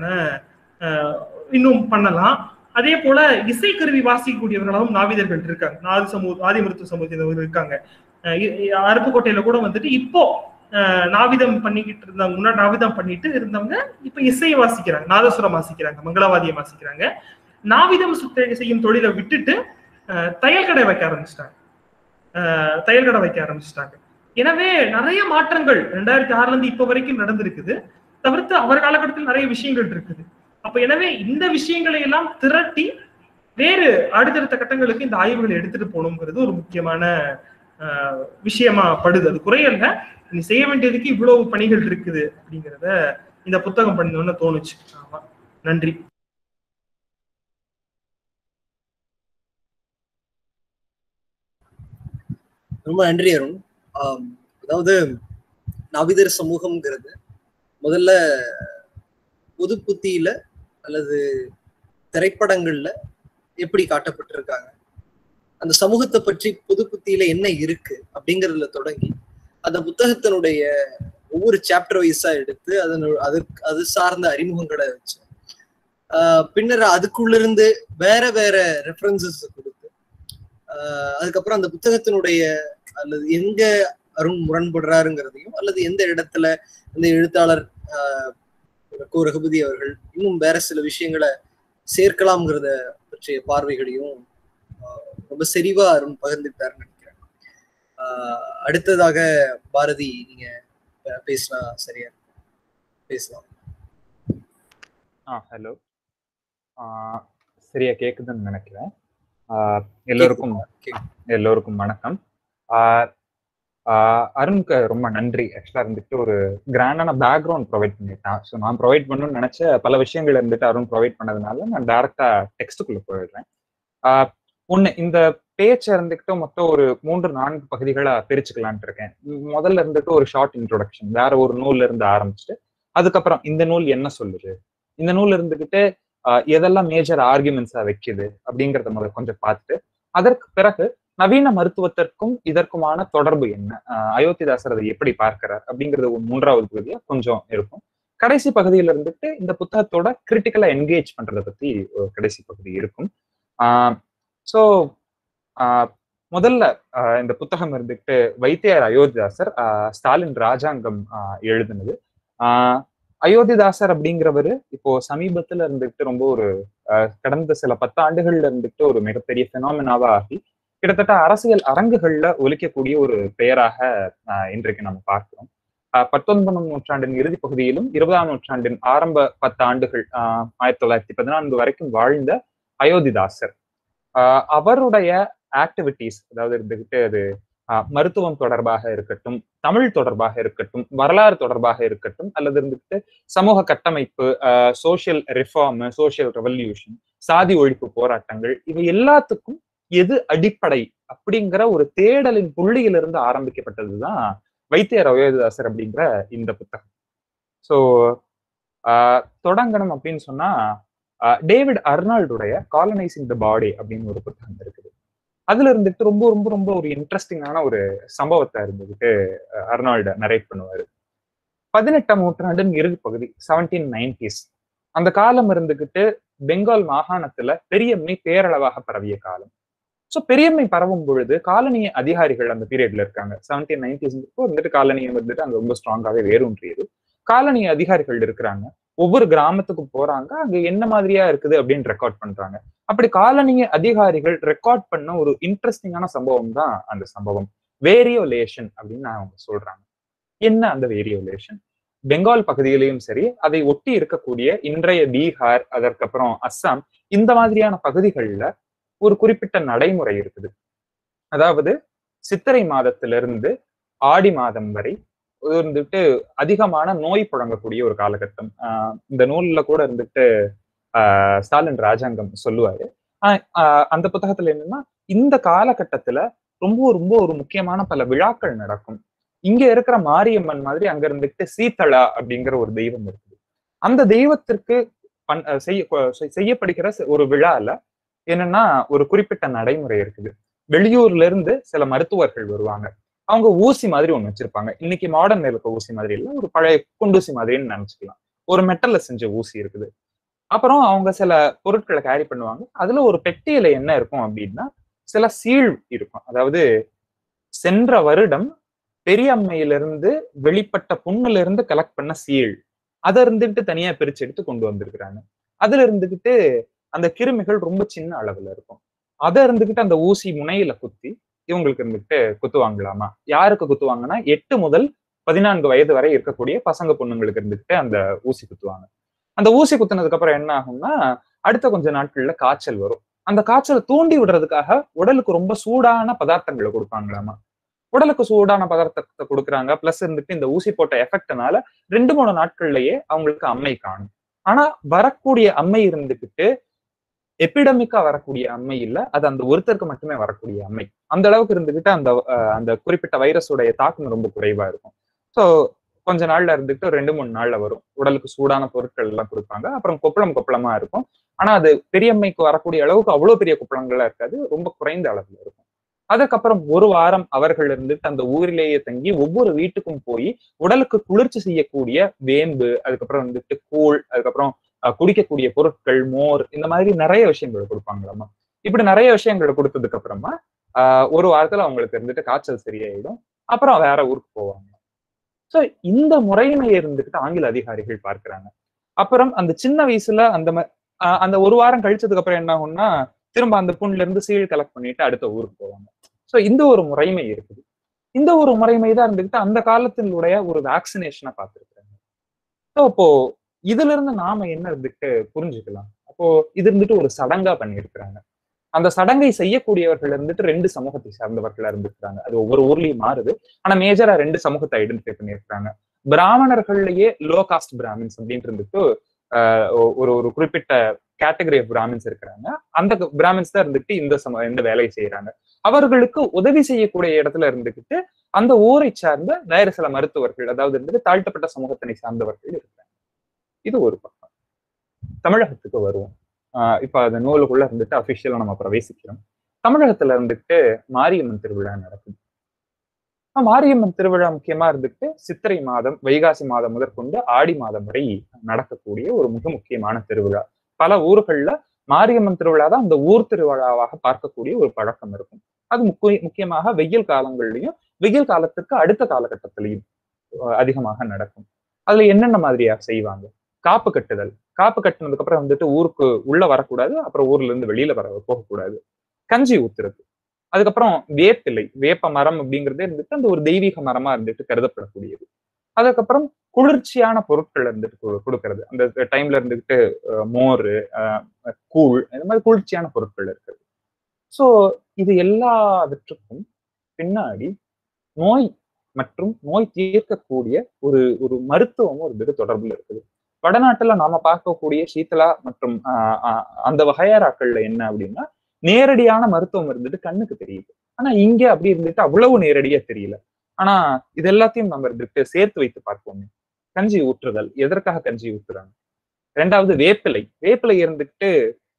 [SPEAKER 2] ஆஹ் இன்னும் பண்ணலாம் அதே போல இசைக்கருவி வாசிக்கக்கூடியவர்களாகவும் நாவிதர்கள் இருக்காங்க ஆதி சமூக ஆதி மருத்துவ சமூகத்தினர் இருக்காங்க ஆஹ் இ- இ- அருப்புக்கோட்டையில கூட வந்துட்டு இப்போ ஆஹ் நாவிதம் பண்ணிக்கிட்டு இருந்தவங்க முன்னாடி நாவிதம் பண்ணிட்டு இருந்தவங்க இப்ப இசையை வாசிக்கிறாங்க நாதசுரம் வாசிக்கிறாங்க மங்களவாதியம் வாசிக்கிறாங்க நாவிதம் சுத்த செய்யும் தொழிலை விட்டுட்டு ஆஹ் தையல் கடை வைக்க ஆரம்பிச்சிட்டாங்க ஆஹ் தையல் கடை வைக்க ஆரம்பிச்சிட்டாங்க எனவே நிறைய மாற்றங்கள் ரெண்டாயிரத்தி ஆறுல இருந்து இப்ப வரைக்கும் நடந்திருக்குது தவிர்த்து அவர் காலகட்டத்தில் நிறைய விஷயங்கள் இருக்குது அப்ப எனவே இந்த விஷயங்களை எல்லாம் திரட்டி வேறு அடுத்தடுத்த கட்டங்களுக்கு இந்த ஆய்வுகளை எடுத்துட்டு போகணுங்கிறது ஒரு முக்கியமான ஆஹ், விஷயமா படுது அது குறையல்ல நீ செய்ய வேண்டியதுக்கு இவ்வளவு பணிகள் இருக்குது அப்படிங்கிறத இந்த புத்தகம் பண்ணணும்னு தோணுச்சு ஆமா நன்றி
[SPEAKER 1] ரொம்ப நன்றி அருண் ஆம், அதாவது நவிதர் சமூகம்ங்கிறது முதல்ல பொது புத்தியில அல்லது திரைப்படங்கள்ல எப்படி காட்டப்பட்டிருக்காங்க அந்த சமூகத்தை பற்றி பொது புத்தியில என்ன இருக்கு அப்படிங்கறதுல தொடங்கி அந்த புத்தகத்தினுடைய ஒவ்வொரு சாப்டர் வைஸா எடுத்து அதனு அதுக்கு அது சார்ந்த அறிமுகங்களை வச்சு ஆஹ் பின்னர் அதுக்குள்ள இருந்து வேற வேற ரெஃபரன்சஸ் கொடுத்து ஆஹ் அதுக்கப்புறம் அந்த புத்தகத்தினுடைய அல்லது எங்க அருண் முரண்படுறாருங்கிறதையும் அல்லது எந்த இடத்துல இந்த எழுத்தாளர் ஆஹ் கோ ரகுபதி அவர்கள் இன்னும் வேற சில விஷயங்களை சேர்க்கலாம்ங்கிறத பற்றிய பார்வைகளையும் ஆஹ் ரொம்ப செறிவா அருண் பகிர்ந்துட்டாருன்னு நினைக்கிறேன் ஆஹ் அடுத்ததாக பாரதி நீங்க பே- பேசினா சரியா இருக்கும். பேசலாம்
[SPEAKER 4] ஆ ஹலோ சரியா கேக்குதுன்னு நினைக்கிறேன் ஆ, எல்லோருக்கும் எல்லோருக்கும் வணக்கம் ஆ, ஆ, அருணுக்கு ரொம்ப நன்றி ஆக்சுவலா இருந்துட்டு ஒரு கிராண்டான பேக்ரவுண்ட் ப்ரொவைட் பண்ணிட்டான் ஸோ நான் ப்ரொவைட் பண்ணணும்னு நினைச்ச பல விஷயங்கள் இருந்துட்டு அருண் ப்ரொவைட் பண்ணதுனால நான் டைரக்டா டெக்ஸ்ட்டுக்குள்ள போயிடுறேன் ஒன்று இந்த பேச்சை இருந்துக்கிட்டு மொத்தம் ஒரு மூன்று நான்கு பகுதிகளா பிரிச்சுக்கலான்ட்டு இருக்கேன் ம், முதல்ல இருந்துட்டு ஒரு ஷார்ட் இன்ட்ரோடக்ஷன் வேற ஒரு நூல்ல இருந்து ஆரம்பிச்சுட்டு அதுக்கப்புறம் இந்த நூல் என்ன சொல்லுது இந்த நூல் இருந்துகிட்டு ஆஹ், எதெல்லாம் மேஜர் ஆர்குமெண்ட்ஸா வைக்குது அப்படிங்கறத முதல்ல கொஞ்சம் பார்த்துட்டு அதற்கு பிறகு நவீன மருத்துவத்திற்கும் இதற்குமான தொடர்பு என்ன ஆஹ், அயோத்திதாசர் அதை எப்படி பார்க்கிறார் அப்படிங்கிறது ஒரு மூன்றாவது பகுதியா கொஞ்சம் இருக்கும் கடைசி பகுதியில இருந்துட்டு இந்த புத்தகத்தோட கிரிட்டிக்கலா என்கேஜ் பண்றதை பத்தி ஒரு கடைசி பகுதி இருக்கும் ஸோ முதல்ல ஆஹ், இந்த புத்தகம் இருந்துட்டு வைத்தியர் அயோத்திதாசர் ஆஹ், ஸ்டாலின் ராஜாங்கம் ஆஹ், எழுதுனது ஆஹ், அயோத்திதாசர் அப்படிங்கிறவரு இப்போ சமீபத்துல இருந்துட்டு ரொம்ப ஒரு ஆஹ், கடந்த சில பத்து ஆண்டுகள்ல இருந்துட்டு ஒரு மிகப்பெரிய பெனாமினாவா ஆகி கிட்டத்தட்ட அரசியல் அரங்குகள்ல ஒலிக்கக்கூடிய ஒரு பெயராக ஆஹ், இன்றைக்கு நம்ம பார்க்கிறோம் ஆஹ், பத்தொன்பதாம் நூற்றாண்டின் இறுதி பகுதியிலும் இருபதாம் நூற்றாண்டின் ஆரம்ப பத்து ஆண்டுகள் ஆஹ், ஆயிரத்தி தொள்ளாயிரத்தி பதினான்கு வரைக்கும் வாழ்ந்த அயோத்திதாசர் ஆஹ், அவருடைய ஆக்டிவிட்டீஸ் அதாவது இருந்துகிட்டு அது ஆஹ், மருத்துவம் தொடர்பாக இருக்கட்டும் தமிழ் தொடர்பாக இருக்கட்டும் வரலாறு தொடர்பாக இருக்கட்டும் அல்லது இருந்துட்டு சமூக கட்டமைப்பு சோஷியல் ரிஃபார்ம் சோஷியல் ரெவல்யூஷன் சாதி ஒழிப்பு போராட்டங்கள் இவை எல்லாத்துக்கும் எது அடிப்படை அப்படிங்கிற ஒரு தேடலின் புள்ளியிலிருந்து ஆரம்பிக்கப்பட்டதுதான் வைத்தியர் அயோத்திதாசர் அப்படிங்கிற இந்த புத்தகம் ஸோ தொடங்கணும் அப்படின்னு சொன்னா ஆஹ், டேவிட் அர்னால்டுடைய காலனைசிங் த பாடி அப்படின்னு ஒரு புத்தகம் இருக்குது அதுல இருந்துட்டு ரொம்ப ரொம்ப ரொம்ப ஒரு இன்ட்ரெஸ்டிங்கான ஒரு சம்பவத்தை இருந்துகிட்டு அஹ், அர்னால்டு நரேட் பண்ணுவாரு பதினெட்டாம் நூற்றாண்டின் இறுதி பகுதி செவன்டீன் நைன்டிஸ் அந்த காலம் இருந்துகிட்டு பெங்கால் மாகாணத்துல பெரியம்மை பேரளவாக பரவிய காலம் ஸோ பெரியம்மை பரவும் பொழுது காலனிய அதிகாரிகள் அந்த பீரியட்ல இருக்காங்க செவன்டீன் நைன்டிஸ் வந்துட்டு காலனியம் வந்துட்டு அங்க ரொம்ப ஸ்ட்ராங்காவே வேரூன்றியது காலனிய அதிகாரிகள் இருக்கிறாங்க ஒவ்வொரு கிராமத்துக்கும் போறாங்க அங்க என்ன மாதிரியா இருக்குது அப்படின்னு ரெக்கார்ட் பண்றாங்க அப்படி காலனிய அதிகாரிகள் ரெக்கார்ட் பண்ண ஒரு இன்ட்ரெஸ்டிங்கான சம்பவம் தான் அந்த சம்பவம் வேரியோலேஷன் அப்படின்னு அவங்க சொல்றாங்க என்ன அந்த வேரியோலேஷன் பெங்கால் பகுதியிலையும் சரி அதை ஒட்டி இருக்கக்கூடிய இன்றைய பீகார் அதற்கப்புறம் அஸ்ஸாம் இந்த மாதிரியான பகுதிகளில் ஒரு குறிப்பிட்ட நடைமுறை இருக்குது அதாவது சித்திரை மாதத்திலிருந்து ஆடி மாதம் வரை இருந்துட்டு அதிகமான நோய் புழங்கக்கூடிய ஒரு காலகட்டம் ஆஹ் இந்த நூல்ல கூட இருந்துட்டு ஆஹ் ஸ்டாலின் ராஜாங்கம் சொல்லுவாரு ஆஹ் ஆஹ் அந்த புத்தகத்துல என்னன்னா இந்த காலகட்டத்துல ரொம்ப ரொம்ப ஒரு முக்கியமான பல விழாக்கள் நடக்கும் இங்க இருக்கிற மாரியம்மன் மாதிரி அங்க இருந்துட்டு சீத்தளா அப்படிங்கிற ஒரு தெய்வம் இருக்குது அந்த தெய்வத்திற்கு பண் அஹ் செய்ய கொ- செய்யப்படுகிற சி- ஒரு விழால என்னன்னா ஒரு குறிப்பிட்ட நடைமுறை இருக்குது வெளியூர்ல இருந்து சில மருத்துவர்கள் வருவாங்க அவங்க ஊசி மாதிரி ஒண்ணு வச்சிருப்பாங்க இன்னைக்கு மாடர்ன் இருக்க ஊசி மாதிரி இல்ல ஒரு பழைய குண்டூசி மாதிரின்னு நினைச்சுக்கலாம் ஒரு மெட்டல்ல செஞ்ச ஊசி இருக்குது அப்புறம் அவங்க சில பொருட்களை கேரி பண்ணுவாங்க அதுல ஒரு பெட்டியில என்ன இருக்கும் அப்படின்னா சில சீழ் இருக்கும் அதாவது சென்ற வருடம் பெரியம்மையிலிருந்து வெளிப்பட்ட புண்ணுல இருந்து கலெக்ட் பண்ண சீழ் அதை இருந்துட்டு தனியா பிரிச்சு எடுத்து கொண்டு வந்திருக்கிறாங்க அதுல இருந்துகிட்டு அந்த கிருமிகள் ரொம்ப சின்ன அளவுல இருக்கும் அதை இருந்துகிட்டு அந்த ஊசி முனையில குத்தி இவங்களுக்கு இருந்துட்டு குத்து வாங்கலாமா யாருக்கு குத்து வாங்கினா எட்டு முதல் பதினான்கு வயது வரை இருக்கக்கூடிய பசங்க பொண்ணுங்களுக்கு இருந்துட்டு அந்த ஊசி குத்துவாங்க அந்த ஊசி குத்துனதுக்கு அப்புறம் என்ன ஆகும்னா அடுத்த கொஞ்ச நாட்கள்ல காய்ச்சல் வரும் அந்த காய்ச்சலை தூண்டி விடுறதுக்காக உடலுக்கு ரொம்ப சூடான பதார்த்தங்களை கொடுப்பாங்களாமா உடலுக்கு சூடான பதார்த்தத்தை கொடுக்குறாங்க பிளஸ் இருந்துட்டு இந்த ஊசி போட்ட எஃபெக்ட்னால ரெண்டு மூணு நாட்கள்லயே அவங்களுக்கு அம்மை காணும் ஆனா வரக்கூடிய அம்மை இருந்துகிட்டு எபிடமிக்கா வரக்கூடிய அம்மை இல்ல அது அந்த ஒருத்தருக்கு மட்டுமே வரக்கூடிய அம்மை அந்த அளவுக்கு இருந்துகிட்டு அந்த அஹ், அந்த குறிப்பிட்ட வைரஸோடைய தாக்கம் ரொம்ப குறைவா இருக்கும் ஸோ கொஞ்ச நாள்ல இருந்துட்டு ஒரு ரெண்டு மூணு நாள்ல வரும் உடலுக்கு சூடான பொருட்கள் எல்லாம் கொடுப்பாங்க அப்புறம் கொப்பளம் கொப்பளமா இருக்கும் ஆனா அது பெரியம்மைக்கு வரக்கூடிய அளவுக்கு அவ்வளவு பெரிய கொப்பளங்கள்லாம் இருக்காது ரொம்ப குறைந்த அளவுல இருக்கும் அதுக்கப்புறம் ஒரு வாரம் அவர்கள் இருந்துட்டு அந்த ஊரிலேயே தங்கி ஒவ்வொரு வீட்டுக்கும் போய் உடலுக்கு குளிர்ச்சி செய்யக்கூடிய வேம்பு அதுக்கப்புறம் வந்துட்டு கூழ் அதுக்கப்புறம் அஹ், குடிக்கக்கூடிய பொருட்கள் மோர் இந்த மாதிரி நிறைய விஷயங்கள் கொடுப்பாங்களாமா இப்படி நிறைய விஷயங்கள் கொடுத்ததுக்கு அப்புறமா ஆஹ், ஒரு வாரத்துல அவங்களுக்கு இருந்துட்டு காய்ச்சல் சரியாயிடும் அப்புறம் வேற ஊருக்கு போவாங்க சோ இந்த முறைமை இருந்துகிட்டு ஆங்கில அதிகாரிகள் பார்க்கறாங்க அப்புறம் அந்த சின்ன வயசுல அந்த ம- ஆஹ், அந்த ஒரு வாரம் கழிச்சதுக்கு அப்புறம் என்ன ஆகும்னா திரும்ப அந்த புண்ணுல இருந்து சீல் கலெக்ட் பண்ணிட்டு அடுத்த ஊருக்கு போவாங்க சோ இந்த ஒரு முறைமை இருக்குது இந்த ஒரு முறைமை தான் இருந்துகிட்டு அந்த காலத்தினுடைய ஒரு வேக்சினேஷனை பார்த்துருக்காங்க ஸோ அப்போ இதுல இருந்து நாம என்ன இருந்துட்டு புரிஞ்சுக்கலாம் அப்போ இது இருந்துட்டு ஒரு சடங்கா பண்ணியிருக்கிறாங்க அந்த சடங்கை செய்யக்கூடியவர்கள் இருந்துட்டு ரெண்டு சமூகத்தை சார்ந்தவர்களா இருந்திருக்கிறாங்க அது ஒவ்வொரு ஊர்லயும் மாறுது ஆனா மேஜரா ரெண்டு சமூகத்தை ஐடென்டிஃபை பண்ணியிருக்கிறாங்க பிராமணர்கள்லயே லோ காஸ்ட் பிராமின்ஸ் அப்படின்ட்டு இருந்துட்டு ஆஹ் ஒ- ஒரு ஒரு குறிப்பிட்ட கேட்டகரி ஆஃப் பிராமின்ஸ் இருக்கிறாங்க அந்த பிராமின்ஸ் தான் இருந்துட்டு இந்த சம இந்த வேலையை செய்யறாங்க அவர்களுக்கு உதவி செய்யக்கூடிய இடத்துல இருந்துகிட்டு அந்த ஊரை சார்ந்த வேறு சில மருத்துவர்கள் அதாவது இருந்துட்டு தாழ்த்தப்பட்ட சமூகத்தினை சார்ந்தவர்கள் இருக்கிறாங்க இது ஒரு பக்கம் தமிழகத்துக்கு வருவோம் ஆஹ் இப்ப அந்த நூலுக்குள்ள இருந்துட்டு அபிஷியலா நம்ம பிரவேசிக்கிறோம் தமிழகத்துல இருந்துட்டு மாரியம்மன் திருவிழா நடக்குது ஆஹ் மாரியம்மன் திருவிழா முக்கியமா இருந்துட்டு சித்திரை மாதம் வைகாசி மாதம் முதற்கொண்டு ஆடி மாதம் வரை நடக்கக்கூடிய ஒரு மிக முக்கியமான திருவிழா பல ஊர்கள்ல மாரியம்மன் திருவிழா தான் அந்த ஊர் திருவிழாவாக பார்க்கக்கூடிய ஒரு பழக்கம் இருக்கும் அது முக்கிய முக்கியமாக வெயில் காலங்கள்லயும் வெயில் காலத்துக்கு அடுத்த காலகட்டத்திலையும் அஹ் அதிகமாக நடக்கும் அதுல என்னென்ன மாதிரியா செய்வாங்க காப்பு கட்டுதல் காப்பு கட்டினதுக்கு அப்புறம் வந்துட்டு ஊருக்கு உள்ள வரக்கூடாது அப்புறம் ஊர்ல இருந்து வெளியில வர போகக்கூடாது கஞ்சி ஊத்துறது அதுக்கப்புறம் வேப்பிலை வேப்ப மரம் அப்படிங்கிறதே இருந்துட்டு அந்த ஒரு தெய்வீக மரமா இருந்துட்டு கருதப்படக்கூடியது அதுக்கப்புறம் குளிர்ச்சியான பொருட்கள் இருந்துட்டு கொடு- கொடுக்கறது அந்த டைம்ல இருந்துட்டு அஹ், மோர் அஹ், கூழ் இந்த மாதிரி குளிர்ச்சியான பொருட்கள் இருக்கிறது ஸோ இது எல்லாவற்றுக்கும் பின்னாடி நோய் மற்றும் நோய் தீர்க்கக்கூடிய ஒரு ஒரு மருத்துவமும் ஒரு இது தொடர்புல இருக்குது வடநாட்டுல நாம பார்க்கக்கூடிய சீத்தலா மற்றும் ஆஹ், ஆஹ், அந்த வகையாராக்கள்ல என்ன அப்படின்னா நேரடியான மருத்துவம் இருந்துட்டு கண்ணுக்கு தெரியுது ஆனா இங்க அப்படி இருந்துட்டு அவ்வளவு நேரடியா தெரியல ஆனா இது எல்லாத்தையும் நம்ம இருந்துட்டு சேர்த்து வைத்து பார்ப்போமே கஞ்சி ஊற்றுதல் எதற்காக கஞ்சி ஊற்றுறாங்க ரெண்டாவது வேப்பிலை வேப்பிலை இருந்துட்டு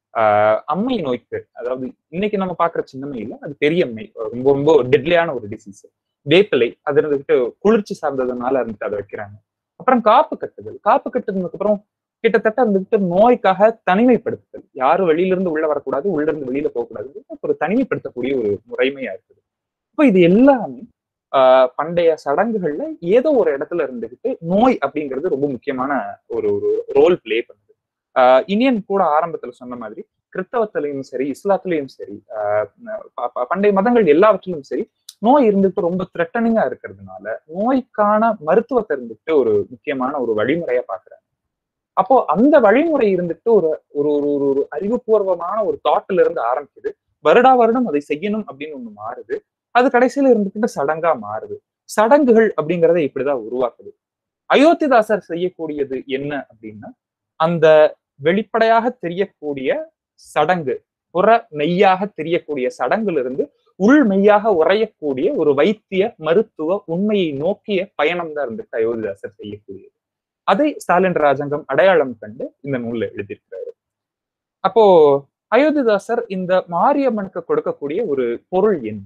[SPEAKER 4] ஆஹ் அம்மை நோய்க்கு அதாவது இன்னைக்கு நம்ம பாக்குற சின்னம்மை இல்ல அது பெரியம்மை ரொம்ப ரொம்ப டெட்லியான ஒரு டிசீஸ் வேப்பிலை அது இருந்துட்டு குளிர்ச்சி சார்ந்ததுனால இருந்துட்டு அதை வைக்கிறாங்க அப்புறம் காப்பு கட்டுதல் காப்பு கட்டுனதுக்கு அப்புறம் கிட்டத்தட்ட வந்துட்டு நோய்க்காக தனிமைப்படுத்துதல் யாரும் வெளியில இருந்து உள்ள வரக்கூடாது உள்ள இருந்து வெளியில போகக்கூடாது ஒரு தனிமைப்படுத்தக்கூடிய ஒரு முறைமையா இருக்குது இப்போ இது எல்லாமே ஆஹ் பண்டைய சடங்குகள்ல ஏதோ ஒரு இடத்துல இருந்துகிட்டு நோய் அப்படிங்கிறது ரொம்ப முக்கியமான ஒரு ஒரு ரோல் பிளே பண்ணுது ஆஹ் இனியன் கூட ஆரம்பத்துல சொன்ன மாதிரி கிறிஸ்தவத்திலையும் சரி இஸ்லாத்திலையும் சரி ஆஹ் ப- ப- பண்டைய மதங்கள் எல்லாவற்றிலும் சரி நோய் இருந்துட்டு ரொம்ப த்ரெட்டனிங்கா இருக்கிறதுனால நோய்க்கான மருத்துவத்தை இருந்துட்டு ஒரு முக்கியமான ஒரு வழிமுறையா பாக்குறாங்க அப்போ அந்த வழிமுறை இருந்துட்டு ஒரு ஒரு ஒரு ஒரு ஒரு அறிவுபூர்வமான ஒரு தாட்ல இருந்து ஆரம்பிக்குது வருடா வருடம் அதை செய்யணும் அப்படின்னு ஒண்ணு மாறுது அது கடைசியில இருந்துட்டு சடங்கா மாறுது சடங்குகள் அப்படிங்கிறத இப்படிதான் உருவாக்குது அயோத்திதாசர் செய்யக்கூடியது என்ன அப்படின்னா அந்த வெளிப்படையாக தெரியக்கூடிய சடங்கு புற மெய்யாக தெரியக்கூடிய சடங்குல இருந்து உள் மெய்யாக உறையக்கூடிய ஒரு வைத்திய மருத்துவ உண்மையை நோக்கிய பயணம் தான் இருந்துட்டு அயோத்திதாசர் செய்யக்கூடியது அதை ஸ்டாலின் ராஜாங்கம் அடையாளம் கண்டு இந்த நூல்ல எழுதியிருக்கிறாரு அப்போ அயோத்திதாசர் இந்த மாரியம்மனுக்கு கொடுக்கக்கூடிய ஒரு பொருள் எண்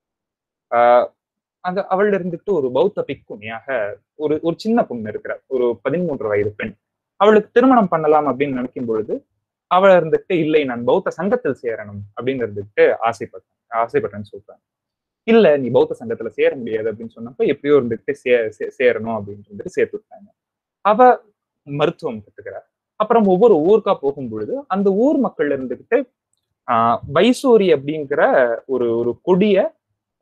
[SPEAKER 4] ஆஹ் அந்த அவள் இருந்துட்டு ஒரு பௌத்த பிக்குனியாக ஒரு ஒரு சின்ன பொண்ணு இருக்கிறார் ஒரு பதிமூன்று வயது பெண் அவளுக்கு திருமணம் பண்ணலாம் அப்படின்னு நினைக்கும் பொழுது அவள் இருந்துட்டு இல்லை நான் பௌத்த சங்கத்தில் சேரணும் அப்படின்னு இருந்துட்டு ஆசைப்பட்டேன் ஆசைப்பட்டேன்னு சொல்றேன் இல்ல நீ பௌத்த சங்கத்துல சேர முடியாது அப்படின்னு சொன்னப்ப எப்படியோ இருந்துட்டு சே சே- சேரணும் அப்படின்னு இருந்துட்டு சேர்த்து விட்டாங்க அவ மருத்துவம் கத்துக்கிறார் அப்புறம் ஒவ்வொரு ஊருக்கா போகும் பொழுது அந்த ஊர் மக்கள் இருந்துகிட்டு ஆஹ் வைசூரி அப்படிங்கிற ஒரு ஒரு கொடிய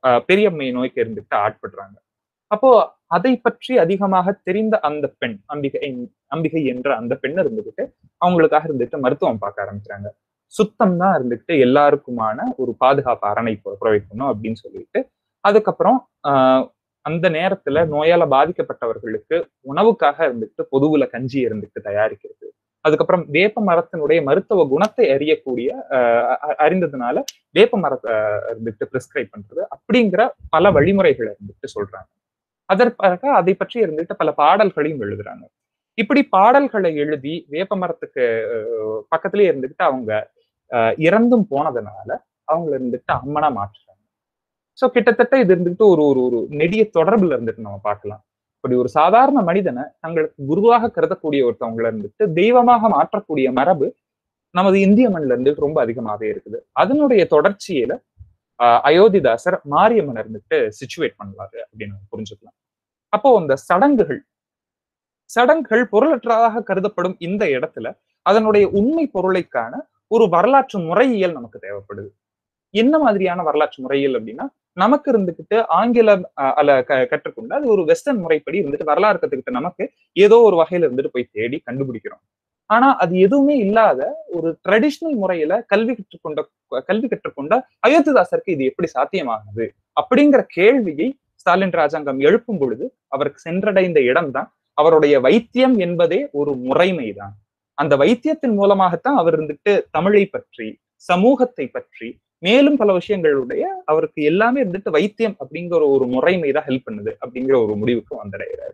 [SPEAKER 4] ஆஹ் பெரியம்மை நோய்க்கு இருந்துட்டு ஆட்படுறாங்க அப்போ அதை பற்றி அதிகமாக தெரிந்த அந்த பெண் அம்பிகை அம்பிகை என்ற அந்த பெண் இருந்துகிட்டு அவங்களுக்காக இருந்துட்டு மருத்துவம் பார்க்க ஆரம்பிக்கிறாங்க சுத்தம் தான் இருந்துட்டு எல்லாருக்குமான ஒரு பாதுகாப்பு அரணை ப்ரொவைட் பண்ணும் அப்படின்னு சொல்லிட்டு அதுக்கப்புறம் ஆஹ் அந்த நேரத்துல நோயால பாதிக்கப்பட்டவர்களுக்கு உணவுக்காக இருந்துட்டு பொதுவுல கஞ்சி இருந்துட்டு தயாரிக்கிறது அதுக்கப்புறம் வேப்ப மரத்தினுடைய மருத்துவ குணத்தை அறியக்கூடிய ஆஹ் அறிந்ததுனால வேப்ப மரத்தை இருந்துட்டு பிரிஸ்கிரைப் பண்றது அப்படிங்கிற பல வழிமுறைகளை இருந்துட்டு சொல்றாங்க அதற்காக அதை பற்றி இருந்துட்டு பல பாடல்களையும் எழுதுறாங்க இப்படி பாடல்களை எழுதி வேப்ப மரத்துக்கு பக்கத்திலேயே இருந்துட்டு அவங்க இறந்தும் போனதுனால அவங்கள இருந்துட்டு அம்மனா மாற்றுறாங்க ஸோ கிட்டத்தட்ட இது இருந்துட்டு ஒரு ஒரு ஒரு நெடிய தொடர்புல இருந்துட்டு நம்ம பார்க்கலாம் இப்படி ஒரு சாதாரண மனிதனை தங்களுக்கு குருவாக கருதக்கூடிய ஒருத்தவங்கள இருந்துட்டு தெய்வமாக மாற்றக்கூடிய மரபு நமது இந்திய மண்ணில இருந்து ரொம்ப அதிகமாவே இருக்குது அதனுடைய தொடர்ச்சியில அயோத்திதாசர் மாரியம்மன் இருந்துட்டு சிச்சுவேட் பண்ணுவாரு அப்படின்னு புரிஞ்சுக்கலாம் அப்போ அந்த சடங்குகள் சடங்குகள் பொருளற்றதாக கருதப்படும் இந்த இடத்துல அதனுடைய உண்மை பொருளைக்கான ஒரு வரலாற்று முறையியல் நமக்கு தேவைப்படுது என்ன மாதிரியான வரலாற்று முறையியல் அப்படின்னா நமக்கு இருந்துகிட்டு ஆங்கிலம் அல்ல கற்றுக்கொண்டு அது ஒரு வெஸ்டர்ன் முறைப்படி இருந்துட்டு வரலாறு கத்துக்கிட்ட நமக்கு ஏதோ ஒரு வகையில இருந்துட்டு போய் தேடி கண்டுபிடிக்கிறோம் ஆனா அது எதுவுமே இல்லாத ஒரு ட்ரெடிஷ்னல் முறையில கல்வி கற்றுக்கொண்ட கல்வி கற்றுக்கொண்ட அயோத்திதாசருக்கு இது எப்படி சாத்தியமாகுது அப்படிங்கிற கேள்வியை ஸ்டாலின் ராஜாங்கம் எழுப்பும் பொழுது அவருக்கு சென்றடைந்த இடம்தான் அவருடைய வைத்தியம் என்பதே ஒரு முறைமை தான் அந்த வைத்தியத்தின் மூலமாகத்தான் அவர் இருந்துட்டு தமிழை பற்றி சமூகத்தை பற்றி மேலும் பல விஷயங்களுடைய அவருக்கு எல்லாமே இருந்துட்டு வைத்தியம் அப்படிங்கிற ஒரு முறைமை தான் ஹெல்ப் பண்ணுது அப்படிங்கிற ஒரு முடிவுக்கு வந்தடைகிறாரு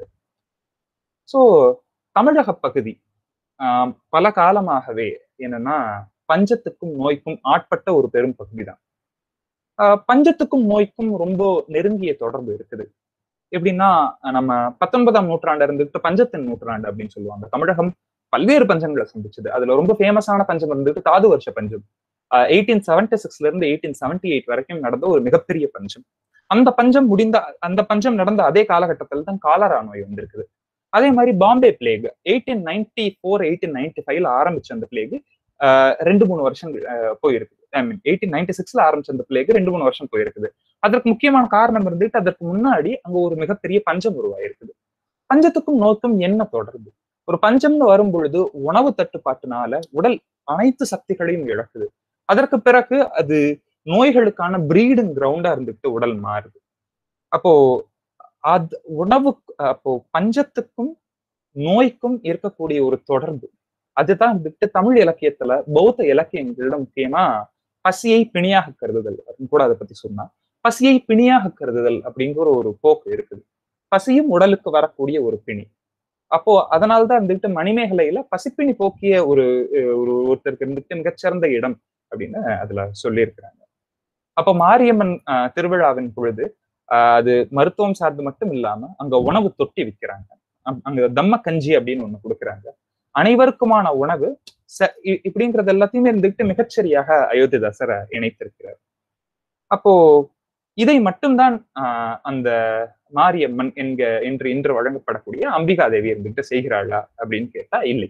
[SPEAKER 4] சோ தமிழக பகுதி ஆஹ் பல காலமாகவே என்னன்னா பஞ்சத்துக்கும் நோய்க்கும் ஆட்பட்ட ஒரு பெரும் பகுதி தான் பஞ்சத்துக்கும் நோய்க்கும் ரொம்ப நெருங்கிய தொடர்பு இருக்குது எப்படின்னா நம்ம பத்தொன்பதாம் நூற்றாண்டு இருந்துட்டு பஞ்சத்தின் நூற்றாண்டு அப்படின்னு சொல்லுவாங்க தமிழகம் பல்வேறு பஞ்சங்களை சந்திச்சது அதுல ரொம்ப ஃபேமஸான பஞ்சம் இருந்துட்டு தாது வருஷ பஞ்சம் எயிட்டீன் செவன்டி சிக்ஸ்ல இருந்து எயிட்டீன் செவன்டி எயிட் வரைக்கும் நடந்த ஒரு மிகப்பெரிய பஞ்சம் அந்த பஞ்சம் முடிந்த அந்த பஞ்சம் நடந்த அதே காலகட்டத்தில் தான் காலரா நோய் வந்திருக்குது அதே மாதிரி Bombay plague eighteen ninety four eighteen ninety ஃபைவ்ல ஆரம்பிச்ச அந்த பிளேக் ரெண்டு மூணு வருஷங்கள் போயிருக்குது ஐ மீன் எயிட்டீன் நைன்டி சிக்ஸ்ல ஆரம்பிச்ச அந்த பிளேக் ரெண்டு மூணு வருஷம் போயிருக்குது அதற்கு முக்கியமான காரணம் இருந்துட்டு அதற்கு முன்னாடி அங்க ஒரு மிகப்பெரிய பஞ்சம் உருவாயிருக்குது பஞ்சத்துக்கும் நோக்கும் என்ன தொடர்பு ஒரு பஞ்சம்னு வரும் பொழுது உணவு தட்டுப்பாட்டுனால உடல் அனைத்து சக்திகளையும் இழக்குது அதற்கு பிறகு அது நோய்களுக்கான பிரீடிங் கிரவுண்டா இருந்துட்டு உடல் மாறுது அப்போ அது உணவு அப்போ பஞ்சத்துக்கும் நோய்க்கும் இருக்கக்கூடிய ஒரு தொடர்பு அதுதான் வந்துட்டு தமிழ் இலக்கியத்துல பௌத்த இலக்கியங்களோட முக்கியமா பசியை பிணியாக கருதுதல் கூட அதை பத்தி சொன்னா பசியை பிணியாக கருதுதல் அப்படிங்கிற ஒரு போக்கு இருக்குது பசியும் உடலுக்கு வரக்கூடிய ஒரு பிணி அப்போ அதனால்தான் வந்துட்டு மணிமேகலையில பசிப்பிணி போக்கிய ஒரு ஒரு ஒருத்தருக்கு இருந்துட்டு மிகச்சிறந்த இடம் அப்படின்னு அதுல சொல்லியிருக்கிறாங்க அப்போ மாரியம்மன் திருவிழாவின் பொழுது அது மருத்துவம் சார்ந்து மட்டும் இல்லாம அங்க உணவு தொட்டி விற்கிறாங்க அங்க தம்ம கஞ்சி அப்படின்னு ஒண்ணு கொடுக்குறாங்க அனைவருக்குமான உணவு இப்படிங்கிறது எல்லாத்தையுமே இருந்துட்டு மிகச்சரியாக அயோத்திதாசரை இணைத்திருக்கிறார் அப்போ இதை மட்டும்தான் அந்த மாரியம்மன் என்க என்று இன்று வழங்கப்படக்கூடிய அம்பிகா தேவி இருந்துட்டு செய்கிறாளா அப்படின்னு கேட்டா இல்லை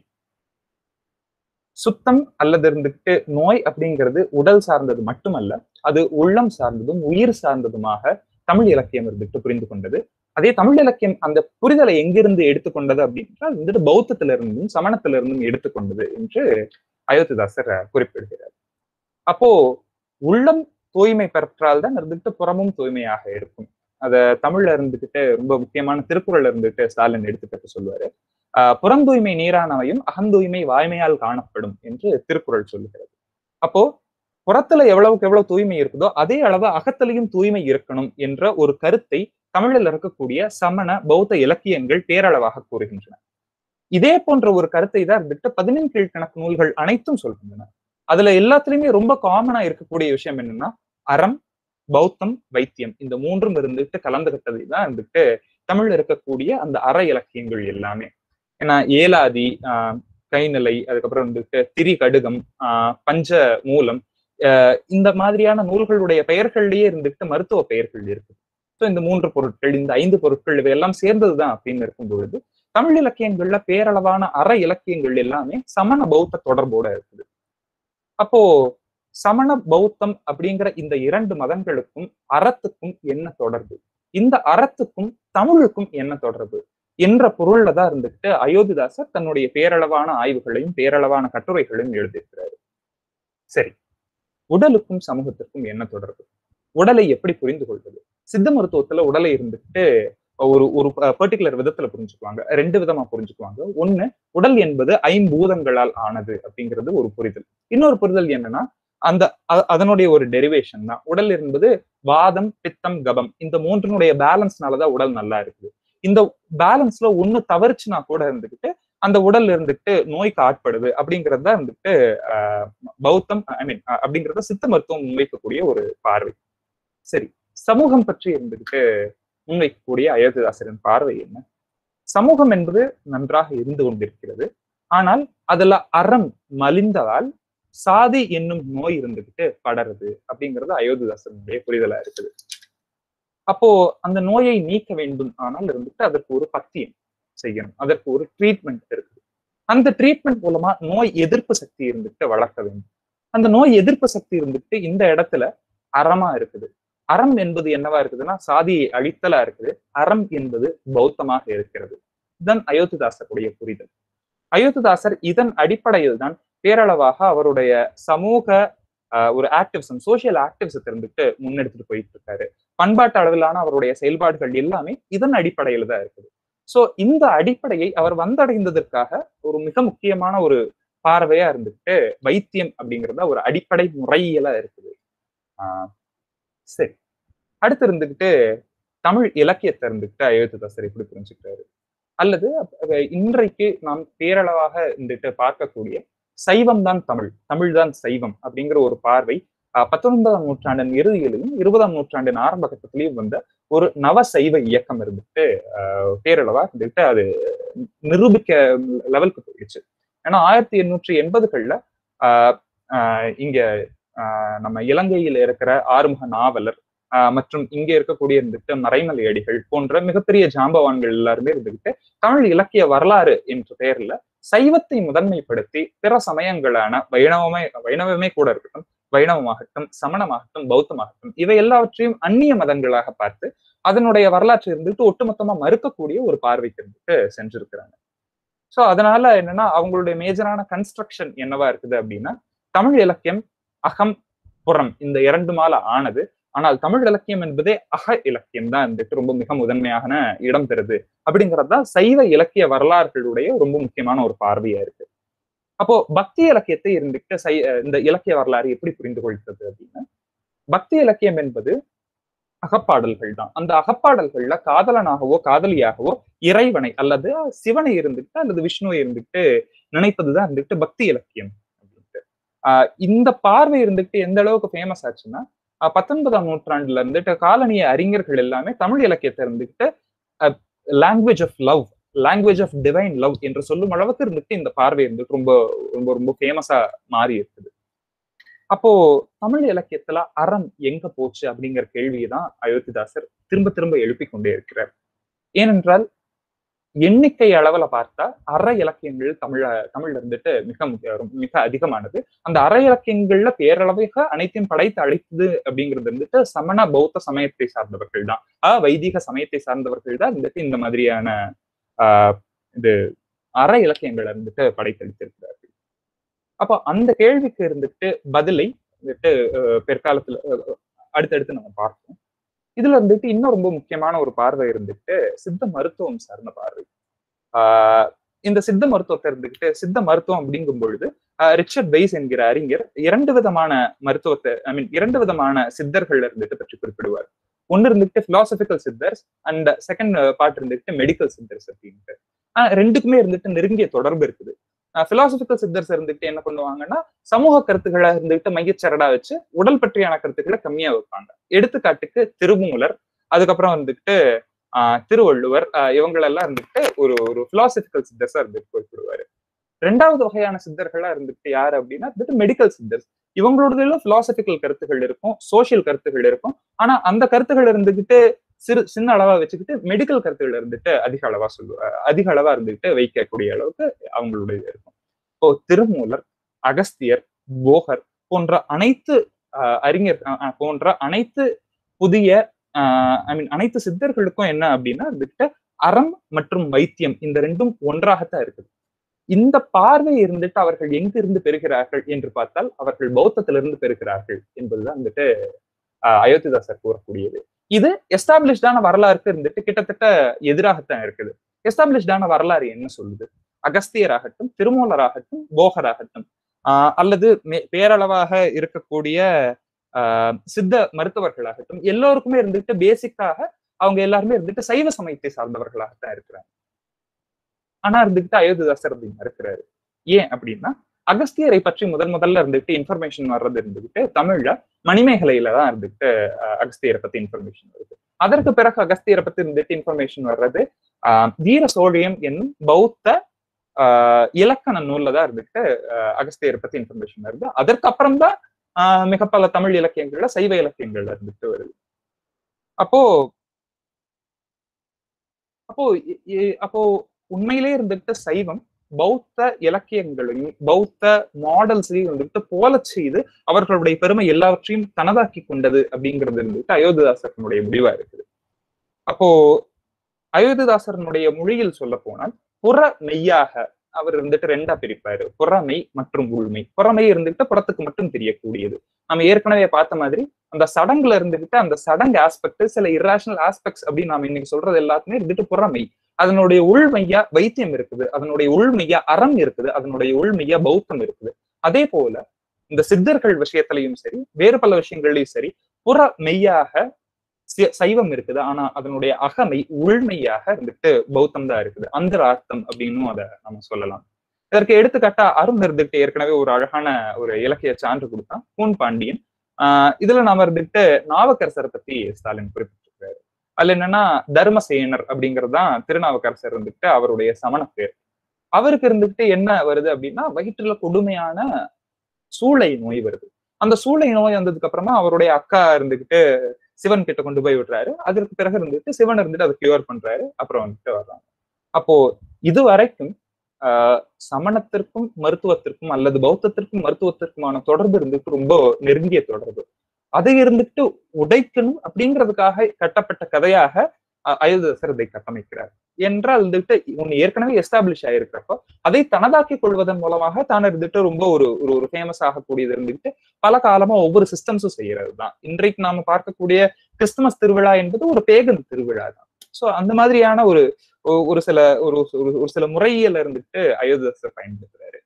[SPEAKER 4] சுத்தம் அல்லது இருந்துட்டு நோய் அப்படிங்கிறது உடல் சார்ந்தது மட்டுமல்ல அது உள்ளம் சார்ந்ததும் உயிர் சார்ந்ததுமாக தமிழ் இலக்கியம் இருந்துட்டு புரிந்து கொண்டது அதே தமிழ் இலக்கியம் அந்த புரிதலை எங்கிருந்து எடுத்துக்கொண்டது அப்படின்றால் வந்துட்டு பௌத்தத்தில இருந்தும் சமணத்தில இருந்தும் எடுத்துக்கொண்டது என்று அயோத்திதாசர் குறிப்பிடுகிறார் அப்போ உள்ளம் தூய்மை பெற்றால் தான் இருந்துட்டு புறமும் தூய்மையாக இருக்கும் அத தமிழ்ல இருந்துகிட்டு ரொம்ப முக்கியமான திருக்குறள் இருந்துட்டு ஸ்டாலின் எடுத்துக்கிட்டு சொல்லுவாரு ஆஹ் புறந்தூய்மை நீரானவையும் அகந்தூய்மை வாய்மையால் காணப்படும் என்று திருக்குறள் சொல்லுகிறது அப்போ புறத்துல எவ்வளவுக்கு எவ்வளவு தூய்மை இருக்குதோ அதே அளவு அகத்திலையும் தூய்மை இருக்கணும் என்ற ஒரு கருத்தை தமிழில் இருக்கக்கூடிய சமண பௌத்த இலக்கியங்கள் பேரளவாக கூறுகின்றன இதே போன்ற ஒரு கருத்தை தான் இருந்துட்டு பதினெண் கீழ்கணக்கு நூல்கள் அனைத்தும் சொல்கின்றன அதுல எல்லாத்துலயுமே ரொம்ப காமனா இருக்கக்கூடிய விஷயம் என்னன்னா அறம் பௌத்தம் வைத்தியம் இந்த மூன்றும் இருந்துட்டு கலந்துகிட்டதை தான் இருந்துட்டு தமிழ்ல இருக்கக்கூடிய அந்த அற இலக்கியங்கள் எல்லாமே ஏன்னா ஏலாதி ஆஹ் கைநிலை அதுக்கப்புறம் வந்துட்டு திரி கடுகம் ஆஹ் பஞ்ச மூலம் இந்த மாதிரியான நூல்களுடைய பெயர்கள்லயே இருந்துட்டு மருத்துவ பெயர்கள் இருக்கு ஸோ இந்த மூன்று பொருட்கள் இந்த ஐந்து பொருட்கள் இவையெல்லாம் சேர்ந்ததுதான் அப்படின்னு இருக்கும் பொழுது தமிழ் இலக்கியங்கள்ல பேரளவான அற இலக்கியங்கள் எல்லாமே சமண பௌத்த தொடர்போட இருக்குது அப்போ சமண பௌத்தம் அப்படிங்கிற இந்த இரண்டு மதங்களுக்கும் அறத்துக்கும் என்ன தொடர்பு இந்த அறத்துக்கும் தமிழுக்கும் என்ன தொடர்பு என்ற பொருள்ல தான் இருந்துட்டு அயோத்திதாசர் தன்னுடைய பேரளவான ஆய்வுகளையும் பேரளவான கட்டுரைகளையும் எழுதியிருக்கிறாரு சரி உடலுக்கும் சமூகத்திற்கும் என்ன தொடர்பு உடலை எப்படி புரிந்து கொள்வது சித்த மருத்துவத்துல உடலை இருந்துட்டு ஒரு ஒரு பர்டிகுலர் விதத்துல புரிஞ்சுக்குவாங்க ரெண்டு விதமா புரிஞ்சுக்குவாங்க ஒண்ணு உடல் என்பது ஐம்பூதங்களால் ஆனது அப்படிங்கிறது ஒரு புரிதல் இன்னொரு புரிதல் என்னன்னா அந்த அதனுடைய ஒரு டெரிவேஷன் தான் உடல் என்பது வாதம் பித்தம் கபம் இந்த மூன்றினுடைய பேலன்ஸ்னாலதான் உடல் நல்லா இருக்குது இந்த பேலன்ஸ்ல ஒண்ணு தவறுச்சுனா கூட இருந்துகிட்டு அந்த உடல் இருந்துட்டு நோய்க்கு ஆட்படுது அப்படிங்கிறது தான் வந்துட்டு பௌத்தம் ஐ மீன் அப்படிங்கறத சித்த மருத்துவம் முன்வைக்கக்கூடிய ஒரு பார்வை சரி சமூகம் பற்றி இருந்துகிட்டு முன்வைக்கக்கூடிய அயோத்திதாசரின் பார்வை என்ன சமூகம் என்பது நன்றாக இருந்து கொண்டிருக்கிறது ஆனால் அதுல அறம் மலிந்ததால் சாதி என்னும் நோய் இருந்துகிட்டு படருது அப்படிங்கிறது அயோத்திதாசனுடைய புரிதலா இருக்குது அப்போ அந்த நோயை நீக்க வேண்டும் ஆனால் இருந்துட்டு அதற்கு ஒரு பத்தியம் செய்யணும் அதற்கு ஒரு ட்ரீட்மெண்ட் இருக்குது அந்த ட்ரீட்மெண்ட் மூலமா நோய் எதிர்ப்பு சக்தி இருந்துட்டு வளர்க்க வேண்டும் அந்த நோய் எதிர்ப்பு சக்தி இருந்துட்டு இந்த இடத்துல அறமா இருக்குது அறம் என்பது என்னவா இருக்குதுன்னா சாதியை அழித்தலா இருக்குது அறம் என்பது பௌத்தமாக இருக்கிறது இதன் அயோத்திதாசருடைய புரிதல் அயோத்திதாசர் இதன் அடிப்படையில் தான் பேரளவாக அவருடைய சமூக ஒரு ஆக்டிவிசம் சோசியல் ஆக்டிவிசத்தை இருந்துட்டு முன்னெடுத்துட்டு போயிட்டு இருக்காரு பண்பாட்டு அளவிலான அவருடைய செயல்பாடுகள் எல்லாமே இதன் அடிப்படையில தான் இருக்குது சோ இந்த அடிப்படையை அவர் வந்தடைந்ததற்காக ஒரு மிக முக்கியமான ஒரு பார்வையா இருந்துட்டு வைத்தியம் அப்படிங்கிறத ஒரு அடிப்படை முறையில இருக்குது ஆஹ் சரி அடுத்து இருந்துகிட்டு தமிழ் இலக்கியத்தை இருந்துகிட்டு அயோத்திதாசர் எப்படி புரிஞ்சுக்கிறாரு அல்லது இன்றைக்கு நாம் பேரளவாக இருந்துட்டு பார்க்கக்கூடிய சைவம் தான் தமிழ் தமிழ் தான் சைவம் அப்படிங்கிற ஒரு பார்வை பத்தொன்பதாம் நூற்றாண்டின் இறுதியிலையும் இருபதாம் நூற்றாண்டின் ஆரம்ப கட்டத்திலையும் வந்த ஒரு நவ சைவ இயக்கம் இருந்துட்டு பேரளவா இருந்துட்டு அது நிரூபிக்க லெவலுக்கு போயிடுச்சு ஏன்னா ஆயிரத்தி எண்ணூற்றி எண்பதுகள்ல ஆஹ் இங்க நம்ம இலங்கையில இருக்கிற ஆறுமுக நாவலர் மற்றும் இங்க இருக்கக்கூடிய இருந்துட்டு மறைமலை அடிகள் போன்ற மிகப்பெரிய ஜாம்பவான்கள் எல்லாருமே இருந்துகிட்டு தமிழ் இலக்கிய வரலாறு என்ற பெயர்ல சைவத்தை முதன்மைப்படுத்தி பிற சமயங்களான வைணவமே வைணவமே கூட இருக்கட்டும் வைணவமாகட்டும் சமணமாகட்டும் பௌத்தமாகட்டும் இவை எல்லாவற்றையும் அந்நிய மதங்களாக பார்த்து அதனுடைய வரலாற்றை இருந்துட்டு ஒட்டுமொத்தமா மறுக்கக்கூடிய ஒரு பார்வைக்கு இருந்துட்டு சென்றிருக்கிறாங்க சோ அதனால என்னன்னா அவங்களுடைய மேஜரான கன்ஸ்ட்ரக்ஷன் என்னவா இருக்குது அப்படின்னா தமிழ் இலக்கியம் அகம் புறம் இந்த இரண்டு மால ஆனது ஆனால் தமிழ் இலக்கியம் என்பதே அக இலக்கியம் தான் இருந்துட்டு ரொம்ப மிக முதன்மையான இடம் பெறுது அப்படிங்கிறது தான் சைவ இலக்கிய வரலாறுகளுடைய ரொம்ப முக்கியமான ஒரு பார்வையா இருக்கு அப்போ பக்தி இலக்கியத்தை இருந்துட்டு சை இந்த இலக்கிய வரலாறு எப்படி புரிந்து கொள்கிறது அப்படின்னா பக்தி இலக்கியம் என்பது அகப்பாடல்கள் தான் அந்த அகப்பாடல்கள்ல காதலனாகவோ காதலியாகவோ இறைவனை அல்லது சிவனை இருந்துட்டு அல்லது விஷ்ணுவை இருந்துட்டு நினைப்பதுதான் இருந்துட்டு பக்தி இலக்கியம் அப்படின்ட்டு ஆஹ் இந்த பார்வை இருந்துட்டு எந்த அளவுக்கு ஃபேமஸ் ஆச்சுன்னா பத்தொன்பதாம் நூற்றாண்டுல இருந்துட்டு காலனிய அறிஞர்கள் எல்லாமே தமிழ் இலக்கியத்தை இருந்துகிட்டு language of love language of divine love என்று சொல்லும் அளவுக்கு இருந்துட்டு இந்த பார்வை இருந்துட்டு ரொம்ப ரொம்ப ரொம்ப ஃபேமஸா மாறி இருக்குது அப்போ தமிழ் இலக்கியத்துல அறம் எங்க போச்சு அப்படிங்கிற கேள்வியை தான் அயோத்திதாசர் திரும்ப திரும்ப எழுப்பி கொண்டே இருக்கிறார் ஏனென்றால் எண்ணிக்கை அளவுல பார்த்தா அற இலக்கியங்கள் தமிழ தமிழ்ல இருந்துட்டு மிக மிக அதிகமானது அந்த அற இலக்கியங்கள்ல பேரளவாக அனைத்தையும் படைத்து அழைத்தது அப்படிங்கிறது வந்துட்டு சமண பௌத்த சமயத்தை சார்ந்தவர்கள் தான் ஆஹ் வைதிக சமயத்தை சார்ந்தவர்கள் தான் இருந்துட்டு இந்த மாதிரியான ஆஹ் இது அற இலக்கியங்களை இருந்துட்டு படைத்தளித்திருக்கிறார்கள் அப்போ அந்த கேள்விக்கு இருந்துட்டு பதிலை வந்துட்டு பிற்காலத்துல அடுத்தடுத்து நம்ம பார்ப்போம் இதுல இருந்துட்டு இன்னும் ரொம்ப முக்கியமான ஒரு பார்வை இருந்துட்டு சித்த மருத்துவம் சார்ந்த பார்வை ஆஹ் இந்த சித்த மருத்துவத்தை இருந்துகிட்டு சித்த மருத்துவம் அப்படிங்கும் பொழுது ரிச்சர்ட் பெய்ஸ் என்கிற அறிஞர் இரண்டு விதமான மருத்துவத்தை ஐ மீன் இரண்டு விதமான சித்தர்கள் இருந்துட்டு பற்றி குறிப்பிடுவார் ஒன்னு இருந்துட்டு philosophical siddhars and second part இருந்துட்டு மெடிக்கல் சித்தர்ஸ் அப்படின்ட்டு ஆஹ் ரெண்டுக்குமே இருந்துட்டு நெருங்கிய தொடர்பு இருக்குது பிலாசபிக்கல் சித்தர்ஸ் இருந்துட்டு என்ன பண்ணுவாங்கன்னா சமூக கருத்துக்களை இருந்துட்டு மையச்சரடா வச்சு உடல் பற்றியான கருத்துக்களை கம்மியா வைப்பாங்க எடுத்துக்காட்டுக்கு திருமூலர் அதுக்கப்புறம் வந்துட்டு ஆஹ் திருவள்ளுவர் இவங்களெல்லாம் இருந்துட்டு ஒரு ஒரு பிலாசபிக்கல் சித்தர்ஸா இருந்துட்டு குறிப்பிடுவாரு ரெண்டாவது வகையான சித்தர்களா இருந்துட்டு யாரு அப்படின்னா வந்துட்டு மெடிக்கல் சித்தர்ஸ் இவங்களோடதுல பிலாசபிக்கல் கருத்துகள் இருக்கும் சோசியல் கருத்துகள் இருக்கும் ஆனா அந்த கருத்துகள் இருந்துகிட்டு சிறு சின்ன அளவா வச்சுக்கிட்டு மெடிக்கல் கருத்துகள் இருந்துட்டு அதிக அளவா சொல்லுவா அதிக அளவா இருந்துகிட்டு வைக்கக்கூடிய அளவுக்கு அவங்களுடைய இருக்கும் இப்போ திருமூலர் அகஸ்தியர் போகர் போன்ற அனைத்து ஆஹ், அறிஞர் அஹ், அஹ், போன்ற அனைத்து புதிய ஐ மீன் அனைத்து சித்தர்களுக்கும் என்ன அப்படின்னா இருந்துகிட்ட அறம் மற்றும் வைத்தியம் இந்த ரெண்டும் ஒன்றாகத்தான் இருக்குது இந்த பார்வை இருந்துட்டு அவர்கள் எங்கிருந்து பெறுகிறார்கள் என்று பார்த்தால் அவர்கள் பௌத்தத்திலிருந்து பெறுகிறார்கள் என்பதுதான் வந்துட்டு ஆஹ், அயோத்திதாசர் கூறக்கூடியது இது எஸ்டாப்ளிஷ்டான வரலாறுக்கு இருந்துட்டு கிட்டத்தட்ட எதிராகத்தான் இருக்குது எஸ்டாப்ளிஷ்டான வரலாறு என்ன சொல்லுது அகஸ்தியராகட்டும் திருமூலராகட்டும் போகராகட்டும் ஆஹ் அல்லது மே- பேரளவாக இருக்கக்கூடிய ஆஹ் சித்த மருத்துவர்களாகட்டும் எல்லோருக்குமே இருந்துட்டு பேசிக்காக அவங்க எல்லாருமே இருந்துட்டு சைவ சமயத்தை சார்ந்தவர்களாகத்தான் இருக்கிறாங்க ஆனா இருந்துட்டு அயோத்திதாசர் அப்படி மறுக்கிறாரு ஏன் அப்படின்னா அகஸ்தியரை பற்றி முதல் முதல்ல இருந்துட்டு இன்ஃபர்மேஷன் வர்றது இருந்துகிட்டு தமிழ்ல மணிமேகலையில தான் இருந்துட்டு அஹ், அகஸ்தியரை பத்தி இன்ஃபர்மேஷன் வருது அதற்கு பிறகு அகஸ்தியரை பத்தி இருந்துட்டு இன்ஃபர்மேஷன் வர்றது ஆஹ், வீர சோழியம் என்னும் பௌத்த ஆஹ், இலக்கண நூல்ல தான் இருந்துட்டு அஹ், அகஸ்தியரை பத்தி இன்ஃபர்மேஷன் வருது அதற்கப்புறம் தான் ஆஹ், மிக பல தமிழ் இலக்கியங்கள்ல சைவ இலக்கியங்கள்ல இருந்துட்டு வருது அப்போ அப்போ இ- இ- அப்போ உண்மையிலே இருந்துட்டு சைவம் பௌத்த இலக்கியங்களையும் பௌத்த மாடல்ஸையும் வந்துட்டு போலச் செய்து அவர்களுடைய பெருமை எல்லாவற்றையும் தனதாக்கி கொண்டது அப்படிங்கிறது இருந்துட்டு அயோத்திதாசரனுடைய முடிவா இருக்குது அப்போ அயோத்திதாசரனுடைய மொழியில் சொல்ல போனால் புற மெய்யாக அவர் இருந்துட்டு ரெண்டா பிரிப்பாரு புறமை மற்றும் உள்மை புறமை இருந்துட்டு புறத்துக்கு மட்டும் தெரியக்கூடியது நம்ம ஏற்கனவே பார்த்த மாதிரி அந்த சடங்குல இருந்துகிட்டு அந்த சடங்கு ஆஸ்பெக்ட் சில இர்ரேஷனல் ஆஸ்பெக்ட்ஸ் அப்படின்னு நாம இன்னைக்கு சொல்றது எல்லாத்துமே இருந்துட்டு புறமை அதனுடைய உள்மையா வைத்தியம் இருக்குது அதனுடைய உள்மையா அறம் இருக்குது அதனுடைய உள்மையா பௌத்தம் இருக்குது அதே போல இந்த சித்தர்கள் விஷயத்திலையும் சரி வேறு பல விஷயங்கள்லயும் சரி புற மெய்யாக சி- சைவம் இருக்குது ஆனா அதனுடைய அகமை உள்மையாக இருந்துட்டு பௌத்தம் தான் இருக்குது அந்த அர்த்தம் அப்படின்னும் அதை நம்ம சொல்லலாம் இதற்கு எடுத்துக்காட்டா அருண் இருந்துட்டு ஏற்கனவே ஒரு அழகான ஒரு இலக்கிய சான்று கொடுத்தான் பூன் பாண்டியன் ஆஹ் இதுல நாம இருந்துட்டு நாவக்கரசரை பத்தி ஸ்டாலின் குறிப்பிட்டிருக்காரு அதுல என்னன்னா தர்மசேனர் அப்படிங்கிறது தான் திருநாவுக்கரசர் இருந்துட்டு அவருடைய சமண பேர் அவருக்கு இருந்துட்டு என்ன வருது அப்படின்னா வயிற்றுல கொடுமையான சூளை நோய் வருது அந்த சூளை நோய் வந்ததுக்கு அப்புறமா அவருடைய அக்கா இருந்துகிட்டு சிவன் கிட்ட கொண்டு போய் விடுறாரு அதற்கு பிறகு இருந்துட்டு சிவன் இருந்துட்டு அதை கிளியர் பண்றாரு அப்புறம் வந்துட்டு வர்றாங்க அப்போ இது வரைக்கும் ஆஹ் சமணத்திற்கும் மருத்துவத்திற்கும் அல்லது பௌத்தத்திற்கும் மருத்துவத்திற்குமான தொடர்பு இருந்துட்டு ரொம்ப நெருங்கிய தொடர்பு அதை இருந்துட்டு உடைக்கணும் அப்படிங்கிறதுக்காக கட்டப்பட்ட கதையாக அஹ், அயோத்திதாசர் இதை கட்டமைக்கிறார் என்றால் வந்துட்டு ஒன்னு ஏற்கனவே எஸ்டாப்ளிஷ் ஆயிருக்கிறப்போ அதை தனதாக்கிக் கொள்வதன் மூலமாக தான் இருந்துட்டு ரொம்ப ஒரு ஒரு ஒரு ஃபேமஸ் ஆகக்கூடியது இருந்துட்டு பல காலமா ஒவ்வொரு சிஸ்டம்ஸும் செய்யறது தான் இன்றைக்கு நாம பார்க்கக்கூடிய கிறிஸ்துமஸ் திருவிழா என்பது ஒரு பேகன் திருவிழா தான் சோ அந்த மாதிரியான ஒரு ஒ- ஒரு சில ஒரு ஒரு- ஒரு சில முறையில இருந்துட்டு அயோத்திதாசர் பயன்படுத்துறாரு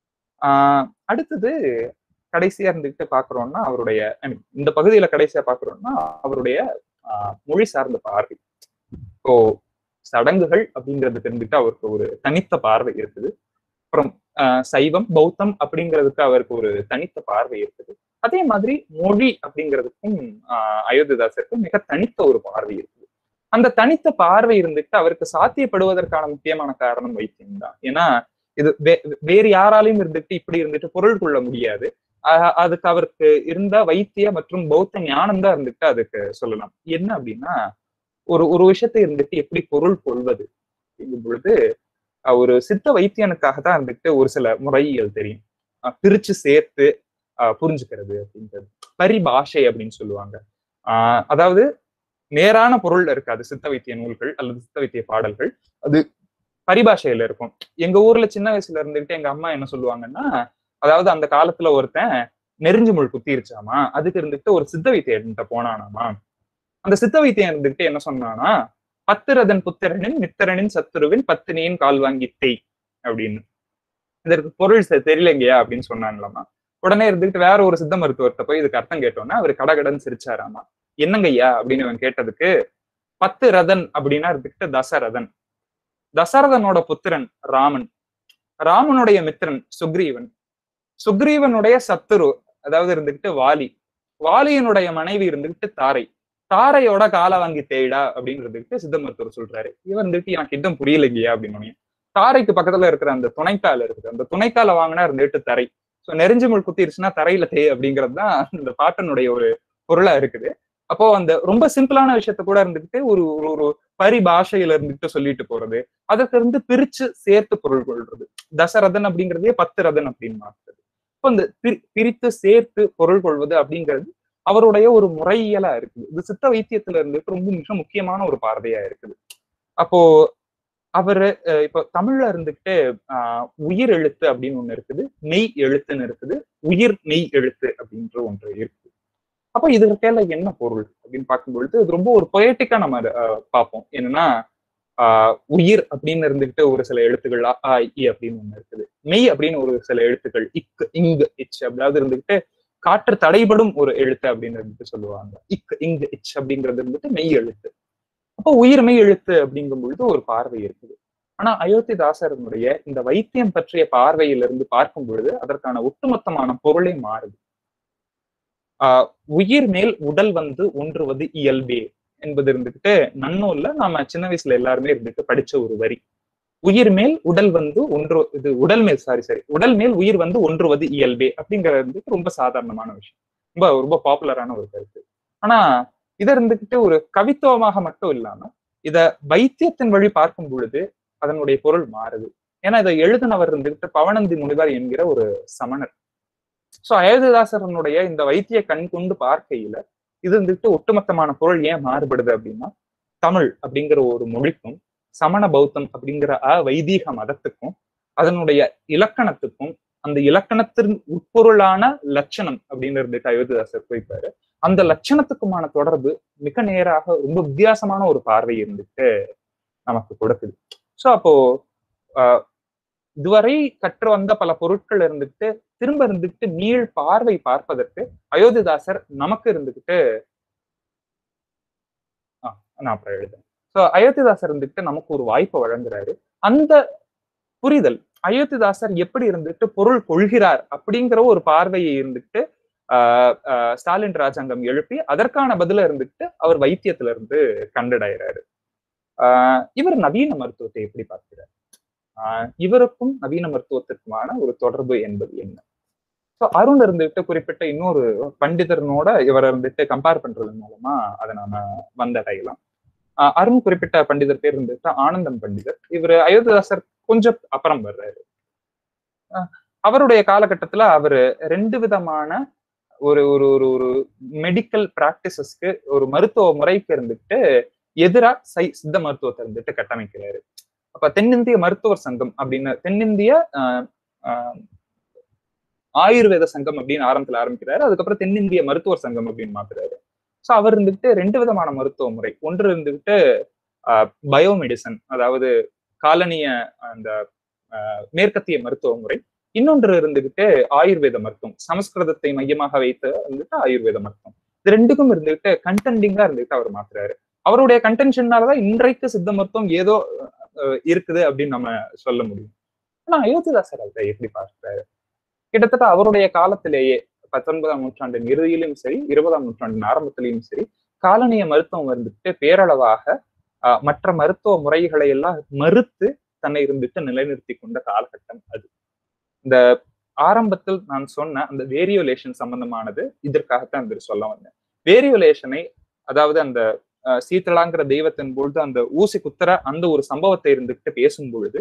[SPEAKER 4] ஆஹ் அடுத்தது கடைசியா இருந்துட்டு பாக்குறோம்னா அவருடைய I mean, இந்த பகுதியில கடைசியா பாக்குறோம்னா அவருடைய ஆஹ் மொழி சார்ந்த பார்வை இப்போ சடங்குகள் அப்படிங்கிறதுக்கு இருந்துட்டு அவருக்கு ஒரு தனித்த பார்வை இருக்குது அப்புறம் ஆஹ் சைவம் பௌத்தம் அப்படிங்கிறதுக்கு அவருக்கு ஒரு தனித்த பார்வை இருக்குது அதே மாதிரி மொழி அப்படிங்கிறதுக்கும் ஆஹ் அயோத்திதாசருக்கும் மிக தனித்த ஒரு பார்வை இருக்குது அந்த தனித்த பார்வை இருந்துட்டு அவருக்கு சாத்தியப்படுவதற்கான முக்கியமான காரணம் வைத்தியம் தான் ஏன்னா இது வே- வேறு யாராலையும் இருந்துட்டு இப்படி இருந்துட்டு பொருள் கொள்ள முடியாது ஆஹ் அதுக்கு அவருக்கு இருந்த வைத்திய மற்றும் பௌத்த ஞானம் தான் இருந்துட்டு அதுக்கு சொல்லலாம் என்ன அப்படின்னா ஒரு ஒரு விஷயத்தை இருந்துட்டு எப்படி பொருள் கொள்வது அப்படிங்கும் பொழுது அஹ் ஒரு சித்த வைத்தியனுக்காக தான் இருந்துட்டு ஒரு சில முறையியல் தெரியும் அஹ் பிரிச்சு சேர்த்து அஹ் புரிஞ்சுக்கிறது அப்படின்றது பரிபாஷை அப்படின்னு சொல்லுவாங்க ஆஹ் அதாவது நேரான பொருள் இருக்காது சித்த வைத்திய நூல்கள் அல்லது சித்த வைத்திய பாடல்கள் அது பரிபாஷையில இருக்கும் எங்க ஊர்ல சின்ன வயசுல இருந்துகிட்டு எங்க அம்மா என்ன சொல்லுவாங்கன்னா அதாவது அந்த காலத்துல ஒருத்தன் நெருஞ்சு முள் குத்திருச்சாமா அதுக்கு இருந்துட்டு ஒரு சித்த வைத்தியன்ட்ட போனானாமா அந்த சித்த வைத்தியம் இருந்துகிட்டு என்ன சொன்னானா பத்திரதன் புத்திரனின் மித்திரனின் சத்துருவின் பத்தினியின் கால் வாங்கி தேய் அப்படின்னு இதற்கு பொருள் செ- தெரியலைங்கயா அப்படின்னு சொன்னாங்களாமா உடனே இருந்துகிட்டு வேற ஒரு சித்த மருத்துவர்கிட்ட போய் இதுக்கு அர்த்தம் கேட்டோன்னா அவர் கடகடன் சிரிச்சாராமா என்னங்கய்யா அப்படின்னு அவன் கேட்டதுக்கு பத்து ரதன் அப்படின்னா இருந்துகிட்டு தசரதன் தசரதனோட புத்திரன் ராமன் ராமனுடைய மித்திரன் சுக்ரீவன் சுக்ரீவனுடைய சத்துரு அதாவது இருந்துகிட்டு வாலி வாலியனுடைய மனைவி இருந்துகிட்டு தாரை தாரையோட காலை வாங்கி தேய்டா அப்படின்னு இருந்துகிட்டு சித்த மருத்துவர் சொல்றாரு இவன் இருந்துட்டு எனக்கு இன்னும் புரியலைங்கயா அப்படின்னு தாரைக்கு பக்கத்துல இருக்கிற அந்த துணைக்கால் இருக்குது அந்த துணைக்கால வாங்கினா இருந்துட்டு தரை சோ நெருஞ்சு முள் குத்திருச்சுன்னா தரையில தேய் அப்படிங்கிறது தான் இந்த பாட்டனுடைய ஒரு பொருளா இருக்குது அப்போ அந்த ரொம்ப சிம்பிளான விஷயத்த கூட இருந்துகிட்டு ஒரு ஒரு ஒரு பரிபாஷையில இருந்துட்டு சொல்லிட்டு போறது அதற்கு இருந்து பிரிச்சு சேர்த்து பொருள் கொள்றது தசரதன் அப்படிங்கிறதே பத்து ரதன் அப்படின்னு மாற்றுறது இப்போ இந்த பிரி- பிரித்து சேர்த்து பொருள் கொள்வது அப்படிங்கிறது அவருடைய ஒரு முறையியலா இருக்குது இது சித்த வைத்தியத்துல இருந்துட்டு ரொம்ப மிக முக்கியமான ஒரு பார்வையா இருக்குது அப்போ அவரு அஹ், இப்போ தமிழ்ல இருந்துகிட்டு ஆஹ், உயிர் எழுத்து அப்படின்னு ஒண்ணு இருக்குது மெய் எழுத்துன்னு இருக்குது உயிர் மெய் எழுத்து அப்படின்ற ஒன்று இருக்குது அப்போ இதற்கேல என்ன பொருள் அப்படின்னு பார்க்கும்பொழுது இது ரொம்ப ஒரு பொயட்டிக்கா நம்ம அதை, ஆஹ், பார்ப்போம் என்னன்னா ஆஹ், உயிர் அப்படின்னு இருந்துகிட்டு ஒரு சில எழுத்துக்கள் அ, ஆ, இ அப்படின்னு ஒண்ணு இருக்குது மெய் அப்படின்னு ஒரு சில எழுத்துக்கள் இக் இங்கு இச் அப்படியாவது இருந்துகிட்டு காற்று தடைபடும் ஒரு எழுத்து அப்படின்னு இருந்துட்டு சொல்லுவாங்க இக் இங்கு இச் அப்படிங்கிறது இருந்துட்டு மெய் எழுத்து அப்போ உயிர் மெய் எழுத்து அப்படிங்கும் பொழுது ஒரு பார்வை இருக்குது ஆனா அயோத்திதாசரனுடைய இந்த வைத்தியம் பற்றிய பார்வையிலிருந்து பார்க்கும் பொழுது அதற்கான ஒட்டுமொத்தமான பொருளே மாறுது ஆஹ் உயிர் மேல் உடல் வந்து ஒன்றுவது இயல்பே என்பது இருந்துகிட்டு நன்னூல்ல நாம சின்ன வயசுல எல்லாருமே இருந்துட்டு படிச்ச ஒரு வரி உயிர் மேல் உடல் வந்து ஒன்று இது உடல் மேல் சாரி சாரி உடல் மேல் உயிர் வந்து ஒன்றுவது இயல்பே அப்படிங்கிறது வந்துட்டு ரொம்ப சாதாரணமான விஷயம் ரொம்ப ரொம்ப பாப்புலரான ஒரு கருத்து ஆனா இத இருந்துகிட்டு ஒரு கவித்துவமாக மட்டும் இல்லாம இத வைத்தியத்தின் வழி பார்க்கும் பொழுது அதனுடைய பொருள் மாறுது ஏன்னா இதை எழுதினவர் இருந்துகிட்டு பவனந்தி முனிவர் என்கிற ஒரு சமணர் சோ அயோத்திதாசரனுடைய இந்த வைத்திய கண் கொண்டு பார்க்கையில இது வந்துட்டு ஒட்டுமொத்தமான பொருள் ஏன் மாறுபடுது அப்படின்னா தமிழ் அப்படிங்கிற ஒரு மொழிக்கும் சமண பௌத்தம் அப்படிங்கிற அ வைதீக மதத்துக்கும் அதனுடைய இலக்கணத்துக்கும் அந்த இலக்கணத்தின் உட்பொருளான லட்சணம் அப்படின்னு இருந்துட்டு அயோத்திதாசர் குறிப்பாரு அந்த லட்சணத்துக்குமான தொடர்பு மிக நேராக ரொம்ப வித்தியாசமான ஒரு பார்வை இருந்துட்டு நமக்கு கொடுக்குது சோ அப்போ ஆஹ், இதுவரை கற்று வந்த பல பொருட்கள் இருந்துட்டு திரும்ப இருந்துட்டு நீள் பார்வை பார்ப்பதற்கு அயோத்திதாசர் நமக்கு இருந்துகிட்டு ஆ, நான் அப்புறம் எழுதுறேன் சோ அயோத்திதாசர் இருந்துட்டு நமக்கு ஒரு வாய்ப்பை வழங்குறாரு அந்த புரிதல் அயோத்திதாசர் எப்படி இருந்துட்டு பொருள் கொள்கிறார் அப்படிங்கிற ஒரு பார்வையை இருந்துட்டு ஆஹ் ஆஹ் ஸ்டாலின் ராஜாங்கம் எழுப்பி அதற்கான பதில இருந்துட்டு அவர் வைத்தியத்துல இருந்து கண்டடைகிறாரு ஆஹ் இவர் நவீன மருத்துவத்தை எப்படி பார்க்கிறார் ஆஹ் இவருக்கும் நவீன மருத்துவத்திற்குமான ஒரு தொடர்பு என்பது என்ன ஸோ அருண் இருந்துட்டு குறிப்பிட்ட இன்னொரு பண்டிதர்னோட இவரை இருந்துட்டு கம்பேர் பண்றது மூலமா அதை நாம வந்தடையலாம் ஆஹ் அருண் குறிப்பிட்ட பண்டிதர் பேர் இருந்துட்டு ஆனந்தம் பண்டிதர் இவர் அயோத்திதாசர் கொஞ்சம் அப்புறம் வர்றாரு ஆஹ் அவருடைய காலகட்டத்துல அவரு ரெண்டு விதமான ஒரு ஒரு ஒரு ஒரு மெடிக்கல் பிராக்டிசஸ்க்கு ஒரு மருத்துவ முறைக்கு இருந்துட்டு எதிரா சை சித்த மருத்துவத்தை இருந்துட்டு கட்டமைக்கிறாரு அப்ப தென்னிந்திய மருத்துவர் சங்கம் அப்படின்னு தென்னிந்திய ஆஹ் ஆஹ் ஆயுர்வேத சங்கம் அப்படின்னு ஆரம்பத்துல ஆரம்பிக்கிறாரு அதுக்கப்புறம் தென்னிந்திய மருத்துவர் சங்கம் அப்படின்னு மாத்துறாரு ஸோ அவர் இருந்துட்டு ரெண்டு விதமான மருத்துவ முறை ஒன்று இருந்துகிட்டு பயோமெடிசன் அதாவது காலனிய அந்த ஆஹ் மேற்கத்திய மருத்துவ முறை இன்னொன்று இருந்துகிட்டு ஆயுர்வேத மருத்துவம் சமஸ்கிருதத்தை மையமாக வைத்து வந்துட்டு ஆயுர்வேத மருத்துவம் இது ரெண்டுக்கும் இருந்துகிட்டு கண்டென்டிங்கா இருந்துகிட்டு அவர் மாத்துறாரு அவருடைய கண்டென்ஷன்னாலதான் இன்றைக்கு சித்த மருத்துவம் ஏதோ அஹ், இருக்குது அப்படின்னு நம்ம சொல்ல முடியும் ஆனா அயோத்திதாசர் அதை எப்படி பார்க்கிறாரு கிட்டத்தட்ட அவருடைய காலத்திலேயே பத்தொன்பதாம் நூற்றாண்டின் இறுதியிலும் சரி இருபதாம் நூற்றாண்டின் ஆரம்பத்திலையும் சரி காலனிய மருத்துவம் இருந்துட்டு பேரளவாக ஆஹ், மற்ற மருத்துவ முறைகளை எல்லாம் மறுத்து தன்னை இருந்துட்டு நிலைநிறுத்தி கொண்ட காலகட்டம் அது இந்த ஆரம்பத்தில் நான் சொன்ன அந்த வேரியோலேஷன் சம்பந்தமானது இதற்காகத்தான் இந்த சொல்ல வந்தேன் வேரியோலேஷனை அதாவது அந்த அஹ், சீத்தளாங்கிற தெய்வத்தின் பொழுது அந்த ஊசி குத்துற அந்த ஒரு சம்பவத்தை இருந்துகிட்டு பேசும் பொழுது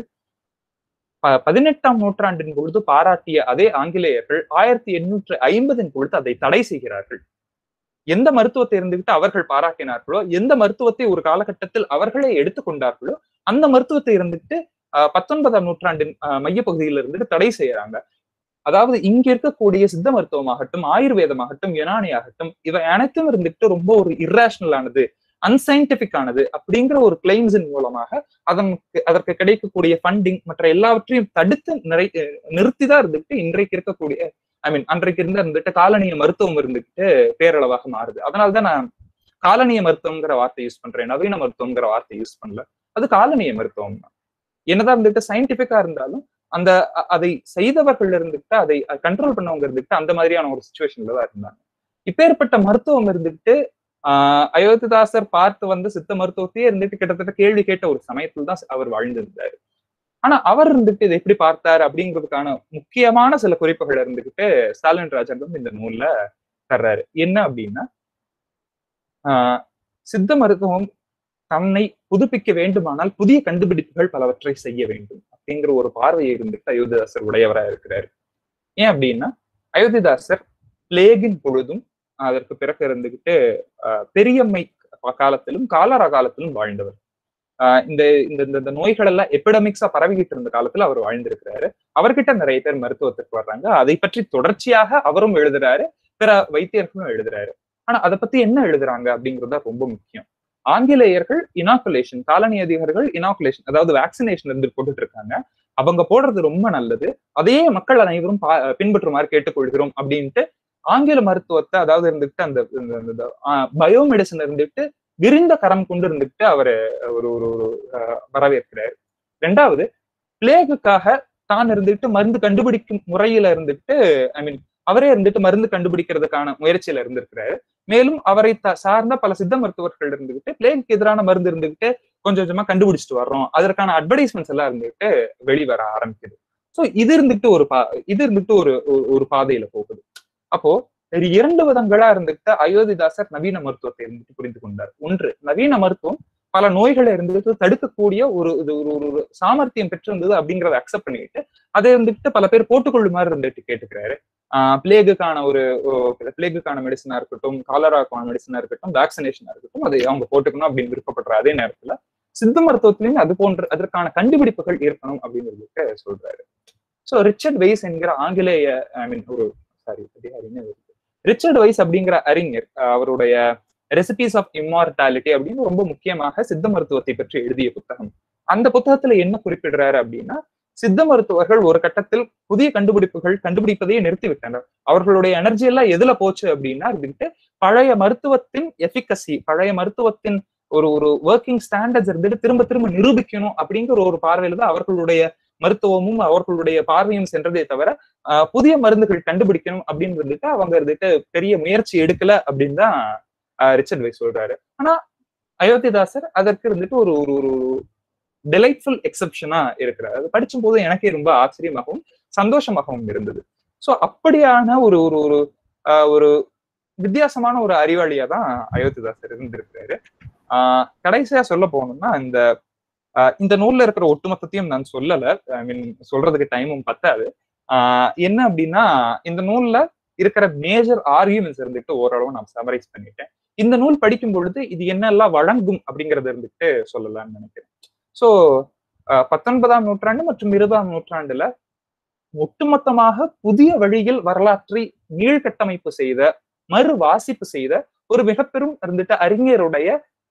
[SPEAKER 4] ப- பதினெட்டாம் நூற்றாண்டின் பொழுது பாராட்டிய அதே ஆங்கிலேயர்கள் ஆயிரத்தி எண்ணூற்று ஐம்பதின் பொழுது அதை தடை செய்கிறார்கள் எந்த மருத்துவத்தை இருந்துகிட்டு அவர்கள் பாராட்டினார்களோ எந்த மருத்துவத்தை ஒரு காலகட்டத்தில் அவர்களே எடுத்துக்கொண்டார்களோ அந்த மருத்துவத்தை இருந்துட்டு ஆஹ் பத்தொன்பதாம் நூற்றாண்டின் ஆஹ் மையப்பகுதியில இருந்துட்டு தடை செய்யறாங்க அதாவது இங்க இருக்கக்கூடிய சித்த மருத்துவமாகட்டும் ஆயுர்வேதமாகட்டும் யுனானி ஆகட்டும் இவை அனைத்தும் இருந்துட்டு ரொம்ப ஒரு irrational ஆனது அன்சைன்டிபிக் ஆனது அப்படிங்கிற ஒரு கிளைம்ஸின் மூலமாக அதற்கு அதற்கு கிடைக்கக்கூடிய ஃபண்டிங் மற்ற எல்லாவற்றையும் தடுத்து நிறை நிறுத்திதான் இருந்துட்டு இன்றைக்கு இருக்கக்கூடிய ஐ மீன் அன்றைக்கு இருந்த இருந்துட்டு காலனிய மருத்துவம் இருந்துட்டு பேரளவாக மாறுது அதனாலதான் நான் காலனிய மருத்துவங்கிற வார்த்தை யூஸ் பண்றேன் நவீன மருத்துவங்கிற வார்த்தை யூஸ் பண்ணல அது காலனிய மருத்துவம் தான் என்னதான் இருந்துட்டு சயின்டிபிக்கா இருந்தாலும் அந்த அ- அதை செய்தவர்கள் இருந்துட்டு அதை கண்ட்ரோல் பண்ணவங்க இருந்துட்டு அந்த மாதிரியான ஒரு சுச்சுவேஷன்ல தான் இருந்தாங்க இப்பேற்பட்ட மருத்துவம் இருந்துட்டு ஆஹ் அயோத்திதாசர் பார்த்து வந்து சித்த மருத்துவத்தையே இருந்துட்டு கிட்டத்தட்ட கேள்வி கேட்ட ஒரு சமயத்தில் தான் அவர் வாழ்ந்திருந்தாரு ஆனா அவர் இருந்துட்டு இதை எப்படி பார்த்தாரு அப்படிங்கிறதுக்கான முக்கியமான சில குறிப்புகள் இருந்துகிட்டு ஸ்டாலின் ராஜாங்கம் இந்த நூல்ல தர்றாரு என்ன அப்படின்னா ஆஹ் சித்த மருத்துவம் தன்னை புதுப்பிக்க வேண்டுமானால் புதிய கண்டுபிடிப்புகள் பலவற்றை செய்ய வேண்டும் அப்படிங்கிற ஒரு பார்வையை இருந்துட்டு அயோத்திதாசர் உடையவரா இருக்கிறாரு ஏன் அப்படின்னா அயோத்திதாசர் பிளேகின் பொழுதும் அதற்கு பிறகு இருந்துகிட்டு ஆஹ் பெரியம்மை காலத்திலும் காலரா காலத்திலும் வாழ்ந்தவர் ஆஹ் இந்த இந்த இந்த- இந்த நோய்கள் எல்லாம் எபிடமிக்ஸா பரவிக்கிட்டு இருந்த காலத்துல அவர் வாழ்ந்திருக்கிறாரு அவர்கிட்ட நிறைய பேர் மருத்துவத்திற்கு வர்றாங்க அதை பற்றி தொடர்ச்சியாக அவரும் எழுதுறாரு பிற வைத்தியர்களும் எழுதுறாரு ஆனா அதை பத்தி என்ன எழுதுறாங்க அப்படிங்கிறது தான் ரொம்ப முக்கியம் ஆங்கிலேயர்கள் இனாகுலேஷன் காலனி அதிகாரிகள் இனாகுலேஷன் அதாவது வேக்சினேஷன் இருந்து போட்டுட்டு இருக்காங்க அவங்க போடுறது ரொம்ப நல்லது அதையே மக்கள் அனைவரும் பா- பின்பற்றுமாறு கேட்டுக்கொள்கிறோம் அப்படின்ட்டு ஆங்கில மருத்துவத்தை அதாவது இருந்துட்டு அந்த பயோமெடிசன் இருந்துட்டு விரிந்த கரம் கொண்டு இருந்துட்டு அவரு ஒரு ஒரு ஒரு அஹ், வரவேற்கிறார் ரெண்டாவது பிளேகுக்காக தான் இருந்துட்டு மருந்து கண்டுபிடிக்கும் முறையில இருந்துட்டு ஐ மீன் அவரே இருந்துட்டு மருந்து கண்டுபிடிக்கிறதுக்கான முயற்சியில இருந்திருக்கிறாரு மேலும் அவரை த- சார்ந்த பல சித்த மருத்துவர்கள் இருந்துகிட்டு பிளேகுக்கு எதிரான மருந்து இருந்துகிட்டு கொஞ்சம் கொஞ்சமா கண்டுபிடிச்சிட்டு வர்றோம் அதற்கான அட்வர்டைஸ்மெண்ட்ஸ் எல்லாம் இருந்துட்டு வெளிவர ஆரம்பிக்குது சோ இது இருந்துட்டு ஒரு பா இது இருந்துட்டு ஒரு ஒரு- ஒரு பாதையில போகுது அப்போ ஒரு இரண்டு விதங்களா இருந்துட்டு அயோத்திதாசர் நவீன மருத்துவத்தை இருந்துட்டு புரிந்து கொண்டார் ஒன்று நவீன மருத்துவம் பல நோய்களை இருந்துட்டு தடுக்கக்கூடிய ஒரு இது ஒரு ஒரு ஒரு சாமர்த்தியம் பெற்றிருந்தது அப்படிங்கறத அக்செப்ட் பண்ணிட்டு அதை இருந்துட்டு பல பேர் போட்டுக்கொள்ளுமாறு இருந்துட்டு கேட்டுக்கிறாரு ஆஹ் பிளேகுக்கான ஒரு பிளேகுக்கான மெடிசனா இருக்கட்டும் காலராக்கான மெடிசனா இருக்கட்டும் வேக்சினேஷனா இருக்கட்டும் அதை அவங்க போட்டுக்கணும் அப்படின்னு விருப்பப்படுற அதே நேரத்துல சித்த மருத்துவத்திலையும் அது போன்ற அதற்கான கண்டுபிடிப்புகள் இருக்கணும் அப்படிங்கிறதுக்கு சொல்றாரு சோ ரிச்சர்ட் வெய்ஸ் என்கிற ஆங்கிலேய ஐ மீன் ஒரு சாரி ரிச்சர்ட் வைஸ் அப்படிங்கிற அறிஞர் அஹ் அவருடைய ரெசிபிஸ் ஆஃப் இம்மார்டாலிட்டி அப்படின்னு ரொம்ப முக்கியமாக சித்த மருத்துவத்தை பற்றி எழுதிய புத்தகம் அந்த புத்தகத்துல என்ன குறிப்பிடுறாரு அப்படின்னா சித்த மருத்துவர்கள் ஒரு கட்டத்தில் புதிய கண்டுபிடிப்புகள் கண்டுபிடிப்பதையே நிறுத்திவிட்டனர் அவர்களுடைய எனர்ஜி எல்லாம் எதுல போச்சு அப்படின்னா இருந்துட்டு பழைய மருத்துவத்தின் எஃபிகசி பழைய மருத்துவத்தின் ஒரு ஒரு ஒர்க்கிங் ஸ்டாண்டர்ட்ஸ் இருந்துட்டு திரும்ப திரும்ப நிரூபிக்கணும் அப்படிங்கிற ஒரு பார்வையில தான் அவர்களுடைய மருத்துவமும் அவர்களுடைய பார்வையும் சென்றதே தவிர ஆஹ் புதிய மருந்துகள் கண்டுபிடிக்கணும் அப்படின்னு இருந்துட்டு அவங்க இருந்துட்டு பெரிய முயற்சி எடுக்கல அப்படின்னு தான் ஆஹ் ரிச்சர்ட் வைஸ் சொல்றாரு ஆனா அயோத்திதாசர் அதற்கு இருந்துட்டு ஒரு ஒரு ஒரு டிலைட்ஃபுல் எக்ஸப்ஷனா இருக்கிறார் அது படிச்சும் போது எனக்கே ரொம்ப ஆச்சரியமாகவும் சந்தோஷமாகவும் இருந்தது சோ அப்படியான ஒரு ஒரு ஒரு ஆஹ் ஒரு வித்தியாசமான ஒரு அறிவாளியா தான் அயோத்திதாசர் இருந்திருக்கிறாரு ஆஹ் கடைசியா சொல்ல போனோம்னா இந்த ஆஹ் இந்த நூல்ல இருக்கிற ஒட்டுமொத்தத்தையும் நான் சொல்லல ஐ மீன் சொல்றதுக்கு டைமும் பத்தாது ஆஹ் என்ன அப்படின்னா இந்த நூல்ல இருக்கிற மேஜர் ஆர்கியூமெண்ட்ஸ் இருந்துட்டு ஓரளவு நான் சமரைஸ் பண்ணிட்டேன் இந்த நூல் படிக்கும் பொழுது இது என்னெல்லாம் வழங்கும் அப்படிங்கறத இருந்துட்டு சொல்லலாம்னு நினைக்கிறேன் ஸோ பத்தொன்பதாம் நூற்றாண்டு மற்றும் இருபதாம் நூற்றாண்டுல ஒட்டுமொத்தமாக புதிய வழியில் வரலாற்றை மீள்கட்டமைப்பு செய்த மறு வாசிப்பு செய்த ஒரு மிகப்பெரும் இருந்துட்டு அறிஞருடைய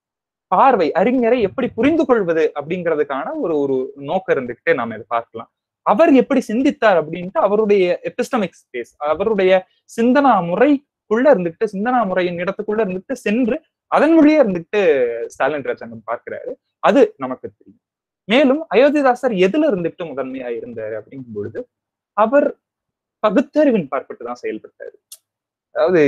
[SPEAKER 4] பார்வை அறிஞரை எப்படி புரிந்து கொள்வது அப்படிங்கிறதுக்கான ஒரு ஒரு நோக்கம் இருந்துகிட்டு நாம இதை பார்க்கலாம் அவர் எப்படி சிந்தித்தார் அப்படின்ட்டு அவருடைய எபிஸ்டமிக் ஸ்பேஸ் அவருடைய சிந்தனா முறைக்குள்ள இருந்துட்டு சிந்தனா முறையின் இடத்துக்குள்ள இருந்துட்டு சென்று அதன் வழியா இருந்துட்டு ஸ்டாலின் ராஜாங்கம் பார்க்கிறாரு அது நமக்கு தெரியும் மேலும் அயோத்திதாசர் எதுல இருந்துட்டு முதன்மையா இருந்தாரு அப்படிங்கும் பொழுது அவர் பகுத்தறிவின் பார்ப்பட்டு தான் செயல்பட்டாரு அதாவது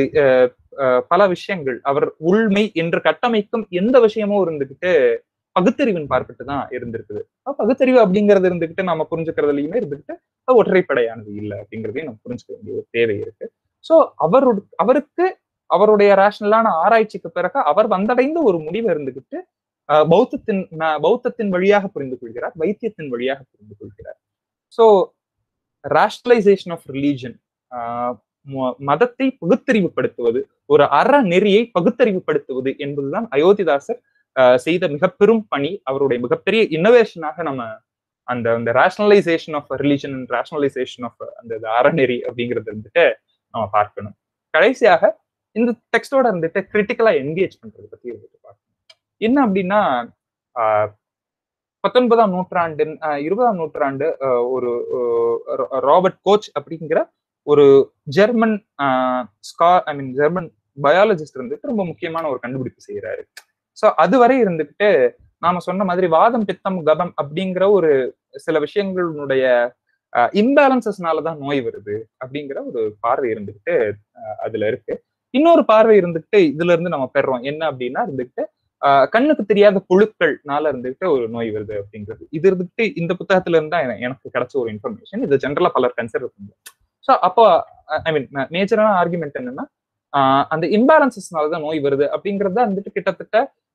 [SPEAKER 4] பல விஷயங்கள் அவர் உள்மை என்று கட்டமைக்கும் எந்த விஷயமும் இருந்துகிட்டு பகுத்தறிவின் பார்ப்பட்டு தான் இருந்திருக்குது பகுத்தறிவு அப்படிங்கிறது இருந்துகிட்டு நம்ம புரிஞ்சுக்கிறதுலயுமே இருந்துகிட்டு ஒற்றைப்படையானது இல்லை அப்படிங்கிறதையும் நம்ம புரிஞ்சுக்க வேண்டிய ஒரு தேவை இருக்கு சோ அவரு அவருக்கு அவருடைய ரேஷனலான ஆராய்ச்சிக்கு பிறகு அவர் வந்தடைந்த ஒரு முடிவு இருந்துகிட்டு பௌத்தத்தின் பௌத்தத்தின் வழியாக புரிந்து கொள்கிறார் வைத்தியத்தின் வழியாக புரிந்து கொள்கிறார் சோ ராஷ்னலைசேஷன் ஆஃப் ரிலீஜன் மதத்தை பகுத்தறிவுபடுத்துவது ஒரு அற நெறியை பகுத்தறிவுபடுத்துவது என்பதுதான் அயோத்திதாசர் செய்த மிக பெரும் பணி அவருடைய மிகப்பெரிய இன்னோவேஷனாக நம்ம அந்த அந்த rationalisation of religion and rationalisation of அந்த அறநெறி அப்படிங்கிறது வந்துட்டு நம்ம பார்க்கணும் கடைசியாக இந்த டெக்ஸ்டோட இருந்துட்டு கிரிட்டிக்கலா என்கேஜ் பண்றதை பத்தி வந்துட்டு பார்க்கணும் என்ன அப்படின்னா பத்தொன்பதாம் நூற்றாண்டு இருபதாம் நூற்றாண்டு ஒரு ராபர்ட் கோச் அப்படிங்கிற ஒரு ஜெர்மன் ஸ்கா ஐ மீன் ஜெர்மன் பயாலஜிஸ்ட் இருந்துட்டு ரொம்ப முக்கியமான ஒரு கண்டுபிடிப்பு செய்யறாரு ஸோ அதுவரை இருந்துட்டு நாம சொன்ன மாதிரி வாதம் பித்தம் கபம் அப்படிங்கிற ஒரு சில விஷயங்களுடைய இம்பேலன்சஸ்னாலதான் நோய் வருது அப்படிங்கிற ஒரு பார்வை இருந்துகிட்டு அதுல இருக்கு இன்னொரு பார்வை இருந்துட்டு இதுல இருந்து நம்ம பெறோம் என்ன அப்படின்னா இருந்துட்டு கண்ணுக்கு தெரியாத புழுக்கள்னால இருந்துட்டு ஒரு நோய் வருது அப்படிங்கிறது இது இருந்துட்டு இந்த புத்தகத்துல இருந்தா எனக்கு கிடைச்ச ஒரு இன்ஃபர்மேஷன் இது ஜென்ரலா பலர் கன்சிடர் பண்ணுவோம் ஸோ அப்போ ஐ மீன் மேஜரான ஆர்குமெண்ட் என்னன்னா அந்த இம்பேலன்சஸ்னால தான் நோய் வருது அப்படிங்கறத வந்துட்டு கிட்டத்தட்ட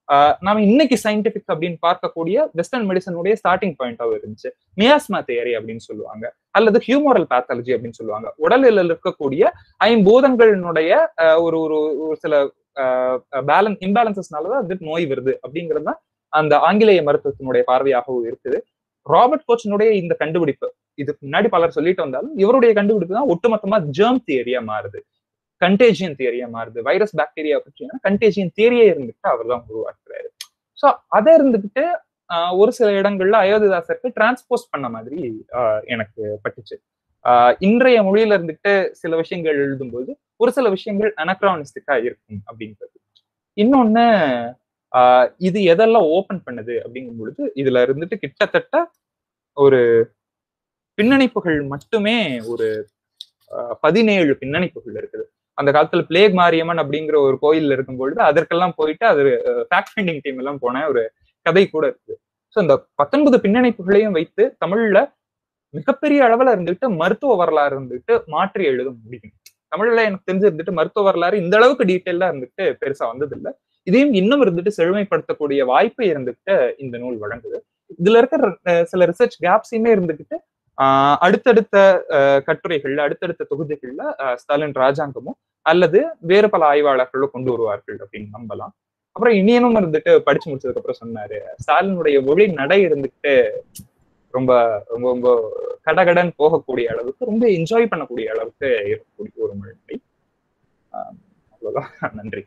[SPEAKER 4] ஆஹ் நாம இன்னைக்கு சயின்டிபிக் அப்படின்னு பார்க்கக்கூடிய வெஸ்டர்ன் மெடிசனுடைய ஸ்டார்டிங் பாயிண்டாவும் இருந்துச்சு மியாஸ்மா தியரி அப்படின்னு சொல்லுவாங்க அல்லது ஹியூமரல் பேத்தாலஜி அப்படின்னு சொல்லுவாங்க உடலில் இருக்கக்கூடிய ஐம்பூதங்களினுடைய ஆஹ் ஒரு ஒரு ஒரு சில பேலன்ஸ் இம்பேலன்சஸ்னாலதான் அது நோய் வருது அப்படிங்கிறது தான் அந்த ஆங்கிலேய மருத்துவத்தினுடைய பார்வையாகவும் இருக்குது ராபர்ட் கோச்சனுடைய இந்த கண்டுபிடிப்பு இதுக்கு முன்னாடி பலர் சொல்லிட்டு வந்தாலும் இவருடைய கண்டுபிடிப்பு தான் ஒட்டுமொத்தமா ஜெர்ம் தியரியா மாறுது கண்டேஜியன் தியரியா மாறுது வைரஸ் பாக்டீரியா பற்றின கண்டேஜியன் தியரியே இருந்துட்டு அவர் தான் உருவாக்குறாரு ஸோ அதை இருந்துகிட்டு ஆஹ் ஒரு சில இடங்கள்ல அயோத்திதாசருக்கு டிரான்ஸ்போஸ் பண்ண மாதிரி ஆஹ் எனக்கு பட்டுச்சு ஆஹ் இன்றைய மொழியில இருந்துட்டு சில விஷயங்கள் எழுதும்போது ஒரு சில விஷயங்கள் அனக்ரானிஸ்டிக்கா இருக்கும் அப்படின்றது இன்னொன்னு ஆஹ் இது எதெல்லாம் ஓபன் பண்ணுது அப்படிங்கும் பொழுது இதுல இருந்துட்டு கிட்டத்தட்ட ஒரு பின்னணிப்புகள் மட்டுமே ஒரு ஆஹ் பதினேழு பின்னணிப்புகள் இருக்குது அந்த காலத்துல பிளேக் மாரியம்மன் அப்படிங்கிற ஒரு கோயில் இருக்கும் பொழுது அதற்கெல்லாம் போயிட்டு அது ஃபேக்ட் ஃபைண்டிங் டீம் எல்லாம் போன ஒரு கதை கூட இருக்குது ஸோ இந்த பத்தொன்பது பின்னணிப்புகளையும் வைத்து தமிழ்ல மிகப்பெரிய அளவுல இருந்துட்டு மருத்துவ வரலாறு இருந்துட்டு மாற்றி எழுத முடியும் தமிழ்ல எனக்கு தெரிஞ்சு இருந்துட்டு மருத்துவ வரலாறு இந்த அளவுக்கு டீட்டெயிலா இருந்துட்டு பெருசா வந்தது இல்ல இதையும் இன்னும் இருந்துட்டு செழுமைப்படுத்தக்கூடிய வாய்ப்பு இருந்துட்டு இந்த நூல் வழங்குது இதுல இருக்கிற அஹ், சில ரிசர்ச் கேப்ஸையுமே இருந்துகிட்டு ஆஹ் அடுத்தடுத்த அஹ், கட்டுரைகள்ல அடுத்தடுத்த தொகுதிகள்ல அஹ், ஸ்டாலின் ராஜாங்கமும் அல்லது வேறு பல ஆய்வாளர்களும் கொண்டு வருவார்கள் அப்படின்னு நம்பலாம் அப்புறம் இனியனும் இருந்துட்டு படிச்சு முடிச்சதுக்கு அப்புறம் சொன்னாரு ஸ்டாலினுடைய மொழி நடை இருந்துட்டு ரொம்ப ரொம்ப ரொம்ப கடகடன் போகக்கூடிய அளவுக்கு ரொம்ப என்ஜாய் பண்ணக்கூடிய அளவுக்கு இருக்கக்கூடிய ஒரு மொழி ஆஹ் அவ்வளவுதான் நன்றி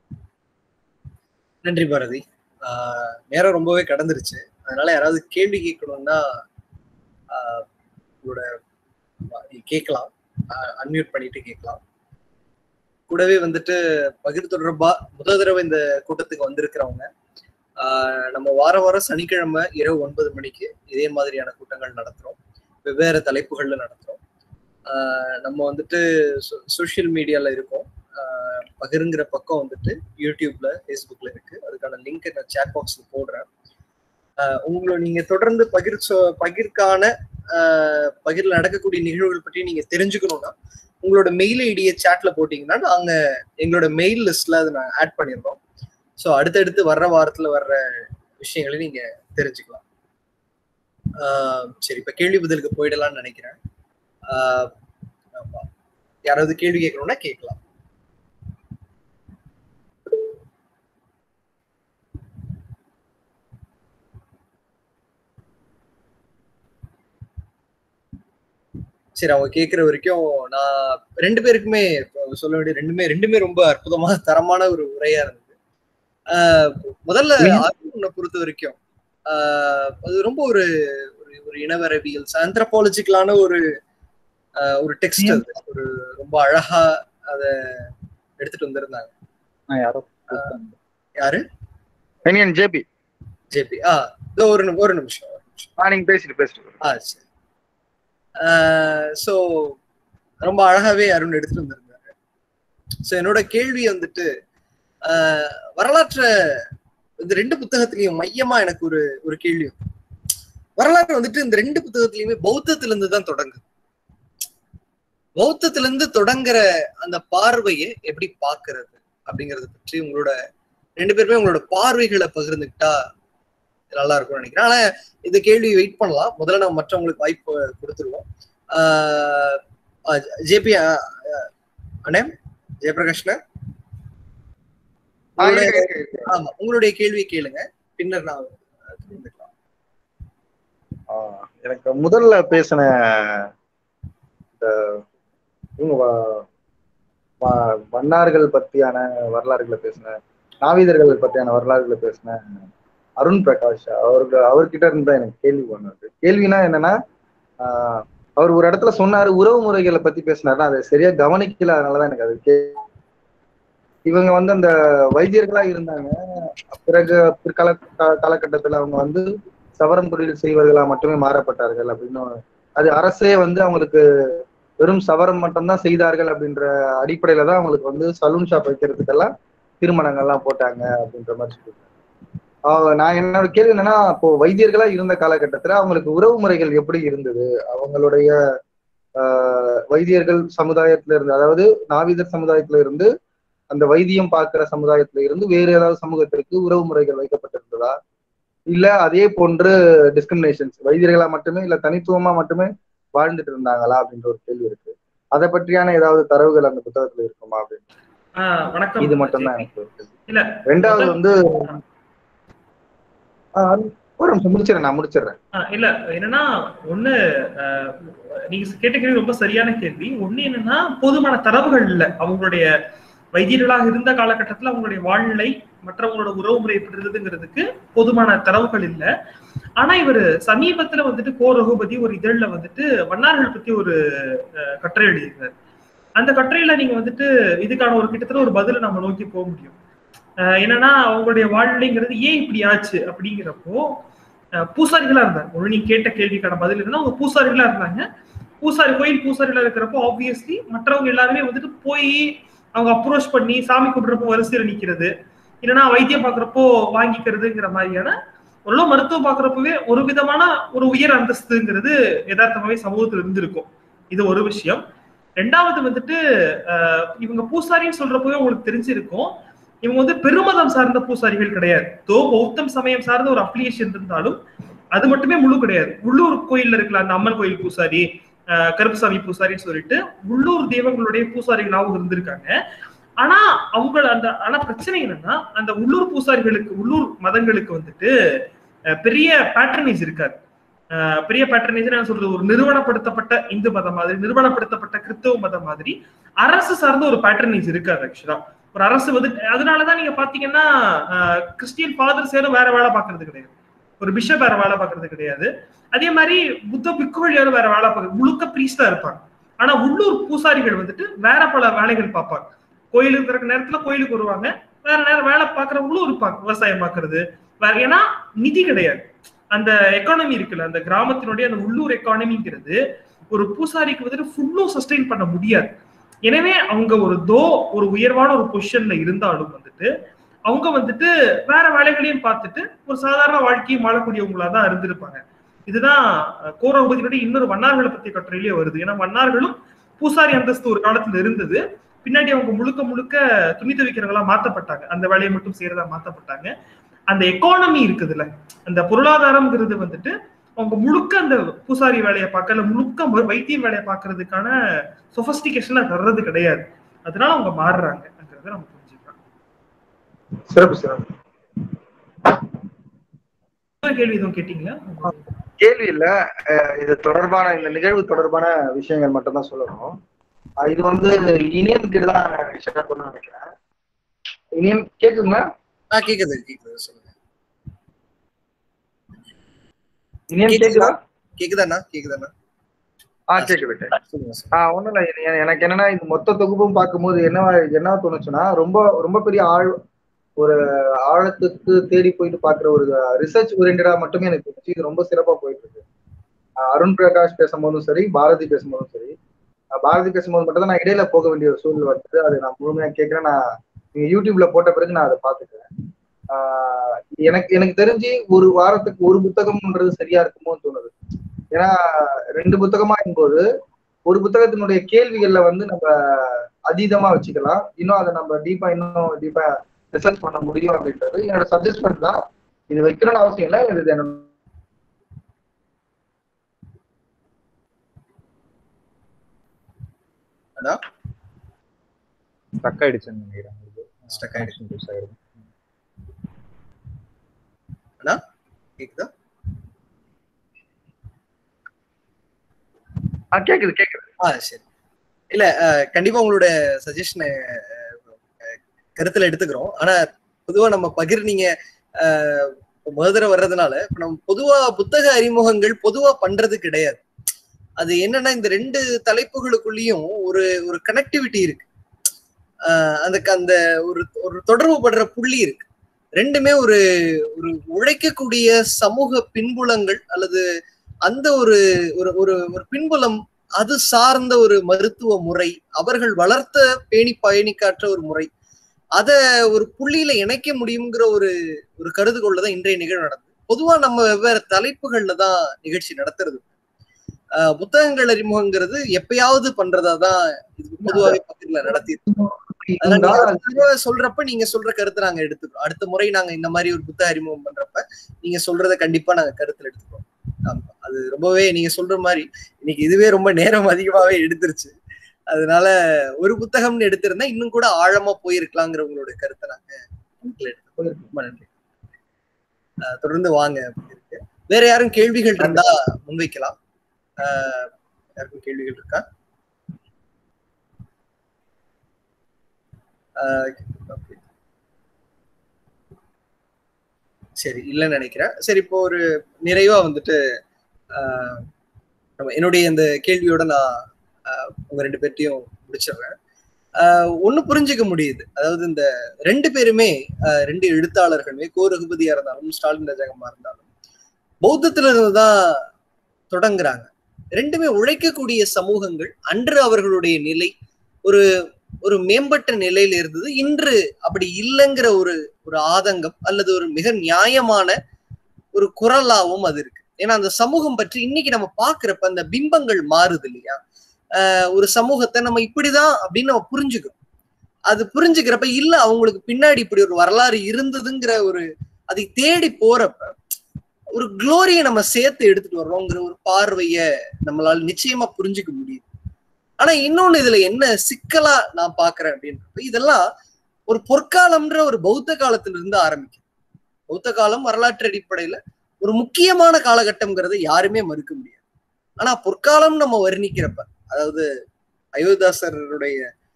[SPEAKER 1] நன்றி பாரதி ஆஹ் நேரம் ரொம்பவே கடந்துருச்சு அதனால யாராவது கேள்வி கேட்கணும்னா ஆஹ் உங்களோட நீங்க கேட்கலாம் அன்மியூட் பண்ணிட்டு கேட்கலாம் கூடவே வந்துட்டு பகிர் தொடர்பா முதல் தடவை இந்த கூட்டத்துக்கு வந்திருக்கிறவங்க ஆஹ் நம்ம வார வாரம் சனிக்கிழமை இரவு ஒன்பது மணிக்கு இதே மாதிரியான கூட்டங்கள் நடத்துறோம் வெவ்வேறு தலைப்புகள்ல நடத்துறோம் ஆஹ் நம்ம வந்துட்டு சோஷியல் மீடியால இருக்கோம் ஆஹ் பகிருங்கிற பக்கம் வந்துட்டு யூடியூப்ல ஃபேஸ்புக்ல இருக்கு அதுக்கான லிங்க் நான் சேட் பாக்ஸ்ல போடுறேன் ஆஹ் உங்களை நீங்க தொடர்ந்து பகிர் சொ- பகிர்க்கான ஆஹ் பகிர்ல நடக்கக்கூடிய நிகழ்வுகள் பற்றி நீங்க தெரிஞ்சுக்கணும்னா உங்களோட மெயில் ஐடியை சேட்ல போட்டீங்கன்னா நாங்க எங்களோட மெயில் லிஸ்ட்ல அதை நான் ஆட் பண்ணிடுறோம் ஸோ அடுத்தடுத்து வர்ற வாரத்துல வர்ற விஷயங்களை நீங்க தெரிஞ்சுக்கலாம் ஆஹ் சரி இப்ப கேள்வி பதிலுக்கு போயிடலாம்னு நினைக்கிறேன் ஆஹ் ஆமா. யாராவது கேள்வி கேட்கணும்னா கேட்கலாம் சரி அவங்க கேட்குற வரைக்கும் நான் ரெண்டு பேருக்குமே இப்ப சொல்ல வேண்டிய ரெண்டுமே ரெண்டுமே ரொம்ப அற்புதமான தரமான ஒரு உரையா இருந்தது ஆஹ் முதல்ல அருணை பொறுத்த வரைக்கும் ஆஹ் அது ரொம்ப ஒரு ஒரு ஒரு இனவரவியல் ஆந்த்ரபாலஜிக்கலான ஒரு ஆஹ் ஒரு டெக்ஸ்ட் அது ஒரு ரொம்ப அழகா அத எடுத்துட்டு வந்திருந்தாங்க
[SPEAKER 4] ஆஹ் யாரோ
[SPEAKER 1] யாரு
[SPEAKER 3] இனியன் ஜேபி
[SPEAKER 1] ஜேபி ஆ இதோ ஒரு நிமி- ஒரு நிமிஷம் ஒரு நிமிஷம்
[SPEAKER 3] ஆ நீங்க பேசிட்டு பேசிட்டு
[SPEAKER 1] ஆ சரி ஸோ ரொம்ப அழகாவே அருண் எடுத்துட்டு வந்திருந்தாரு ஸோ என்னோட கேள்வி வந்துட்டு ஆஹ் வரலாற்றை இந்த ரெண்டு புத்தகத்திலையும் மையமா எனக்கு ஒரு ஒரு கேள்வி இருக்கு. வரலாறு வந்துட்டு இந்த ரெண்டு புத்தகத்திலயுமே பௌத்தத்துல இருந்து தான் தொடங்குது பௌத்தத்துல இருந்து தொடங்குற அந்த பார்வையை எப்படி பாக்குறது அப்படிங்கறத பற்றி உங்களோட ரெண்டு பேருமே உங்களோட பார்வைகளை பகிர்ந்துக்கிட்டா நல்லா இருக்கும்னு நினைக்கிறேன் ஆனா இந்த கேள்வி வெயிட் பண்ணலாம் முதல்ல நம்ம மற்றவங்களுக்கு வாய்ப்பு கொடுத்துருவோம் ஜேபி அண்ணே ஜெயபிரகாஷ்ணன்
[SPEAKER 3] ஆ,
[SPEAKER 1] உங்களுடைய-
[SPEAKER 3] இருக்கு, இருக்கு, இருக்கு.
[SPEAKER 1] ஆமா உங்களுடைய கேள்வி கேளுங்க பின்னர் நான் தெரிஞ்சுக்கலாம்.
[SPEAKER 3] ஆ, எனக்கு முதல்ல பேசின இந்த இவங்க வ- வ- வண்ணார்கள் பத்தியான வரலாறுகளை பேசின நாவீதர்கள் பத்தியான வரலாறுகளை பேசின அருண் பிரகாஷ் அவருக்கு அவர்கிட்ட இருந்து தான் எனக்கு கேள்வி பண்ணது கேள்வினா என்னன்னா ஆஹ், அவர் ஒரு இடத்துல சொன்னாரு உறவு முறைகளை பத்தி பேசினாரு அதை சரியா கவனிக்கல அதனாலதான் எனக்கு அது கே இவங்க வந்து அந்த வைத்தியர்களா இருந்தாங்க பிறகு பிற்கால கா- காலகட்டத்துல அவங்க வந்து சவரம் தொழில் செய்வர்களா மட்டுமே மாறப்பட்டார்கள் அப்படின்னு அது அரசே வந்து அவங்களுக்கு வெறும் சவரம் மட்டும்தான் செய்தார்கள் அப்படின்ற அடிப்படையில தான் அவங்களுக்கு வந்து சலூன் ஷாப் வைக்கிறதுக்கெல்லாம் திருமணங்கள்லாம் போட்டாங்க அப்படின்ற மாதிரி சொல்லியிருக்காங்க ஆஹ் நான் என்னோட கேள்வி என்னன்னா இப்போ வைத்தியர்களா இருந்த காலகட்டத்துல அவங்களுக்கு உறவு முறைகள் எப்படி இருந்தது அவங்களுடைய ஆஹ் வைத்தியர்கள் சமுதாயத்துல இருந்து அதாவது நாவிதர் சமுதாயத்துல இருந்து அந்த வைத்தியம் பார்க்கிற சமுதாயத்துல இருந்து வேறு ஏதாவது சமூகத்திற்கு உறவு முறைகள் வைக்கப்பட்டிருந்ததா இல்ல அதே போன்று டிஸ்கிரிமினேஷன்ஸ் வைத்தியர்களா மட்டுமே இல்ல தனித்துவமா மட்டுமே வாழ்ந்துட்டு இருந்தாங்களா அப்படின்ற ஒரு கேள்வி இருக்கு அதை பற்றியான ஏதாவது தரவுகள் அந்த புத்தகத்துல இருக்குமா அப்படின்னு
[SPEAKER 2] ஆஹ் வணக்கம்
[SPEAKER 3] இது மட்டும் தான்
[SPEAKER 2] ஜெயந்தி.
[SPEAKER 3] எனக்கு ஒரு கேள்வி.
[SPEAKER 2] இல்ல,
[SPEAKER 3] ரெண்டாவது வந்து ஆஹ் ஒரு நிமிஷம் முடிச்சிடறேன் நான் முடிச்சிடுறேன்
[SPEAKER 2] ஆஹ் இல்ல என்னன்னா ஒண்ணு ஆஹ் நீங்க கேட்ட கேள்வி ரொம்ப சரியான கேள்வி ஒண்ணு என்னன்னா போதுமான தரவுகள் இல்ல அவங்களுடைய வைத்தியர்களாக இருந்த காலகட்டத்துல அவங்களுடைய வாழ்நிலை மற்றவங்களோட உறவு முறை எப்படி இருந்ததுங்கிறதுக்கு போதுமான தரவுகள் இல்ல ஆனா இவர் சமீபத்துல வந்துட்டு கோ ரகுபதி ஒரு இதழ்ல வந்துட்டு வண்ணார்கள் பத்தி ஒரு ஆஹ், கட்டுரை எழுதியிருக்காரு அந்த கட்டுரையில நீங்க வந்துட்டு இதுக்கான ஒரு கிட்டத்தட்ட ஒரு பதிலை நம்ம நோக்கி போக முடியும் ஆஹ் என்னன்னா அவங்களுடைய வாழ்நிலைங்கிறது ஏன் இப்படி ஆச்சு அப்படிங்கிறப்போ அஹ் பூசாரிகளா இருந்தாங்க ஒரு நீ கேட்ட கேள்விக்கான பதில் என்னன்னா அவங்க பூசாரிகளா இருந்தாங்க பூசாரி கோயில் பூசாரிகளா இருக்கிறப்போ ஆப்வியஸ்லி மற்றவங்க எல்லாருமே வந்துட்டு போய் அவங்க அப்ரோச் பண்ணி சாமி கும்பிட்றப்போ வரிசையில் நிக்கிறது இல்லைன்னா வைத்தியம் பார்க்குறப்போ வாங்கிக்கிறதுங்கிற மாதிரியான ஒரு மருத்துவம் பார்க்குறப்பவே ஒரு விதமான ஒரு உயர் அந்தஸ்துங்கிறது யதார்த்தமாவே சமூகத்துல இருந்திருக்கும் இது ஒரு விஷயம் ரெண்டாவது வந்துட்டு அஹ், இவங்க பூசாரின்னு சொல்றப்பவே உங்களுக்கு தெரிஞ்சிருக்கும் இவங்க வந்து பெருமதம் சார்ந்த பூசாரிகள் கிடையாது தோ பௌத்தம் சமயம் சார்ந்த ஒரு அப்ளிகேஷன் இருந்தாலும் அது மட்டுமே முழு கிடையாது உள்ளூர் கோயில்ல இருக்கல அந்த அம்மன் கோயில் பூசாரி அஹ், கருப்புசாமி பூசாரின்னு சொல்லிட்டு உள்ளூர் தெய்வங்களுடைய பூசாரிகளாகவும் இருந்திருக்காங்க ஆனா அவங்க அந்த ஆனா பிரச்சனை என்னன்னா அந்த உள்ளூர் பூசாரிகளுக்கு உள்ளூர் மதங்களுக்கு வந்துட்டு அஹ், பெரிய பேட்டர்னேஜ் இருக்காது அஹ், பெரிய பேட்டர்னேஜ் நான் சொல்றது ஒரு நிறுவனப்படுத்தப்பட்ட இந்து மதம் மாதிரி நிறுவனப்படுத்தப்பட்ட கிறிஸ்தவ மதம் மாதிரி அரசு சார்ந்த ஒரு பேட்டர்னேஜ் இருக்காது ஆக்சுவலா ஒரு அரசு வந்து அதனாலதான் நீங்க பாத்தீங்கன்னா அஹ், கிறிஸ்டியன் ஃபாதர் சேரும் வேற வேலை பார்க்கறது கிடையாது ஒரு பிஷப் வேற வேலை பார்க்கறது கிடையாது அதே மாதிரி புத்த பிக்குகள் யாரும் வேற வேலை பார்க்க முழுக்க பிரீஸ்டா இருப்பாங்க ஆனா உள்ளூர் பூசாரிகள் வந்துட்டு வேற பல வேலைகள் பார்ப்பாங்க கோயிலுக்கு இருக்கிற நேரத்துல கோயிலுக்கு வருவாங்க வேற நேரம் வேலை பார்க்கறவங்களும் இருப்பாங்க விவசாயம் பார்க்கறது வேற ஏன்னா நிதி கிடையாது அந்த எக்கானமி இருக்குல்ல அந்த கிராமத்தினுடைய அந்த உள்ளூர் எக்கானமிங்கிறது ஒரு பூசாரிக்கு வந்துட்டு ஃபுல்லும் சஸ்டெயின் பண்ண முடியாது எனவே அவங்க ஒரு தோ ஒரு உயர்வான ஒரு பொசிஷன்ல இருந்தாலும் வந்துட்டு அவங்க வந்துட்டு வேற வேலைகளையும் பார்த்துட்டு ஒரு சாதாரண வாழ்க்கையும் வாழக்கூடியவங்களா தான் இருந்திருப்பாங்க இதுதான் கோரபதியினுடைய இன்னொரு வண்ணார்களை பத்திய கட்டுரையிலேயே வருது ஏன்னா வண்ணார்களும் பூசாரி அந்தஸ்து ஒரு காலத்துல இருந்தது பின்னாடி அவங்க முழுக்க முழுக்க துணி துவைக்கிறவங்களா மாத்தப்பட்டாங்க அந்த வேலையை மட்டும் செய்யறதா மாத்தப்பட்டாங்க அந்த எக்கானமி இருக்குதுல்ல அந்த பொருளாதாரம்ங்கிறது வந்துட்டு அவங்க முழுக்க அந்த பூசாரி வேலையை பார்க்கல முழுக்க ம- வைத்திய வேலையை பார்க்கறதுக்கான சொபஸ்டிகேஷன்ல வர்றது கிடையாது அதனால அவங்க மாறுறாங்கிறத நம்ம புரிஞ்சுக்கலாம்
[SPEAKER 3] சிறப்பு சிறப்பு
[SPEAKER 2] இன்னொரு கேள்வி எதுவும் கேட்டீங்களா
[SPEAKER 3] கேள்வி இல்ல அஹ் இது தொடர்பான இந்த நிகழ்வு தொடர்பான விஷயங்கள் மட்டும் தான் சொல்லணும் அஹ் இது வந்து இனியன் கிட்ட தான் ஷேர் பண்ண நினைக்கிறேன் இனியன் கேக்குங்களா
[SPEAKER 1] ஆ கேக்குது கேக்குது சொல்லுங்க
[SPEAKER 3] இனியன் கேக்குதா
[SPEAKER 1] கேக்குதாண்ணா கேக்குதாண்ணா
[SPEAKER 3] ஆ கேக்குது கேக்குது.
[SPEAKER 1] சொல்லுங்க சொல்லுங்க.
[SPEAKER 3] ஆஹ் ஒண்ணும் இல்ல எ- எனக்கு என்னன்னா இந்த மொத்த தொகுப்பும் பார்க்கும்போது என்ன என்ன தோணுச்சுன்னா ரொம்ப ரொம்ப பெரிய ஆழ் ஒரு ஆழத்துக்கு தேடி போயிட்டு பாக்குற ஒரு ரிசர்ச் ஓரியன்டா மட்டுமே எனக்கு தோணுச்சு இது ரொம்ப சிறப்பா போயிட்டு இருக்கு ஆஹ் அருண் பிரகாஷ் பேசும்போதும் சரி பாரதி பேசும்போதும் சரி ஆஹ் பாரதி பேசும்போது மட்டும் தான் நான் இடையில போக வேண்டிய ஒரு சூழ்நிலை வருது அது நான் முழுமையா கேட்கிறேன் நான் நீங்க யூடியூப்ல போட்ட பிறகு நான் அதை பாத்துக்கிறேன் ஆஹ் எனக்கு எனக்கு தெரிஞ்சு ஒரு வாரத்துக்கு ஒரு புத்தகம்ன்றது சரியா இருக்குமோன்னு தோணுது ஏன்னா ரெண்டு புத்தகமா போது ஒரு புத்தகத்தினுடைய கேள்விகள்ல வந்து நம்ம அதீதமா வச்சுக்கலாம் இன்னும் அதை நம்ம டீப்பா இன்னும் டீப்பா ரிசர்ச் பண்ண முடியும் அப்படின்றது என்னோட சஜஸ்ட்மெண்ட் தான் இது வைக்கணும்னு அவசியம் இல்லை இது என்னோட
[SPEAKER 1] அண்ணா
[SPEAKER 4] ஸ்டக் ஆயிடுச்சுன்னு நினைக்கிறேன் உங்களுக்கு.
[SPEAKER 1] Stuck ஆயிடுச்சு.
[SPEAKER 4] Connection lose ஆயிருக்கு.
[SPEAKER 1] அண்ணா கேக்குதா
[SPEAKER 3] ஆ கேக்குது கேக்குது
[SPEAKER 1] ஆ சரி இல்ல அஹ், கண்டிப்பா உங்களோட சஜஷனை கருத்துல எடுத்துக்கிறோம் ஆனா பொதுவா நம்ம பகிர் நீங்க அஹ், முதல் தடவை வர்றதுனால இப்ப நம்ம பொதுவா புத்தக அறிமுகங்கள் பொதுவா பண்றது கிடையாது அது என்னன்னா இந்த ரெண்டு தலைப்புகளுக்குள்ளேயும் ஒரு ஒரு கனெக்டிவிட்டி இருக்கு அஹ், அதுக்கு அந்த ஒரு ஒரு தொடர்பு படுற புள்ளி இருக்கு ரெண்டுமே ஒரு ஒரு உழைக்கக்கூடிய சமூக பின்புலங்கள் அல்லது அந்த ஒரு ஒரு ஒரு ஒரு பின்புலம் அது சார்ந்த ஒரு மருத்துவ முறை அவர்கள் வளர்த்த பேணி பயணிக்காற்ற ஒரு முறை அத ஒரு புள்ளியில இணைக்க முடியுங்கிற ஒரு ஒரு கருதுகோள்ல தான் இன்றைய நிகழ்வு நடந்தது பொதுவா நம்ம வெவ்வேறு தலைப்புகள்ல தான் நிகழ்ச்சி நடத்துறது ஆஹ் புத்தகங்கள் அறிமுகங்கிறது எப்பயாவது பண்றதா தான் இது பொதுவாகவே பக்கத்துல நடத்தி அதனால நீங்க
[SPEAKER 3] இருந்தால்
[SPEAKER 1] அடுத்த தடவை சொல்றப்ப நீங்க சொல்ற கருத்தை நாங்க எடுத்துக்கிறோம் அடுத்த முறை நாங்க இந்த மாதிரி ஒரு புத்தக அறிமுகம் பண்றப்ப நீங்க சொல்றத கண்டிப்பா நாங்க கருத்துல எடுத்துக்கிறோம் ஆமா அது ரொம்பவே நீங்க சொல்ற மாதிரி இன்னைக்கு இதுவே ரொம்ப நேரம் அதிகமாவே எடுத்துருச்சு அதனால ஒரு புத்தகம்னு எடுத்திருந்தா இன்னும் கூட ஆழமா போயிருக்கலாங்கிற உங்களோட கருத்தை நாங்க கணக்குல எடுத்துக்கிறோம் ரொம்ப நன்றி ஆஹ் தொடர்ந்து வாங்க அப்படி இருக்கு வேற யாரும் கேள்விகள் இருந்தா முன்வைக்கலாம் ஆஹ் யாருக்கும் கேள்விகள் இருக்கா ஆஹ் okay. சரி இல்லைன்னு நினைக்கிறேன் சரி இப்போ ஒரு நிறைவா வந்துட்டு ஆஹ் நம்ம என்னுடைய இந்த கேள்வியோட நான் ஆஹ் உங்க ரெண்டு பேர்ட்டையும் முடிச்சிடுறேன் ஆஹ் ஒண்ணு புரிஞ்சுக்க முடியுது அதாவது இந்த ரெண்டு பேருமே ஆஹ் ரெண்டு எழுத்தாளர்களுமே கோ ரகுபதியா இருந்தாலும் ஸ்டாலின் ரஜகமா இருந்தாலும் பௌத்தத்துல இருந்து தான் தொடங்குறாங்க ரெண்டுமே உழைக்கக்கூடிய சமூகங்கள் அன்று அவர்களுடைய நிலை ஒரு ஒரு மேம்பட்ட நிலையில இருந்தது இன்று அப்படி இல்லைங்கிற ஒரு ஒரு ஆதங்கம் அல்லது ஒரு மிக நியாயமான ஒரு குரலாவும் அது இருக்கு ஏன்னா அந்த சமூகம் பற்றி இன்னைக்கு நம்ம பாக்குறப்ப அந்த பிம்பங்கள் மாறுது இல்லையா ஆஹ் ஒரு சமூகத்தை நம்ம இப்படிதான் அப்படின்னு நம்ம புரிஞ்சுக்கிறோம் அது புரிஞ்சுக்கிறப்ப இல்ல அவங்களுக்கு பின்னாடி இப்படி ஒரு வரலாறு இருந்ததுங்கிற ஒரு அதை தேடி போறப்ப ஒரு குளோரியை நம்ம சேர்த்து எடுத்துட்டு வர்றோங்கிற ஒரு பார்வைய நம்மளால நிச்சயமா புரிஞ்சுக்க முடியுது ஆனா இன்னொன்னு இதுல என்ன சிக்கலா நான் பாக்குறேன் அப்படின்றப்ப இதெல்லாம் ஒரு பொற்காலம்ன்ற ஒரு பௌத்த காலத்துல இருந்து ஆரம்பிக்கும் பௌத்த காலம் வரலாற்று அடிப்படையில ஒரு முக்கியமான காலகட்டம்ங்கிறத யாருமே மறுக்க முடியாது ஆனா பொற்காலம் நம்ம வர்ணிக்கிறப்ப அதாவது அயோத்தாசருடைய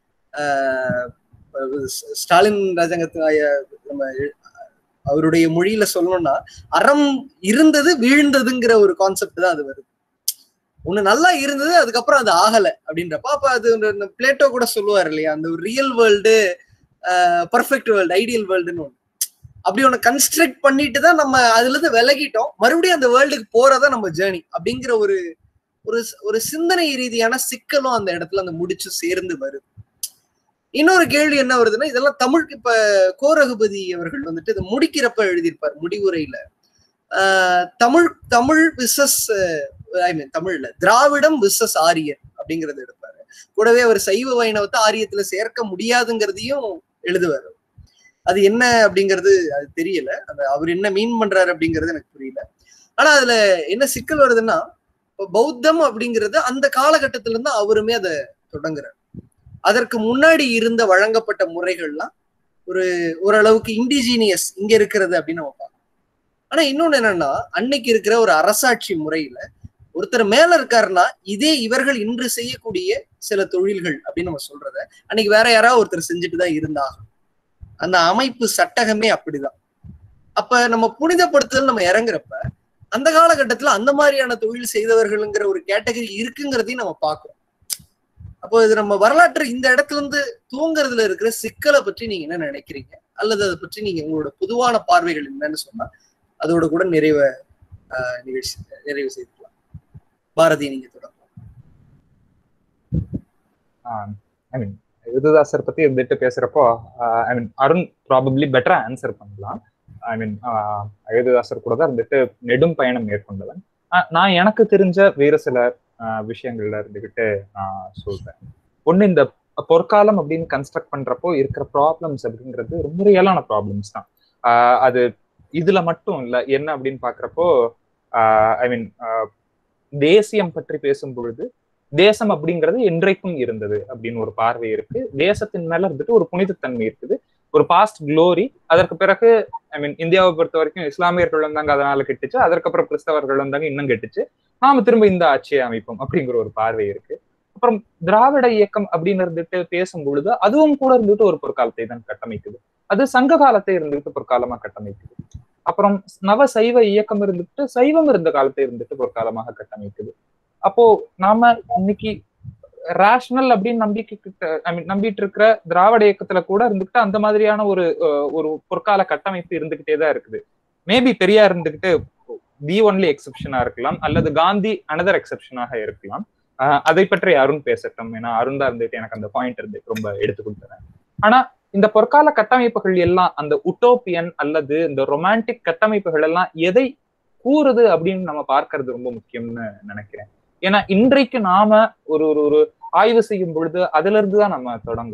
[SPEAKER 1] ஆஹ் ஸ்டாலின் ராஜாங்கத்து நம்ம அவருடைய மொழியில சொல்லணும்னா அறம் இருந்தது வீழ்ந்ததுங்கிற ஒரு கான்செப்ட் தான் அது வருது ஒண்ணு நல்லா இருந்தது அதுக்கப்புறம் அது ஆகல அப்படின்றப்ப அப்ப அது பிளேட்டோ கூட சொல்லுவார் இல்லையா அந்த ஒரு real world perfect world ideal வேர்ல்டுன்னு ஒண்ணு அப்படி ஒண்ணு கன்ஸ்ட்ரக்ட் பண்ணிட்டு தான் நம்ம அதுல இருந்து விலகிட்டோம் மறுபடியும் அந்த வேர்ல்டுக்கு போறதா நம்ம ஜேர்னி அப்படிங்கிற ஒரு ஒரு ஒரு சிந்தனை ரீதியான சிக்கலும் அந்த இடத்துல அந்த முடிச்சு சேர்ந்து வருது இன்னொரு கேள்வி என்ன வருதுன்னா இதெல்லாம் தமிழ் இப்ப கோரகுபதி அவர்கள் வந்துட்டு இதை முடிக்கிறப்ப எழுதியிருப்பார் முடிவுரையில ஆஹ் தமிழ் தமிழ் விசஸ் ஐ மீன் தமிழ்ல திராவிடம் விசஸ் ஆரியர் அப்படிங்கறது எடுப்பாரு கூடவே அவர் சைவ வைணவத்தை ஆரியத்துல சேர்க்க முடியாதுங்கிறதையும் எழுதுவார் அது என்ன அப்படிங்கிறது அது தெரியல அந்த அவர் என்ன மீன் பண்றாரு அப்படிங்கிறது எனக்கு புரியல ஆனா அதுல என்ன சிக்கல் வருதுன்னா பௌத்தம் அப்படிங்கிறது அந்த காலகட்டத்துல இருந்து அவருமே அதை தொடங்குறாரு அதற்கு முன்னாடி இருந்த வழங்கப்பட்ட முறைகள்லாம் ஒரு ஓரளவுக்கு இண்டிஜீனியஸ் இங்க இருக்கிறது அப்படின்னு நம்ம பார்க்கணும் ஆனா இன்னொன்னு என்னன்னா அன்னைக்கு இருக்கிற ஒரு அரசாட்சி முறையில ஒருத்தர் மேல இருக்காருன்னா இதே இவர்கள் இன்று செய்யக்கூடிய சில தொழில்கள் அப்படின்னு நம்ம சொல்றத அன்னைக்கு வேற யாராவது ஒருத்தர் செஞ்சுட்டு தான் இருந்தாங்க அந்த அமைப்பு சட்டகமே அப்படிதான் அப்ப நம்ம புனிதப்படுத்துதல் நம்ம இறங்குறப்ப அந்த காலகட்டத்துல அந்த மாதிரியான தொழில் செய்தவர்கள்ங்கிற ஒரு கேட்டகரி இருக்குங்கிறதையும் நம்ம பார்க்கிறோம் அப்போ இது நம்ம வரலாற்று இந்த இடத்துல இருந்து தூங்குறதுல இருக்கிற சிக்கலை பற்றி நீங்க என்ன நினைக்கிறீங்க அல்லது அதை பற்றி நீங்க உங்களோட பொதுவான பார்வைகள் என்னன்னு சொன்னா அதோட கூட நிறைவ நிகழ்ச்சி நிறைவு செய்துக்கலாம் பாரதி நீங்க தொடரலாம்
[SPEAKER 4] ஐ மீன் யுதுதாசர் பத்தி இருந்துட்டு பேசுறப்போ ஐ மீன் அருண் ப்ராபப்ளி பெட்டரா ஆன்சர் பண்ணலாம் ஐ மீன் அயோத்திதாசர் கூட தான் இருந்துட்டு நெடும் பயணம் மேற்கொண்டவன் நான் எனக்கு தெரிஞ்ச வேறு சில விஷயங்கள்ல இருந்துகிட்டு நான் சொல்றேன் ஒண்ணு இந்த பொற்காலம் அப்படின்னு கன்ஸ்ட்ரக்ட் பண்றப்போ இருக்கிற ப்ராப்ளம்ஸ் அப்படிங்கிறது ரொம்ப ரியலான ப்ராப்ளம்ஸ் தான் அது இதுல மட்டும் இல்ல என்ன அப்படின்னு பாக்குறப்போ ஐ மீன் தேசியம் பற்றி பேசும் பொழுது தேசம் அப்படிங்கிறது என்றைக்கும் இருந்தது அப்படின்னு ஒரு பார்வை இருக்கு தேசத்தின் மேல இருந்துட்டு ஒரு புனிதத்தன்மை இருக்குது ஒரு பாஸ்ட் குளோரி அதற்கு பிறகு ஐ மீன் இந்தியாவை பொறுத்த வரைக்கும் இஸ்லாமியர்கள் வந்தாங்க அதனால கெட்டுச்சு அதற்கப்புறம் கிறிஸ்தவர்கள் வந்தாங்க இன்னும் கெட்டுச்சு நாம திரும்ப இந்த ஆட்சியை அமைப்போம் அப்படிங்கிற ஒரு பார்வை இருக்கு அப்புறம் திராவிட இயக்கம் அப்படின்னு இருந்துட்டு பேசும் பொழுது அதுவும் கூட இருந்துட்டு ஒரு பொற்காலத்தை தான் கட்டமைக்குது அது சங்க காலத்தை இருந்துட்டு பொற்காலமா கட்டமைக்குது அப்புறம் நவ சைவ இயக்கம் இருந்துட்டு சைவம் இருந்த காலத்தை இருந்துட்டு பொற்காலமாக கட்டமைக்குது அப்போ நாம இன்னைக்கு ரேஷனல் அப்படின்னு நம்பிக்கை ஐ மீன் நம்பிட்டு இருக்கிற திராவிட இயக்கத்துல கூட இருந்துகிட்டு அந்த மாதிரியான ஒரு ஒரு பொற்கால கட்டமைப்பு இருந்துகிட்டே தான் இருக்குது மேபி பெரியார் இருந்துகிட்டு தி ஒன்லி எக்ஸப்ஷனா இருக்கலாம் அல்லது காந்தி அனதர் எக்ஸப்ஷனாக இருக்கலாம் அதை பற்றி அருண் பேசட்டும் ஏன்னா அருண் தான் இருந்துட்டு எனக்கு அந்த பாயிண்ட் இருந்து ரொம்ப எடுத்து கொடுத்தேன் ஆனா இந்த பொற்கால கட்டமைப்புகள் எல்லாம் அந்த உட்டோப்பியன் அல்லது இந்த ரொமான்டிக் கட்டமைப்புகள் எல்லாம் எதை கூறுது அப்படின்னு நம்ம பார்க்கறது ரொம்ப முக்கியம்னு நினைக்கிறேன் ஏன்னா இன்றைக்கு நாம ஒரு ஒரு ஒரு ஆய்வு செய்யும் பொழுது அதுல இருந்து தான் நம்ம தொடங்குறோம்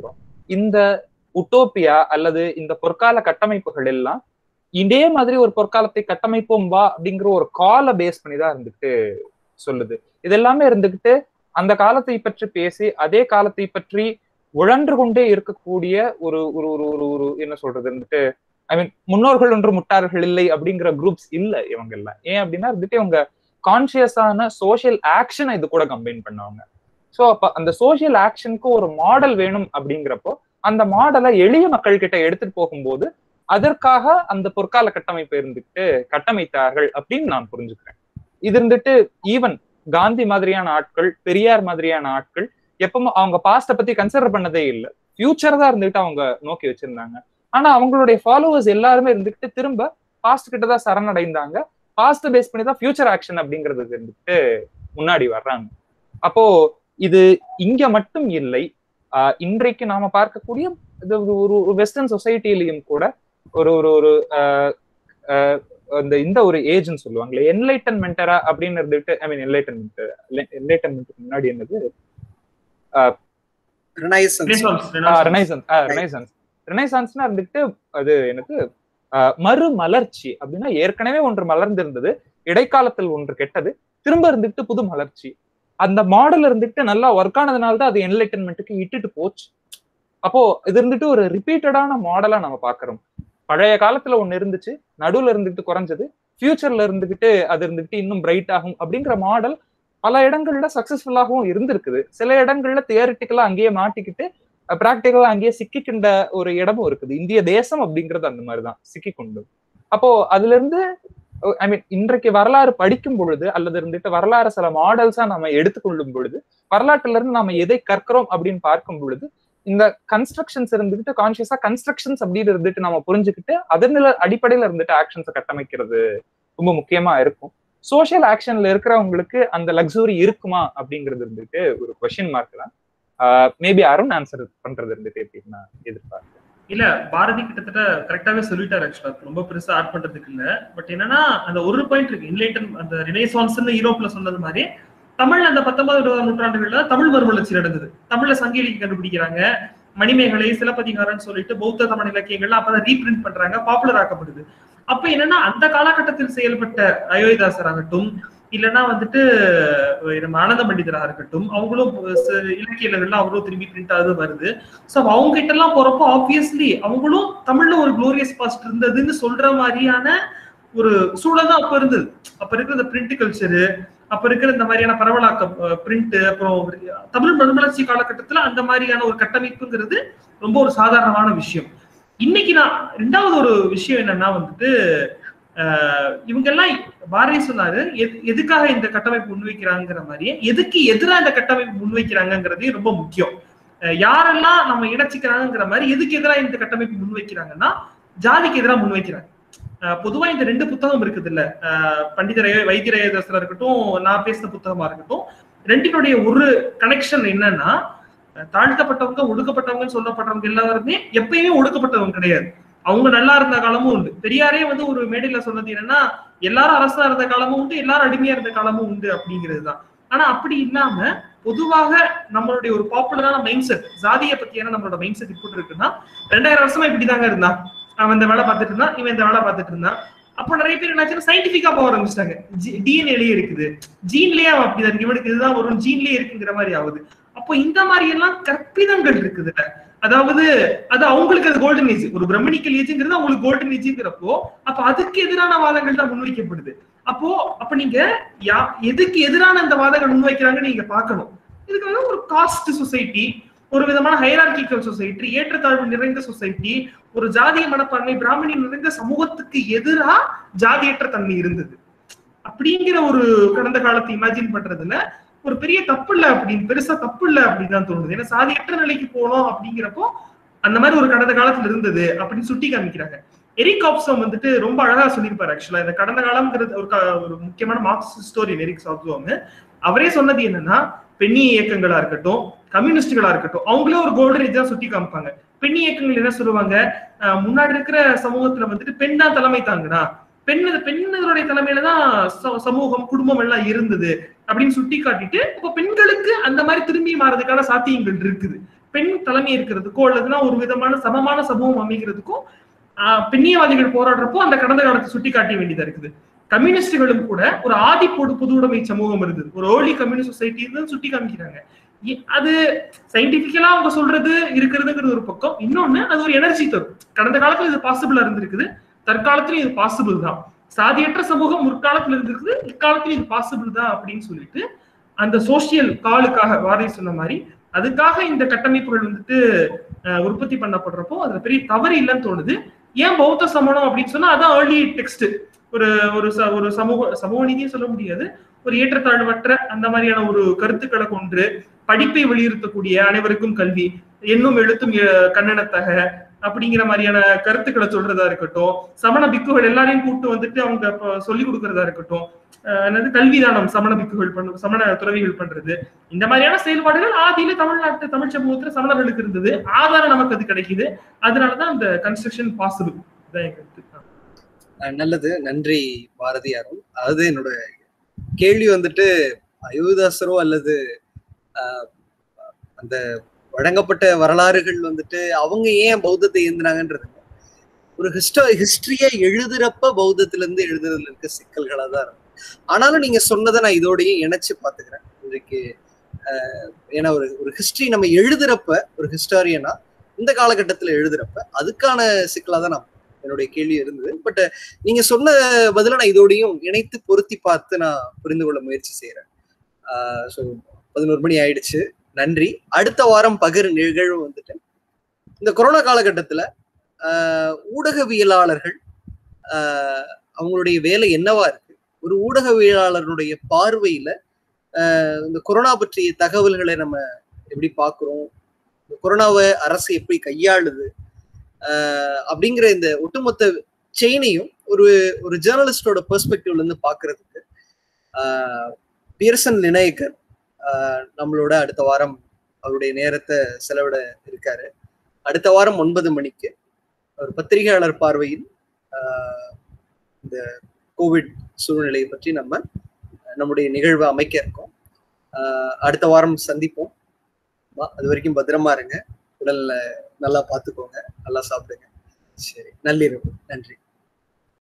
[SPEAKER 4] இந்த உட்டோப்பியா அல்லது இந்த பொற்கால கட்டமைப்புகள் எல்லாம் இதே மாதிரி ஒரு பொற்காலத்தை கட்டமைப்போம் வா அப்படிங்கிற ஒரு காலை பேஸ் பண்ணி தான் இருந்துட்டு சொல்லுது இது எல்லாமே இருந்துகிட்டு அந்த காலத்தை பற்றி பேசி அதே காலத்தை பற்றி உழன்று கொண்டே இருக்கக்கூடிய ஒரு ஒரு ஒரு ஒரு ஒரு என்ன சொல்றது வந்துட்டு ஐ மீன் முன்னோர்கள் ஒன்று முட்டார்கள் இல்லை அப்படிங்கிற குரூப்ஸ் இல்ல இவங்க எல்லாம் ஏன் அப்படின்னா இருந்துட்டு இவங்க கான்சியஸான சோஷியல் ஆக்ஷனை இது கூட கம்பைன் பண்ணுவாங்க ஸோ அப்ப அந்த சோஷியல் ஆக்ஷனுக்கு ஒரு மாடல் வேணும் அப்படிங்கிறப்போ அந்த மாடலை எளிய மக்கள் கிட்ட எடுத்துட்டு போகும்போது அதற்காக அந்த பொற்கால கட்டமைப்பு இருந்துட்டு கட்டமைத்தார்கள் அப்படின்னு நான் புரிஞ்சுக்கிறேன் இது இருந்துட்டு ஈவன் காந்தி மாதிரியான ஆட்கள் பெரியார் மாதிரியான ஆட்கள் எப்பவும் அவங்க பாஸ்ட பத்தி கன்சிடர் பண்ணதே இல்லை ஃபியூச்சர் தான் இருந்துட்டு அவங்க நோக்கி வச்சிருந்தாங்க ஆனா அவங்களுடைய ஃபாலோவர்ஸ் எல்லாருமே இருந்துட்டு திரும்ப பாஸ்ட் கிட்ட தான் சரணடைந்தாங்க பாஸ்ட் பேஸ் பண்ணி தான் ஃபியூச்சர் ஆக்ஷன் அப்படிங்கிறது இருந்துட்டு முன்னாடி வர்றாங்க அப்போ இது இங்க மட்டும் இல்லை ஆஹ் இன்றைக்கு நாம பார்க்கக்கூடிய இது ஒரு ஒரு வெஸ்டர்ன் சொசைட்டிலையும் கூட ஒரு ஒரு ஒரு ஆஹ் ஆஹ் இந்த இந்த ஒரு ஏஜ்னு சொல்லுவாங்களே என்லைட்டன்மெண்டரா அப்படின்னு இருந்துட்டு ஐ மீன் என்லைட்டன்மெண்ட் என்லைட்டன்மெண்ட்டுக்கு முன்னாடி என்னது
[SPEAKER 1] Renaissance.
[SPEAKER 2] Renaissance, Renaissance.
[SPEAKER 4] Renaissance renaissance ரெனைசான்ஸ்னா இருந்துட்டு அது எனக்கு மறுமலர்ச்சி அப்படின்னா ஏற்கனவே ஒன்று மலர்ந்திருந்தது இடைக்காலத்தில் ஒன்று கெட்டது திரும்ப இருந்துட்டு புது மலர்ச்சி அந்த மாடல் இருந்துட்டு நல்லா ஒர்க் ஆனதுனால தான் அது என்லைட்டன்மெண்ட்டுக்கு இட்டுட்டு போச்சு அப்போ இது இருந்துட்டு ஒரு ரிப்பீட்டடான மாடலா நம்ம பாக்குறோம் பழைய காலத்துல ஒண்ணு இருந்துச்சு நடுவுல இருந்துட்டு குறைஞ்சது ஃபியூச்சர்ல இருந்துகிட்டு அது இருந்துட்டு இன்னும் பிரைட் ஆகும் அப்படிங்கிற மாடல் பல இடங்கள்ல சக்சஸ்ஃபுல்லாகவும் இருந்திருக்குது சில இடங்கள்ல தியரிட்டிக்கலா அங்கேயே மாட்டிக்கிட்டு பிராக்டிக்கலா அங்கேயே சிக்கிக்கின்ற ஒரு இடமும் இருக்குது இந்திய தேசம் அப்படிங்கிறது அந்த மாதிரிதான் சிக்கிக்கொண்டு அப்போ அதுல இருந்து ஐ மீன் இன்றைக்கு வரலாறு படிக்கும் பொழுது அல்லது இருந்துட்டு வரலாறு சில மாடல்ஸா நம்ம எடுத்துக்கொள்ளும் பொழுது வரலாற்றுல இருந்து நாம எதை கற்கிறோம் அப்படின்னு பார்க்கும் பொழுது இந்த கன்ஸ்ட்ரக்ஷன்ஸ் இருந்துட்டு கான்சியஸா கன்ஸ்ட்ரக்ஷன்ஸ் அப்படின்னு இருந்துட்டு நம்ம புரிஞ்சுக்கிட்டு அதன் அடிப்படையில இருந்துட்டு ஆக்ஷன்ஸை கட்டமைக்கிறது ரொம்ப முக்கியமா இருக்கும் சோஷியல் ஆக்ஷன்ல இருக்கிறவங்களுக்கு அந்த லக்ஸுரி இருக்குமா அப்படிங்கிறது இருந்துட்டு ஒரு கொஸ்டின் மார்க் தான் மேபி அருண் ஆன்சர் பண்றது இருந்துட்டு எப்படின்னு நான் எதிர்பார்க்கிறேன்
[SPEAKER 2] இல்ல பாரதி கிட்டத்தட்ட கரெக்டாவே சொல்லிட்டாரு ஆக்சுவலா ரொம்ப பெருசா ஆட் பண்றதுக்கு இல்ல பட் என்னன்னா அந்த ஒரு பாயிண்ட் இருக்கு இன்லைட்டன் அந்த ரினைசான்ஸ் யூரோப்ல சொன்னது மாதிரி தமிழ்ல அந்த பத்தொன்பது இருபதாம் நூற்றாண்டுகள்ல தமிழ் மறுமலர்ச்சி நடந்தது தமிழ்ல சங்க இலக்கியம் கண்டுபிடிக்கிறாங்க மணிமேகலை சிலப்பதிகாரம்னு சொல்லிட்டு பௌத்த தமிழ் இலக்கியங்கள்லாம் அப்பதான் ரீபிரிண்ட் பண்றாங்க பாப்புலர் ஆக்கப்படுது அப்ப என்னன்னா அந்த காலகட்டத்தில் செயல்பட்ட அயோத்திதாசர் ஆகட்டும் இல்லைன்னா வந்துட்டு நம்ம ஆனந்த பண்டிதராக இருக்கட்டும் அவங்களும் இலக்கியங்கள்ல அவங்களும் திரும்பி பிரிண்ட் ஆகுது வருது சோ அவங்க கிட்ட எல்லாம் போறப்போ ஆப்வியஸ்லி அவங்களும் தமிழ்ல ஒரு குளோரியஸ் பாஸ்ட் இருந்ததுன்னு சொல்ற மாதிரியான ஒரு சூழல் தான் அப்ப இருந்தது அப்ப இருக்கிற இந்த பிரிண்ட் கல்ச்சரு அப்ப இருக்கிற இந்த மாதிரியான பரவலாக்கம் பிரிண்ட் அப்புறம் தமிழ் மறுமலர்ச்சி காலகட்டத்துல அந்த மாதிரியான ஒரு கட்டமைப்புங்கிறது ரொம்ப ஒரு சாதாரணமான விஷயம் இன்னைக்கு நான் ரெண்டாவது ஒரு விஷயம் என்னன்னா வந்துட்டு இவங்க எல்லாம் பாரதி சொன்னாரு எதுக்காக இந்த கட்டமைப்பு முன்வைக்கிறாங்கிற மாதிரி எதுக்கு எதிராக இந்த கட்டமைப்பு முன்வைக்கிறாங்கிறதே ரொம்ப முக்கியம் யாரெல்லாம் நம்ம இணைச்சிக்கிறாங்கிற மாதிரி எதுக்கு எதிராக இந்த கட்டமைப்பு முன்வைக்கிறாங்கன்னா ஜாதிக்கு எதிராக முன்வைக்கிறாங்க பொதுவா இந்த ரெண்டு புத்தகம் இருக்குது இல்ல பண்டிதர் வைத்தியரேதசரா இருக்கட்டும் நான் பேசின புத்தகமா இருக்கட்டும் ரெண்டினுடைய ஒரு கனெக்ஷன் என்னன்னா தாழ்த்தப்பட்டவங்க ஒடுக்கப்பட்டவங்கன்னு சொல்லப்பட்டவங்க எல்லாருமே எப்பயுமே ஒடுக்கப்பட்டவங்க கிடையாது அவங்க நல்லா இருந்த காலமும் உண்டு பெரியாரே வந்து ஒரு மேடையில சொன்னது என்னன்னா எல்லாரும் அரசா இருந்த காலமும் உண்டு எல்லாரும் அடிமையா இருந்த காலமும் உண்டு அப்படிங்கிறது தான் ஆனா அப்படி இல்லாம பொதுவாக நம்மளுடைய ஒரு பாப்புலரான மைண்ட் செட் ஜாதியை பத்தியான நம்மளோட மைண்ட் செட் இப்படி இருக்குன்னா ரெண்டாயிரம் வருஷமா இப்படிதாங்க இருந்தான் அவன் இந்த வேலை பார்த்துட்டு இருந்தான் இவன் இந்த வேலை பார்த்துட்டு இருந்தான் அப்போ நிறைய பேர் என்னாச்சுன்னா சயின்டிபிக்கா போக ஆரம்பிச்சிட்டாங்க டிஎன்ஏலயே இருக்குது ஜீன்லயே அவன் அப்படிதான் இவனுக்கு இதுதான் வரும் ஜீன்லயே இருக்குங்கிற மாதிரி ஆகுது அப்போ இந்த மாதிரி எல்லாம் கற்பிதங்கள் இருக்குது அதாவது அது அவங்களுக்கு அது கோல்டன் ஏஜ் ஒரு பிரம்மணிக்கல் ஏஜ்ங்கிறது அவங்களுக்கு கோல்டன் ஏஜ்ங்கிறப்போ அப்ப அதுக்கு எதிரான வாதங்கள் தான் முன்வைக்கப்படுது அப்போ அப்ப நீங்க யா எதுக்கு எதிரான அந்த வாதங்கள் முன்வைக்கிறாங்கன்னு நீங்க பாக்கணும் இதுக்கு வந்து ஒரு காஸ்ட் சொசைட்டி ஒரு விதமான ஹைரார்கிக்கல் சொசைட்டி ஏற்றத்தாழ்வு நிறைந்த சொசைட்டி ஒரு ஜாதிய மனப்பான்மை பிராமணி நிறைந்த சமூகத்துக்கு எதிரா ஜாதியற்ற தன்மை இருந்தது அப்படிங்கிற ஒரு கடந்த காலத்தை இமேஜின் பண்றதுல ஒரு பெரிய தப்பு இல்ல அப்படின்னு பெருசா தப்பு இல்ல அப்படின்னு தான் தோணுது ஏன்னா சாதியற்ற நிலைக்கு போனோம் அப்படிங்கிறப்போ அந்த மாதிரி ஒரு கடந்த காலத்துல இருந்தது அப்படின்னு சுட்டி காமிக்கிறாங்க எரிக் ஆப்சம் வந்துட்டு ரொம்ப அழகா சொல்லியிருப்பாரு ஆக்சுவலா இந்த கடந்த காலம்ங்கிறது ஒரு ஒரு முக்கியமான மார்க்ஸ் ஹிஸ்டோரியன் எரிக் ஆப்சம் அவரே சொன்னது என்னன்னா பெண்ணி இயக்கங்களா இருக்கட்டும் கம்யூனிஸ்டுகளா இருக்கட்டும் அவங்களே ஒரு கோல்டன் ஏஜ் தான் சுட்டி காமிப்பாங்க பெண் இயக்கங்கள் என்ன சொல்லுவாங்க முன்னாடி இருக்கிற சமூகத்துல வந்துட்டு பெண் தான் தலைமை தாங்குனா பெண் பெண்களுடைய தலைமையில தான் சமூகம் குடும்பம் எல்லாம் இருந்தது அப்படின்னு சுட்டி காட்டிட்டு இப்ப பெண்களுக்கு அந்த மாதிரி திரும்பி மாறதுக்கான சாத்தியங்கள் இருக்குது பெண் தலைமை இருக்கிறதுக்கோ அல்லதுன்னா ஒரு விதமான சமமான சமூகம் அமைக்கிறதுக்கும் ஆஹ், பெண்ணியவாதிகள் போராடுறப்போ அந்த கடந்த காலத்தை சுட்டி காட்ட வேண்டியதா இருக்குது கம்யூனிஸ்டுகளும் கூட ஒரு ஆதி பொது பொது உடைமை சமூகம் இருந்தது ஒரு ஏர்லி கம்யூனிஸ்ட் சொசைட்டி சுட்டி காமிக்கிறாங்க இ- அது சயின்டிபிக்கலா அவங்க சொல்றது இருக்கிறதுங்கிறது ஒரு பக்கம் இன்னொன்னு அது ஒரு எனர்ஜி தரும் கடந்த காலத்துல இது பாசிபிளா இருந்திருக்குது தற்காலத்திலும் இது பாசிபிள் தான் சாதியற்ற சமூகம் முற்காலத்துல இருந்திருக்குது இக்காலத்திலும் இது பாசிபிள் தான் அப்படின்னு சொல்லிட்டு அந்த சோசியல் காலுக்காக வாரி சொன்ன மாதிரி அதுக்காக இந்த கட்டமைப்புகள் வந்துட்டு அஹ், உற்பத்தி பண்ணப்படுறப்போ அதுல பெரிய தவறு இல்லைன்னு தோணுது ஏன் பௌத்த சமணம் அப்படின்னு சொன்னா அதான் ஏர்லி டெக்ஸ்ட் ஒரு ஒரு ச- ஒரு சமூக சமூக நீதியும் சொல்ல முடியாது ஒரு ஏற்றத்தாழ்வற்ற அந்த மாதிரியான ஒரு கருத்துக்களை கொண்டு படிப்பை வலியுறுத்தக்கூடிய அனைவருக்கும் கல்வி எண்ணும் எழுத்தும் எ- கண்ணனத்தக அப்படிங்கிற மாதிரியான கருத்துக்களை சொல்றதா இருக்கட்டும் சமண பிக்குகள் எல்லாரையும் கூட்டு வந்துட்டு அவங்க இப்ப சொல்லி கொடுக்கறதா இருக்கட்டும் அஹ் என்னது கல்விதானம் சமண பிக்குகள் பண்ணும் சமண துறவிகள் பண்றது இந்த மாதிரியான செயல்பாடுகள் ஆதியில தமிழ்நாட்டு தமிழ் சமூகத்துல சமணர்களுக்கு இருந்தது ஆதாரம் நமக்கு அது கிடைக்குது அதனாலதான் அந்த கன்ஸ்ட்ரக்ஷன் பாசிபிள் இதான் என் கருத்து
[SPEAKER 1] அஹ் நல்லது நன்றி பாரதியாரும் அதாவது என்னோட கேள்வி வந்துட்டு அயோதாசரோ அல்லது அஹ், அந்த வழங்கப்பட்ட வரலாறுகள் வந்துட்டு அவங்க ஏன் பௌத்தத்தை ஏந்தினாங்கன்றது இல்ல. ஒரு ஹிஸ்டோ ஹிஸ்டரியை எழுதுறப்ப பௌத்தத்துல இருந்து எழுதுறதுல இருக்க சிக்கல்களா தான் இருக்கும் ஆனாலும் நீங்க சொன்னதை நான் இதோடயும் இணைச்சு பாத்துக்கிறேன் இன்றைக்கு அஹ், ஏன்னா ஒரு ஒரு ஹிஸ்டரி நம்ம எழுதுறப்ப ஒரு ஹிஸ்டாரியனா இந்த காலகட்டத்துல எழுதுறப்ப அதுக்கான சிக்கலா தான் நான் என்னுடைய கேள்வி இருந்தது பட் நீங்க சொன்ன பதில நான் இதோடையும் இணைத்து பொருத்தி பார்த்து நான் புரிந்து கொள்ள முயற்சி செய்யறேன் ஸோ பதினோரு மணி ஆயிடுச்சு நன்றி அடுத்த வாரம் பகிர் நிகழ்வு வந்துட்டு இந்த கொரோனா காலகட்டத்துல ஆஹ் ஊடகவியலாளர்கள் ஆஹ் அவங்களுடைய வேலை என்னவா இருக்கு ஒரு ஊடகவியலாளருடைய பார்வையில ஆஹ் இந்த கொரோனா பற்றிய தகவல்களை நம்ம எப்படி பார்க்கிறோம் இந்த கொரோனாவை அரசு எப்படி கையாளுது ஆஹ் அப்படிங்கிற இந்த ஒட்டுமொத்த செயினையும் ஒரு ஒரு ஜேர்னலிஸ்டோட பெர்ஸ்பெக்டிவ்ல இருந்து பாக்குறதுக்கு ஆஹ் பியர்சன் லினயக்கர் ஆஹ் நம்மளோட அடுத்த வாரம் அவருடைய நேரத்தை செலவிட இருக்காரு அடுத்த வாரம் ஒன்பது மணிக்கு ஒரு பத்திரிகையாளர் பார்வையில் ஆஹ் இந்த கோவிட் சூழ்நிலையை பற்றி நம்ம நம்முடைய நிகழ்வை அமைக்க இருக்கோம் ஆஹ் அடுத்த வாரம் சந்திப்போம் வா- அது வரைக்கும் பத்திரமா இருங்க உடல்ல நல்லா பார்த்துக்கோங்க நல்லா சாப்பிடுங்க சரி நள்ளிரவு நன்றி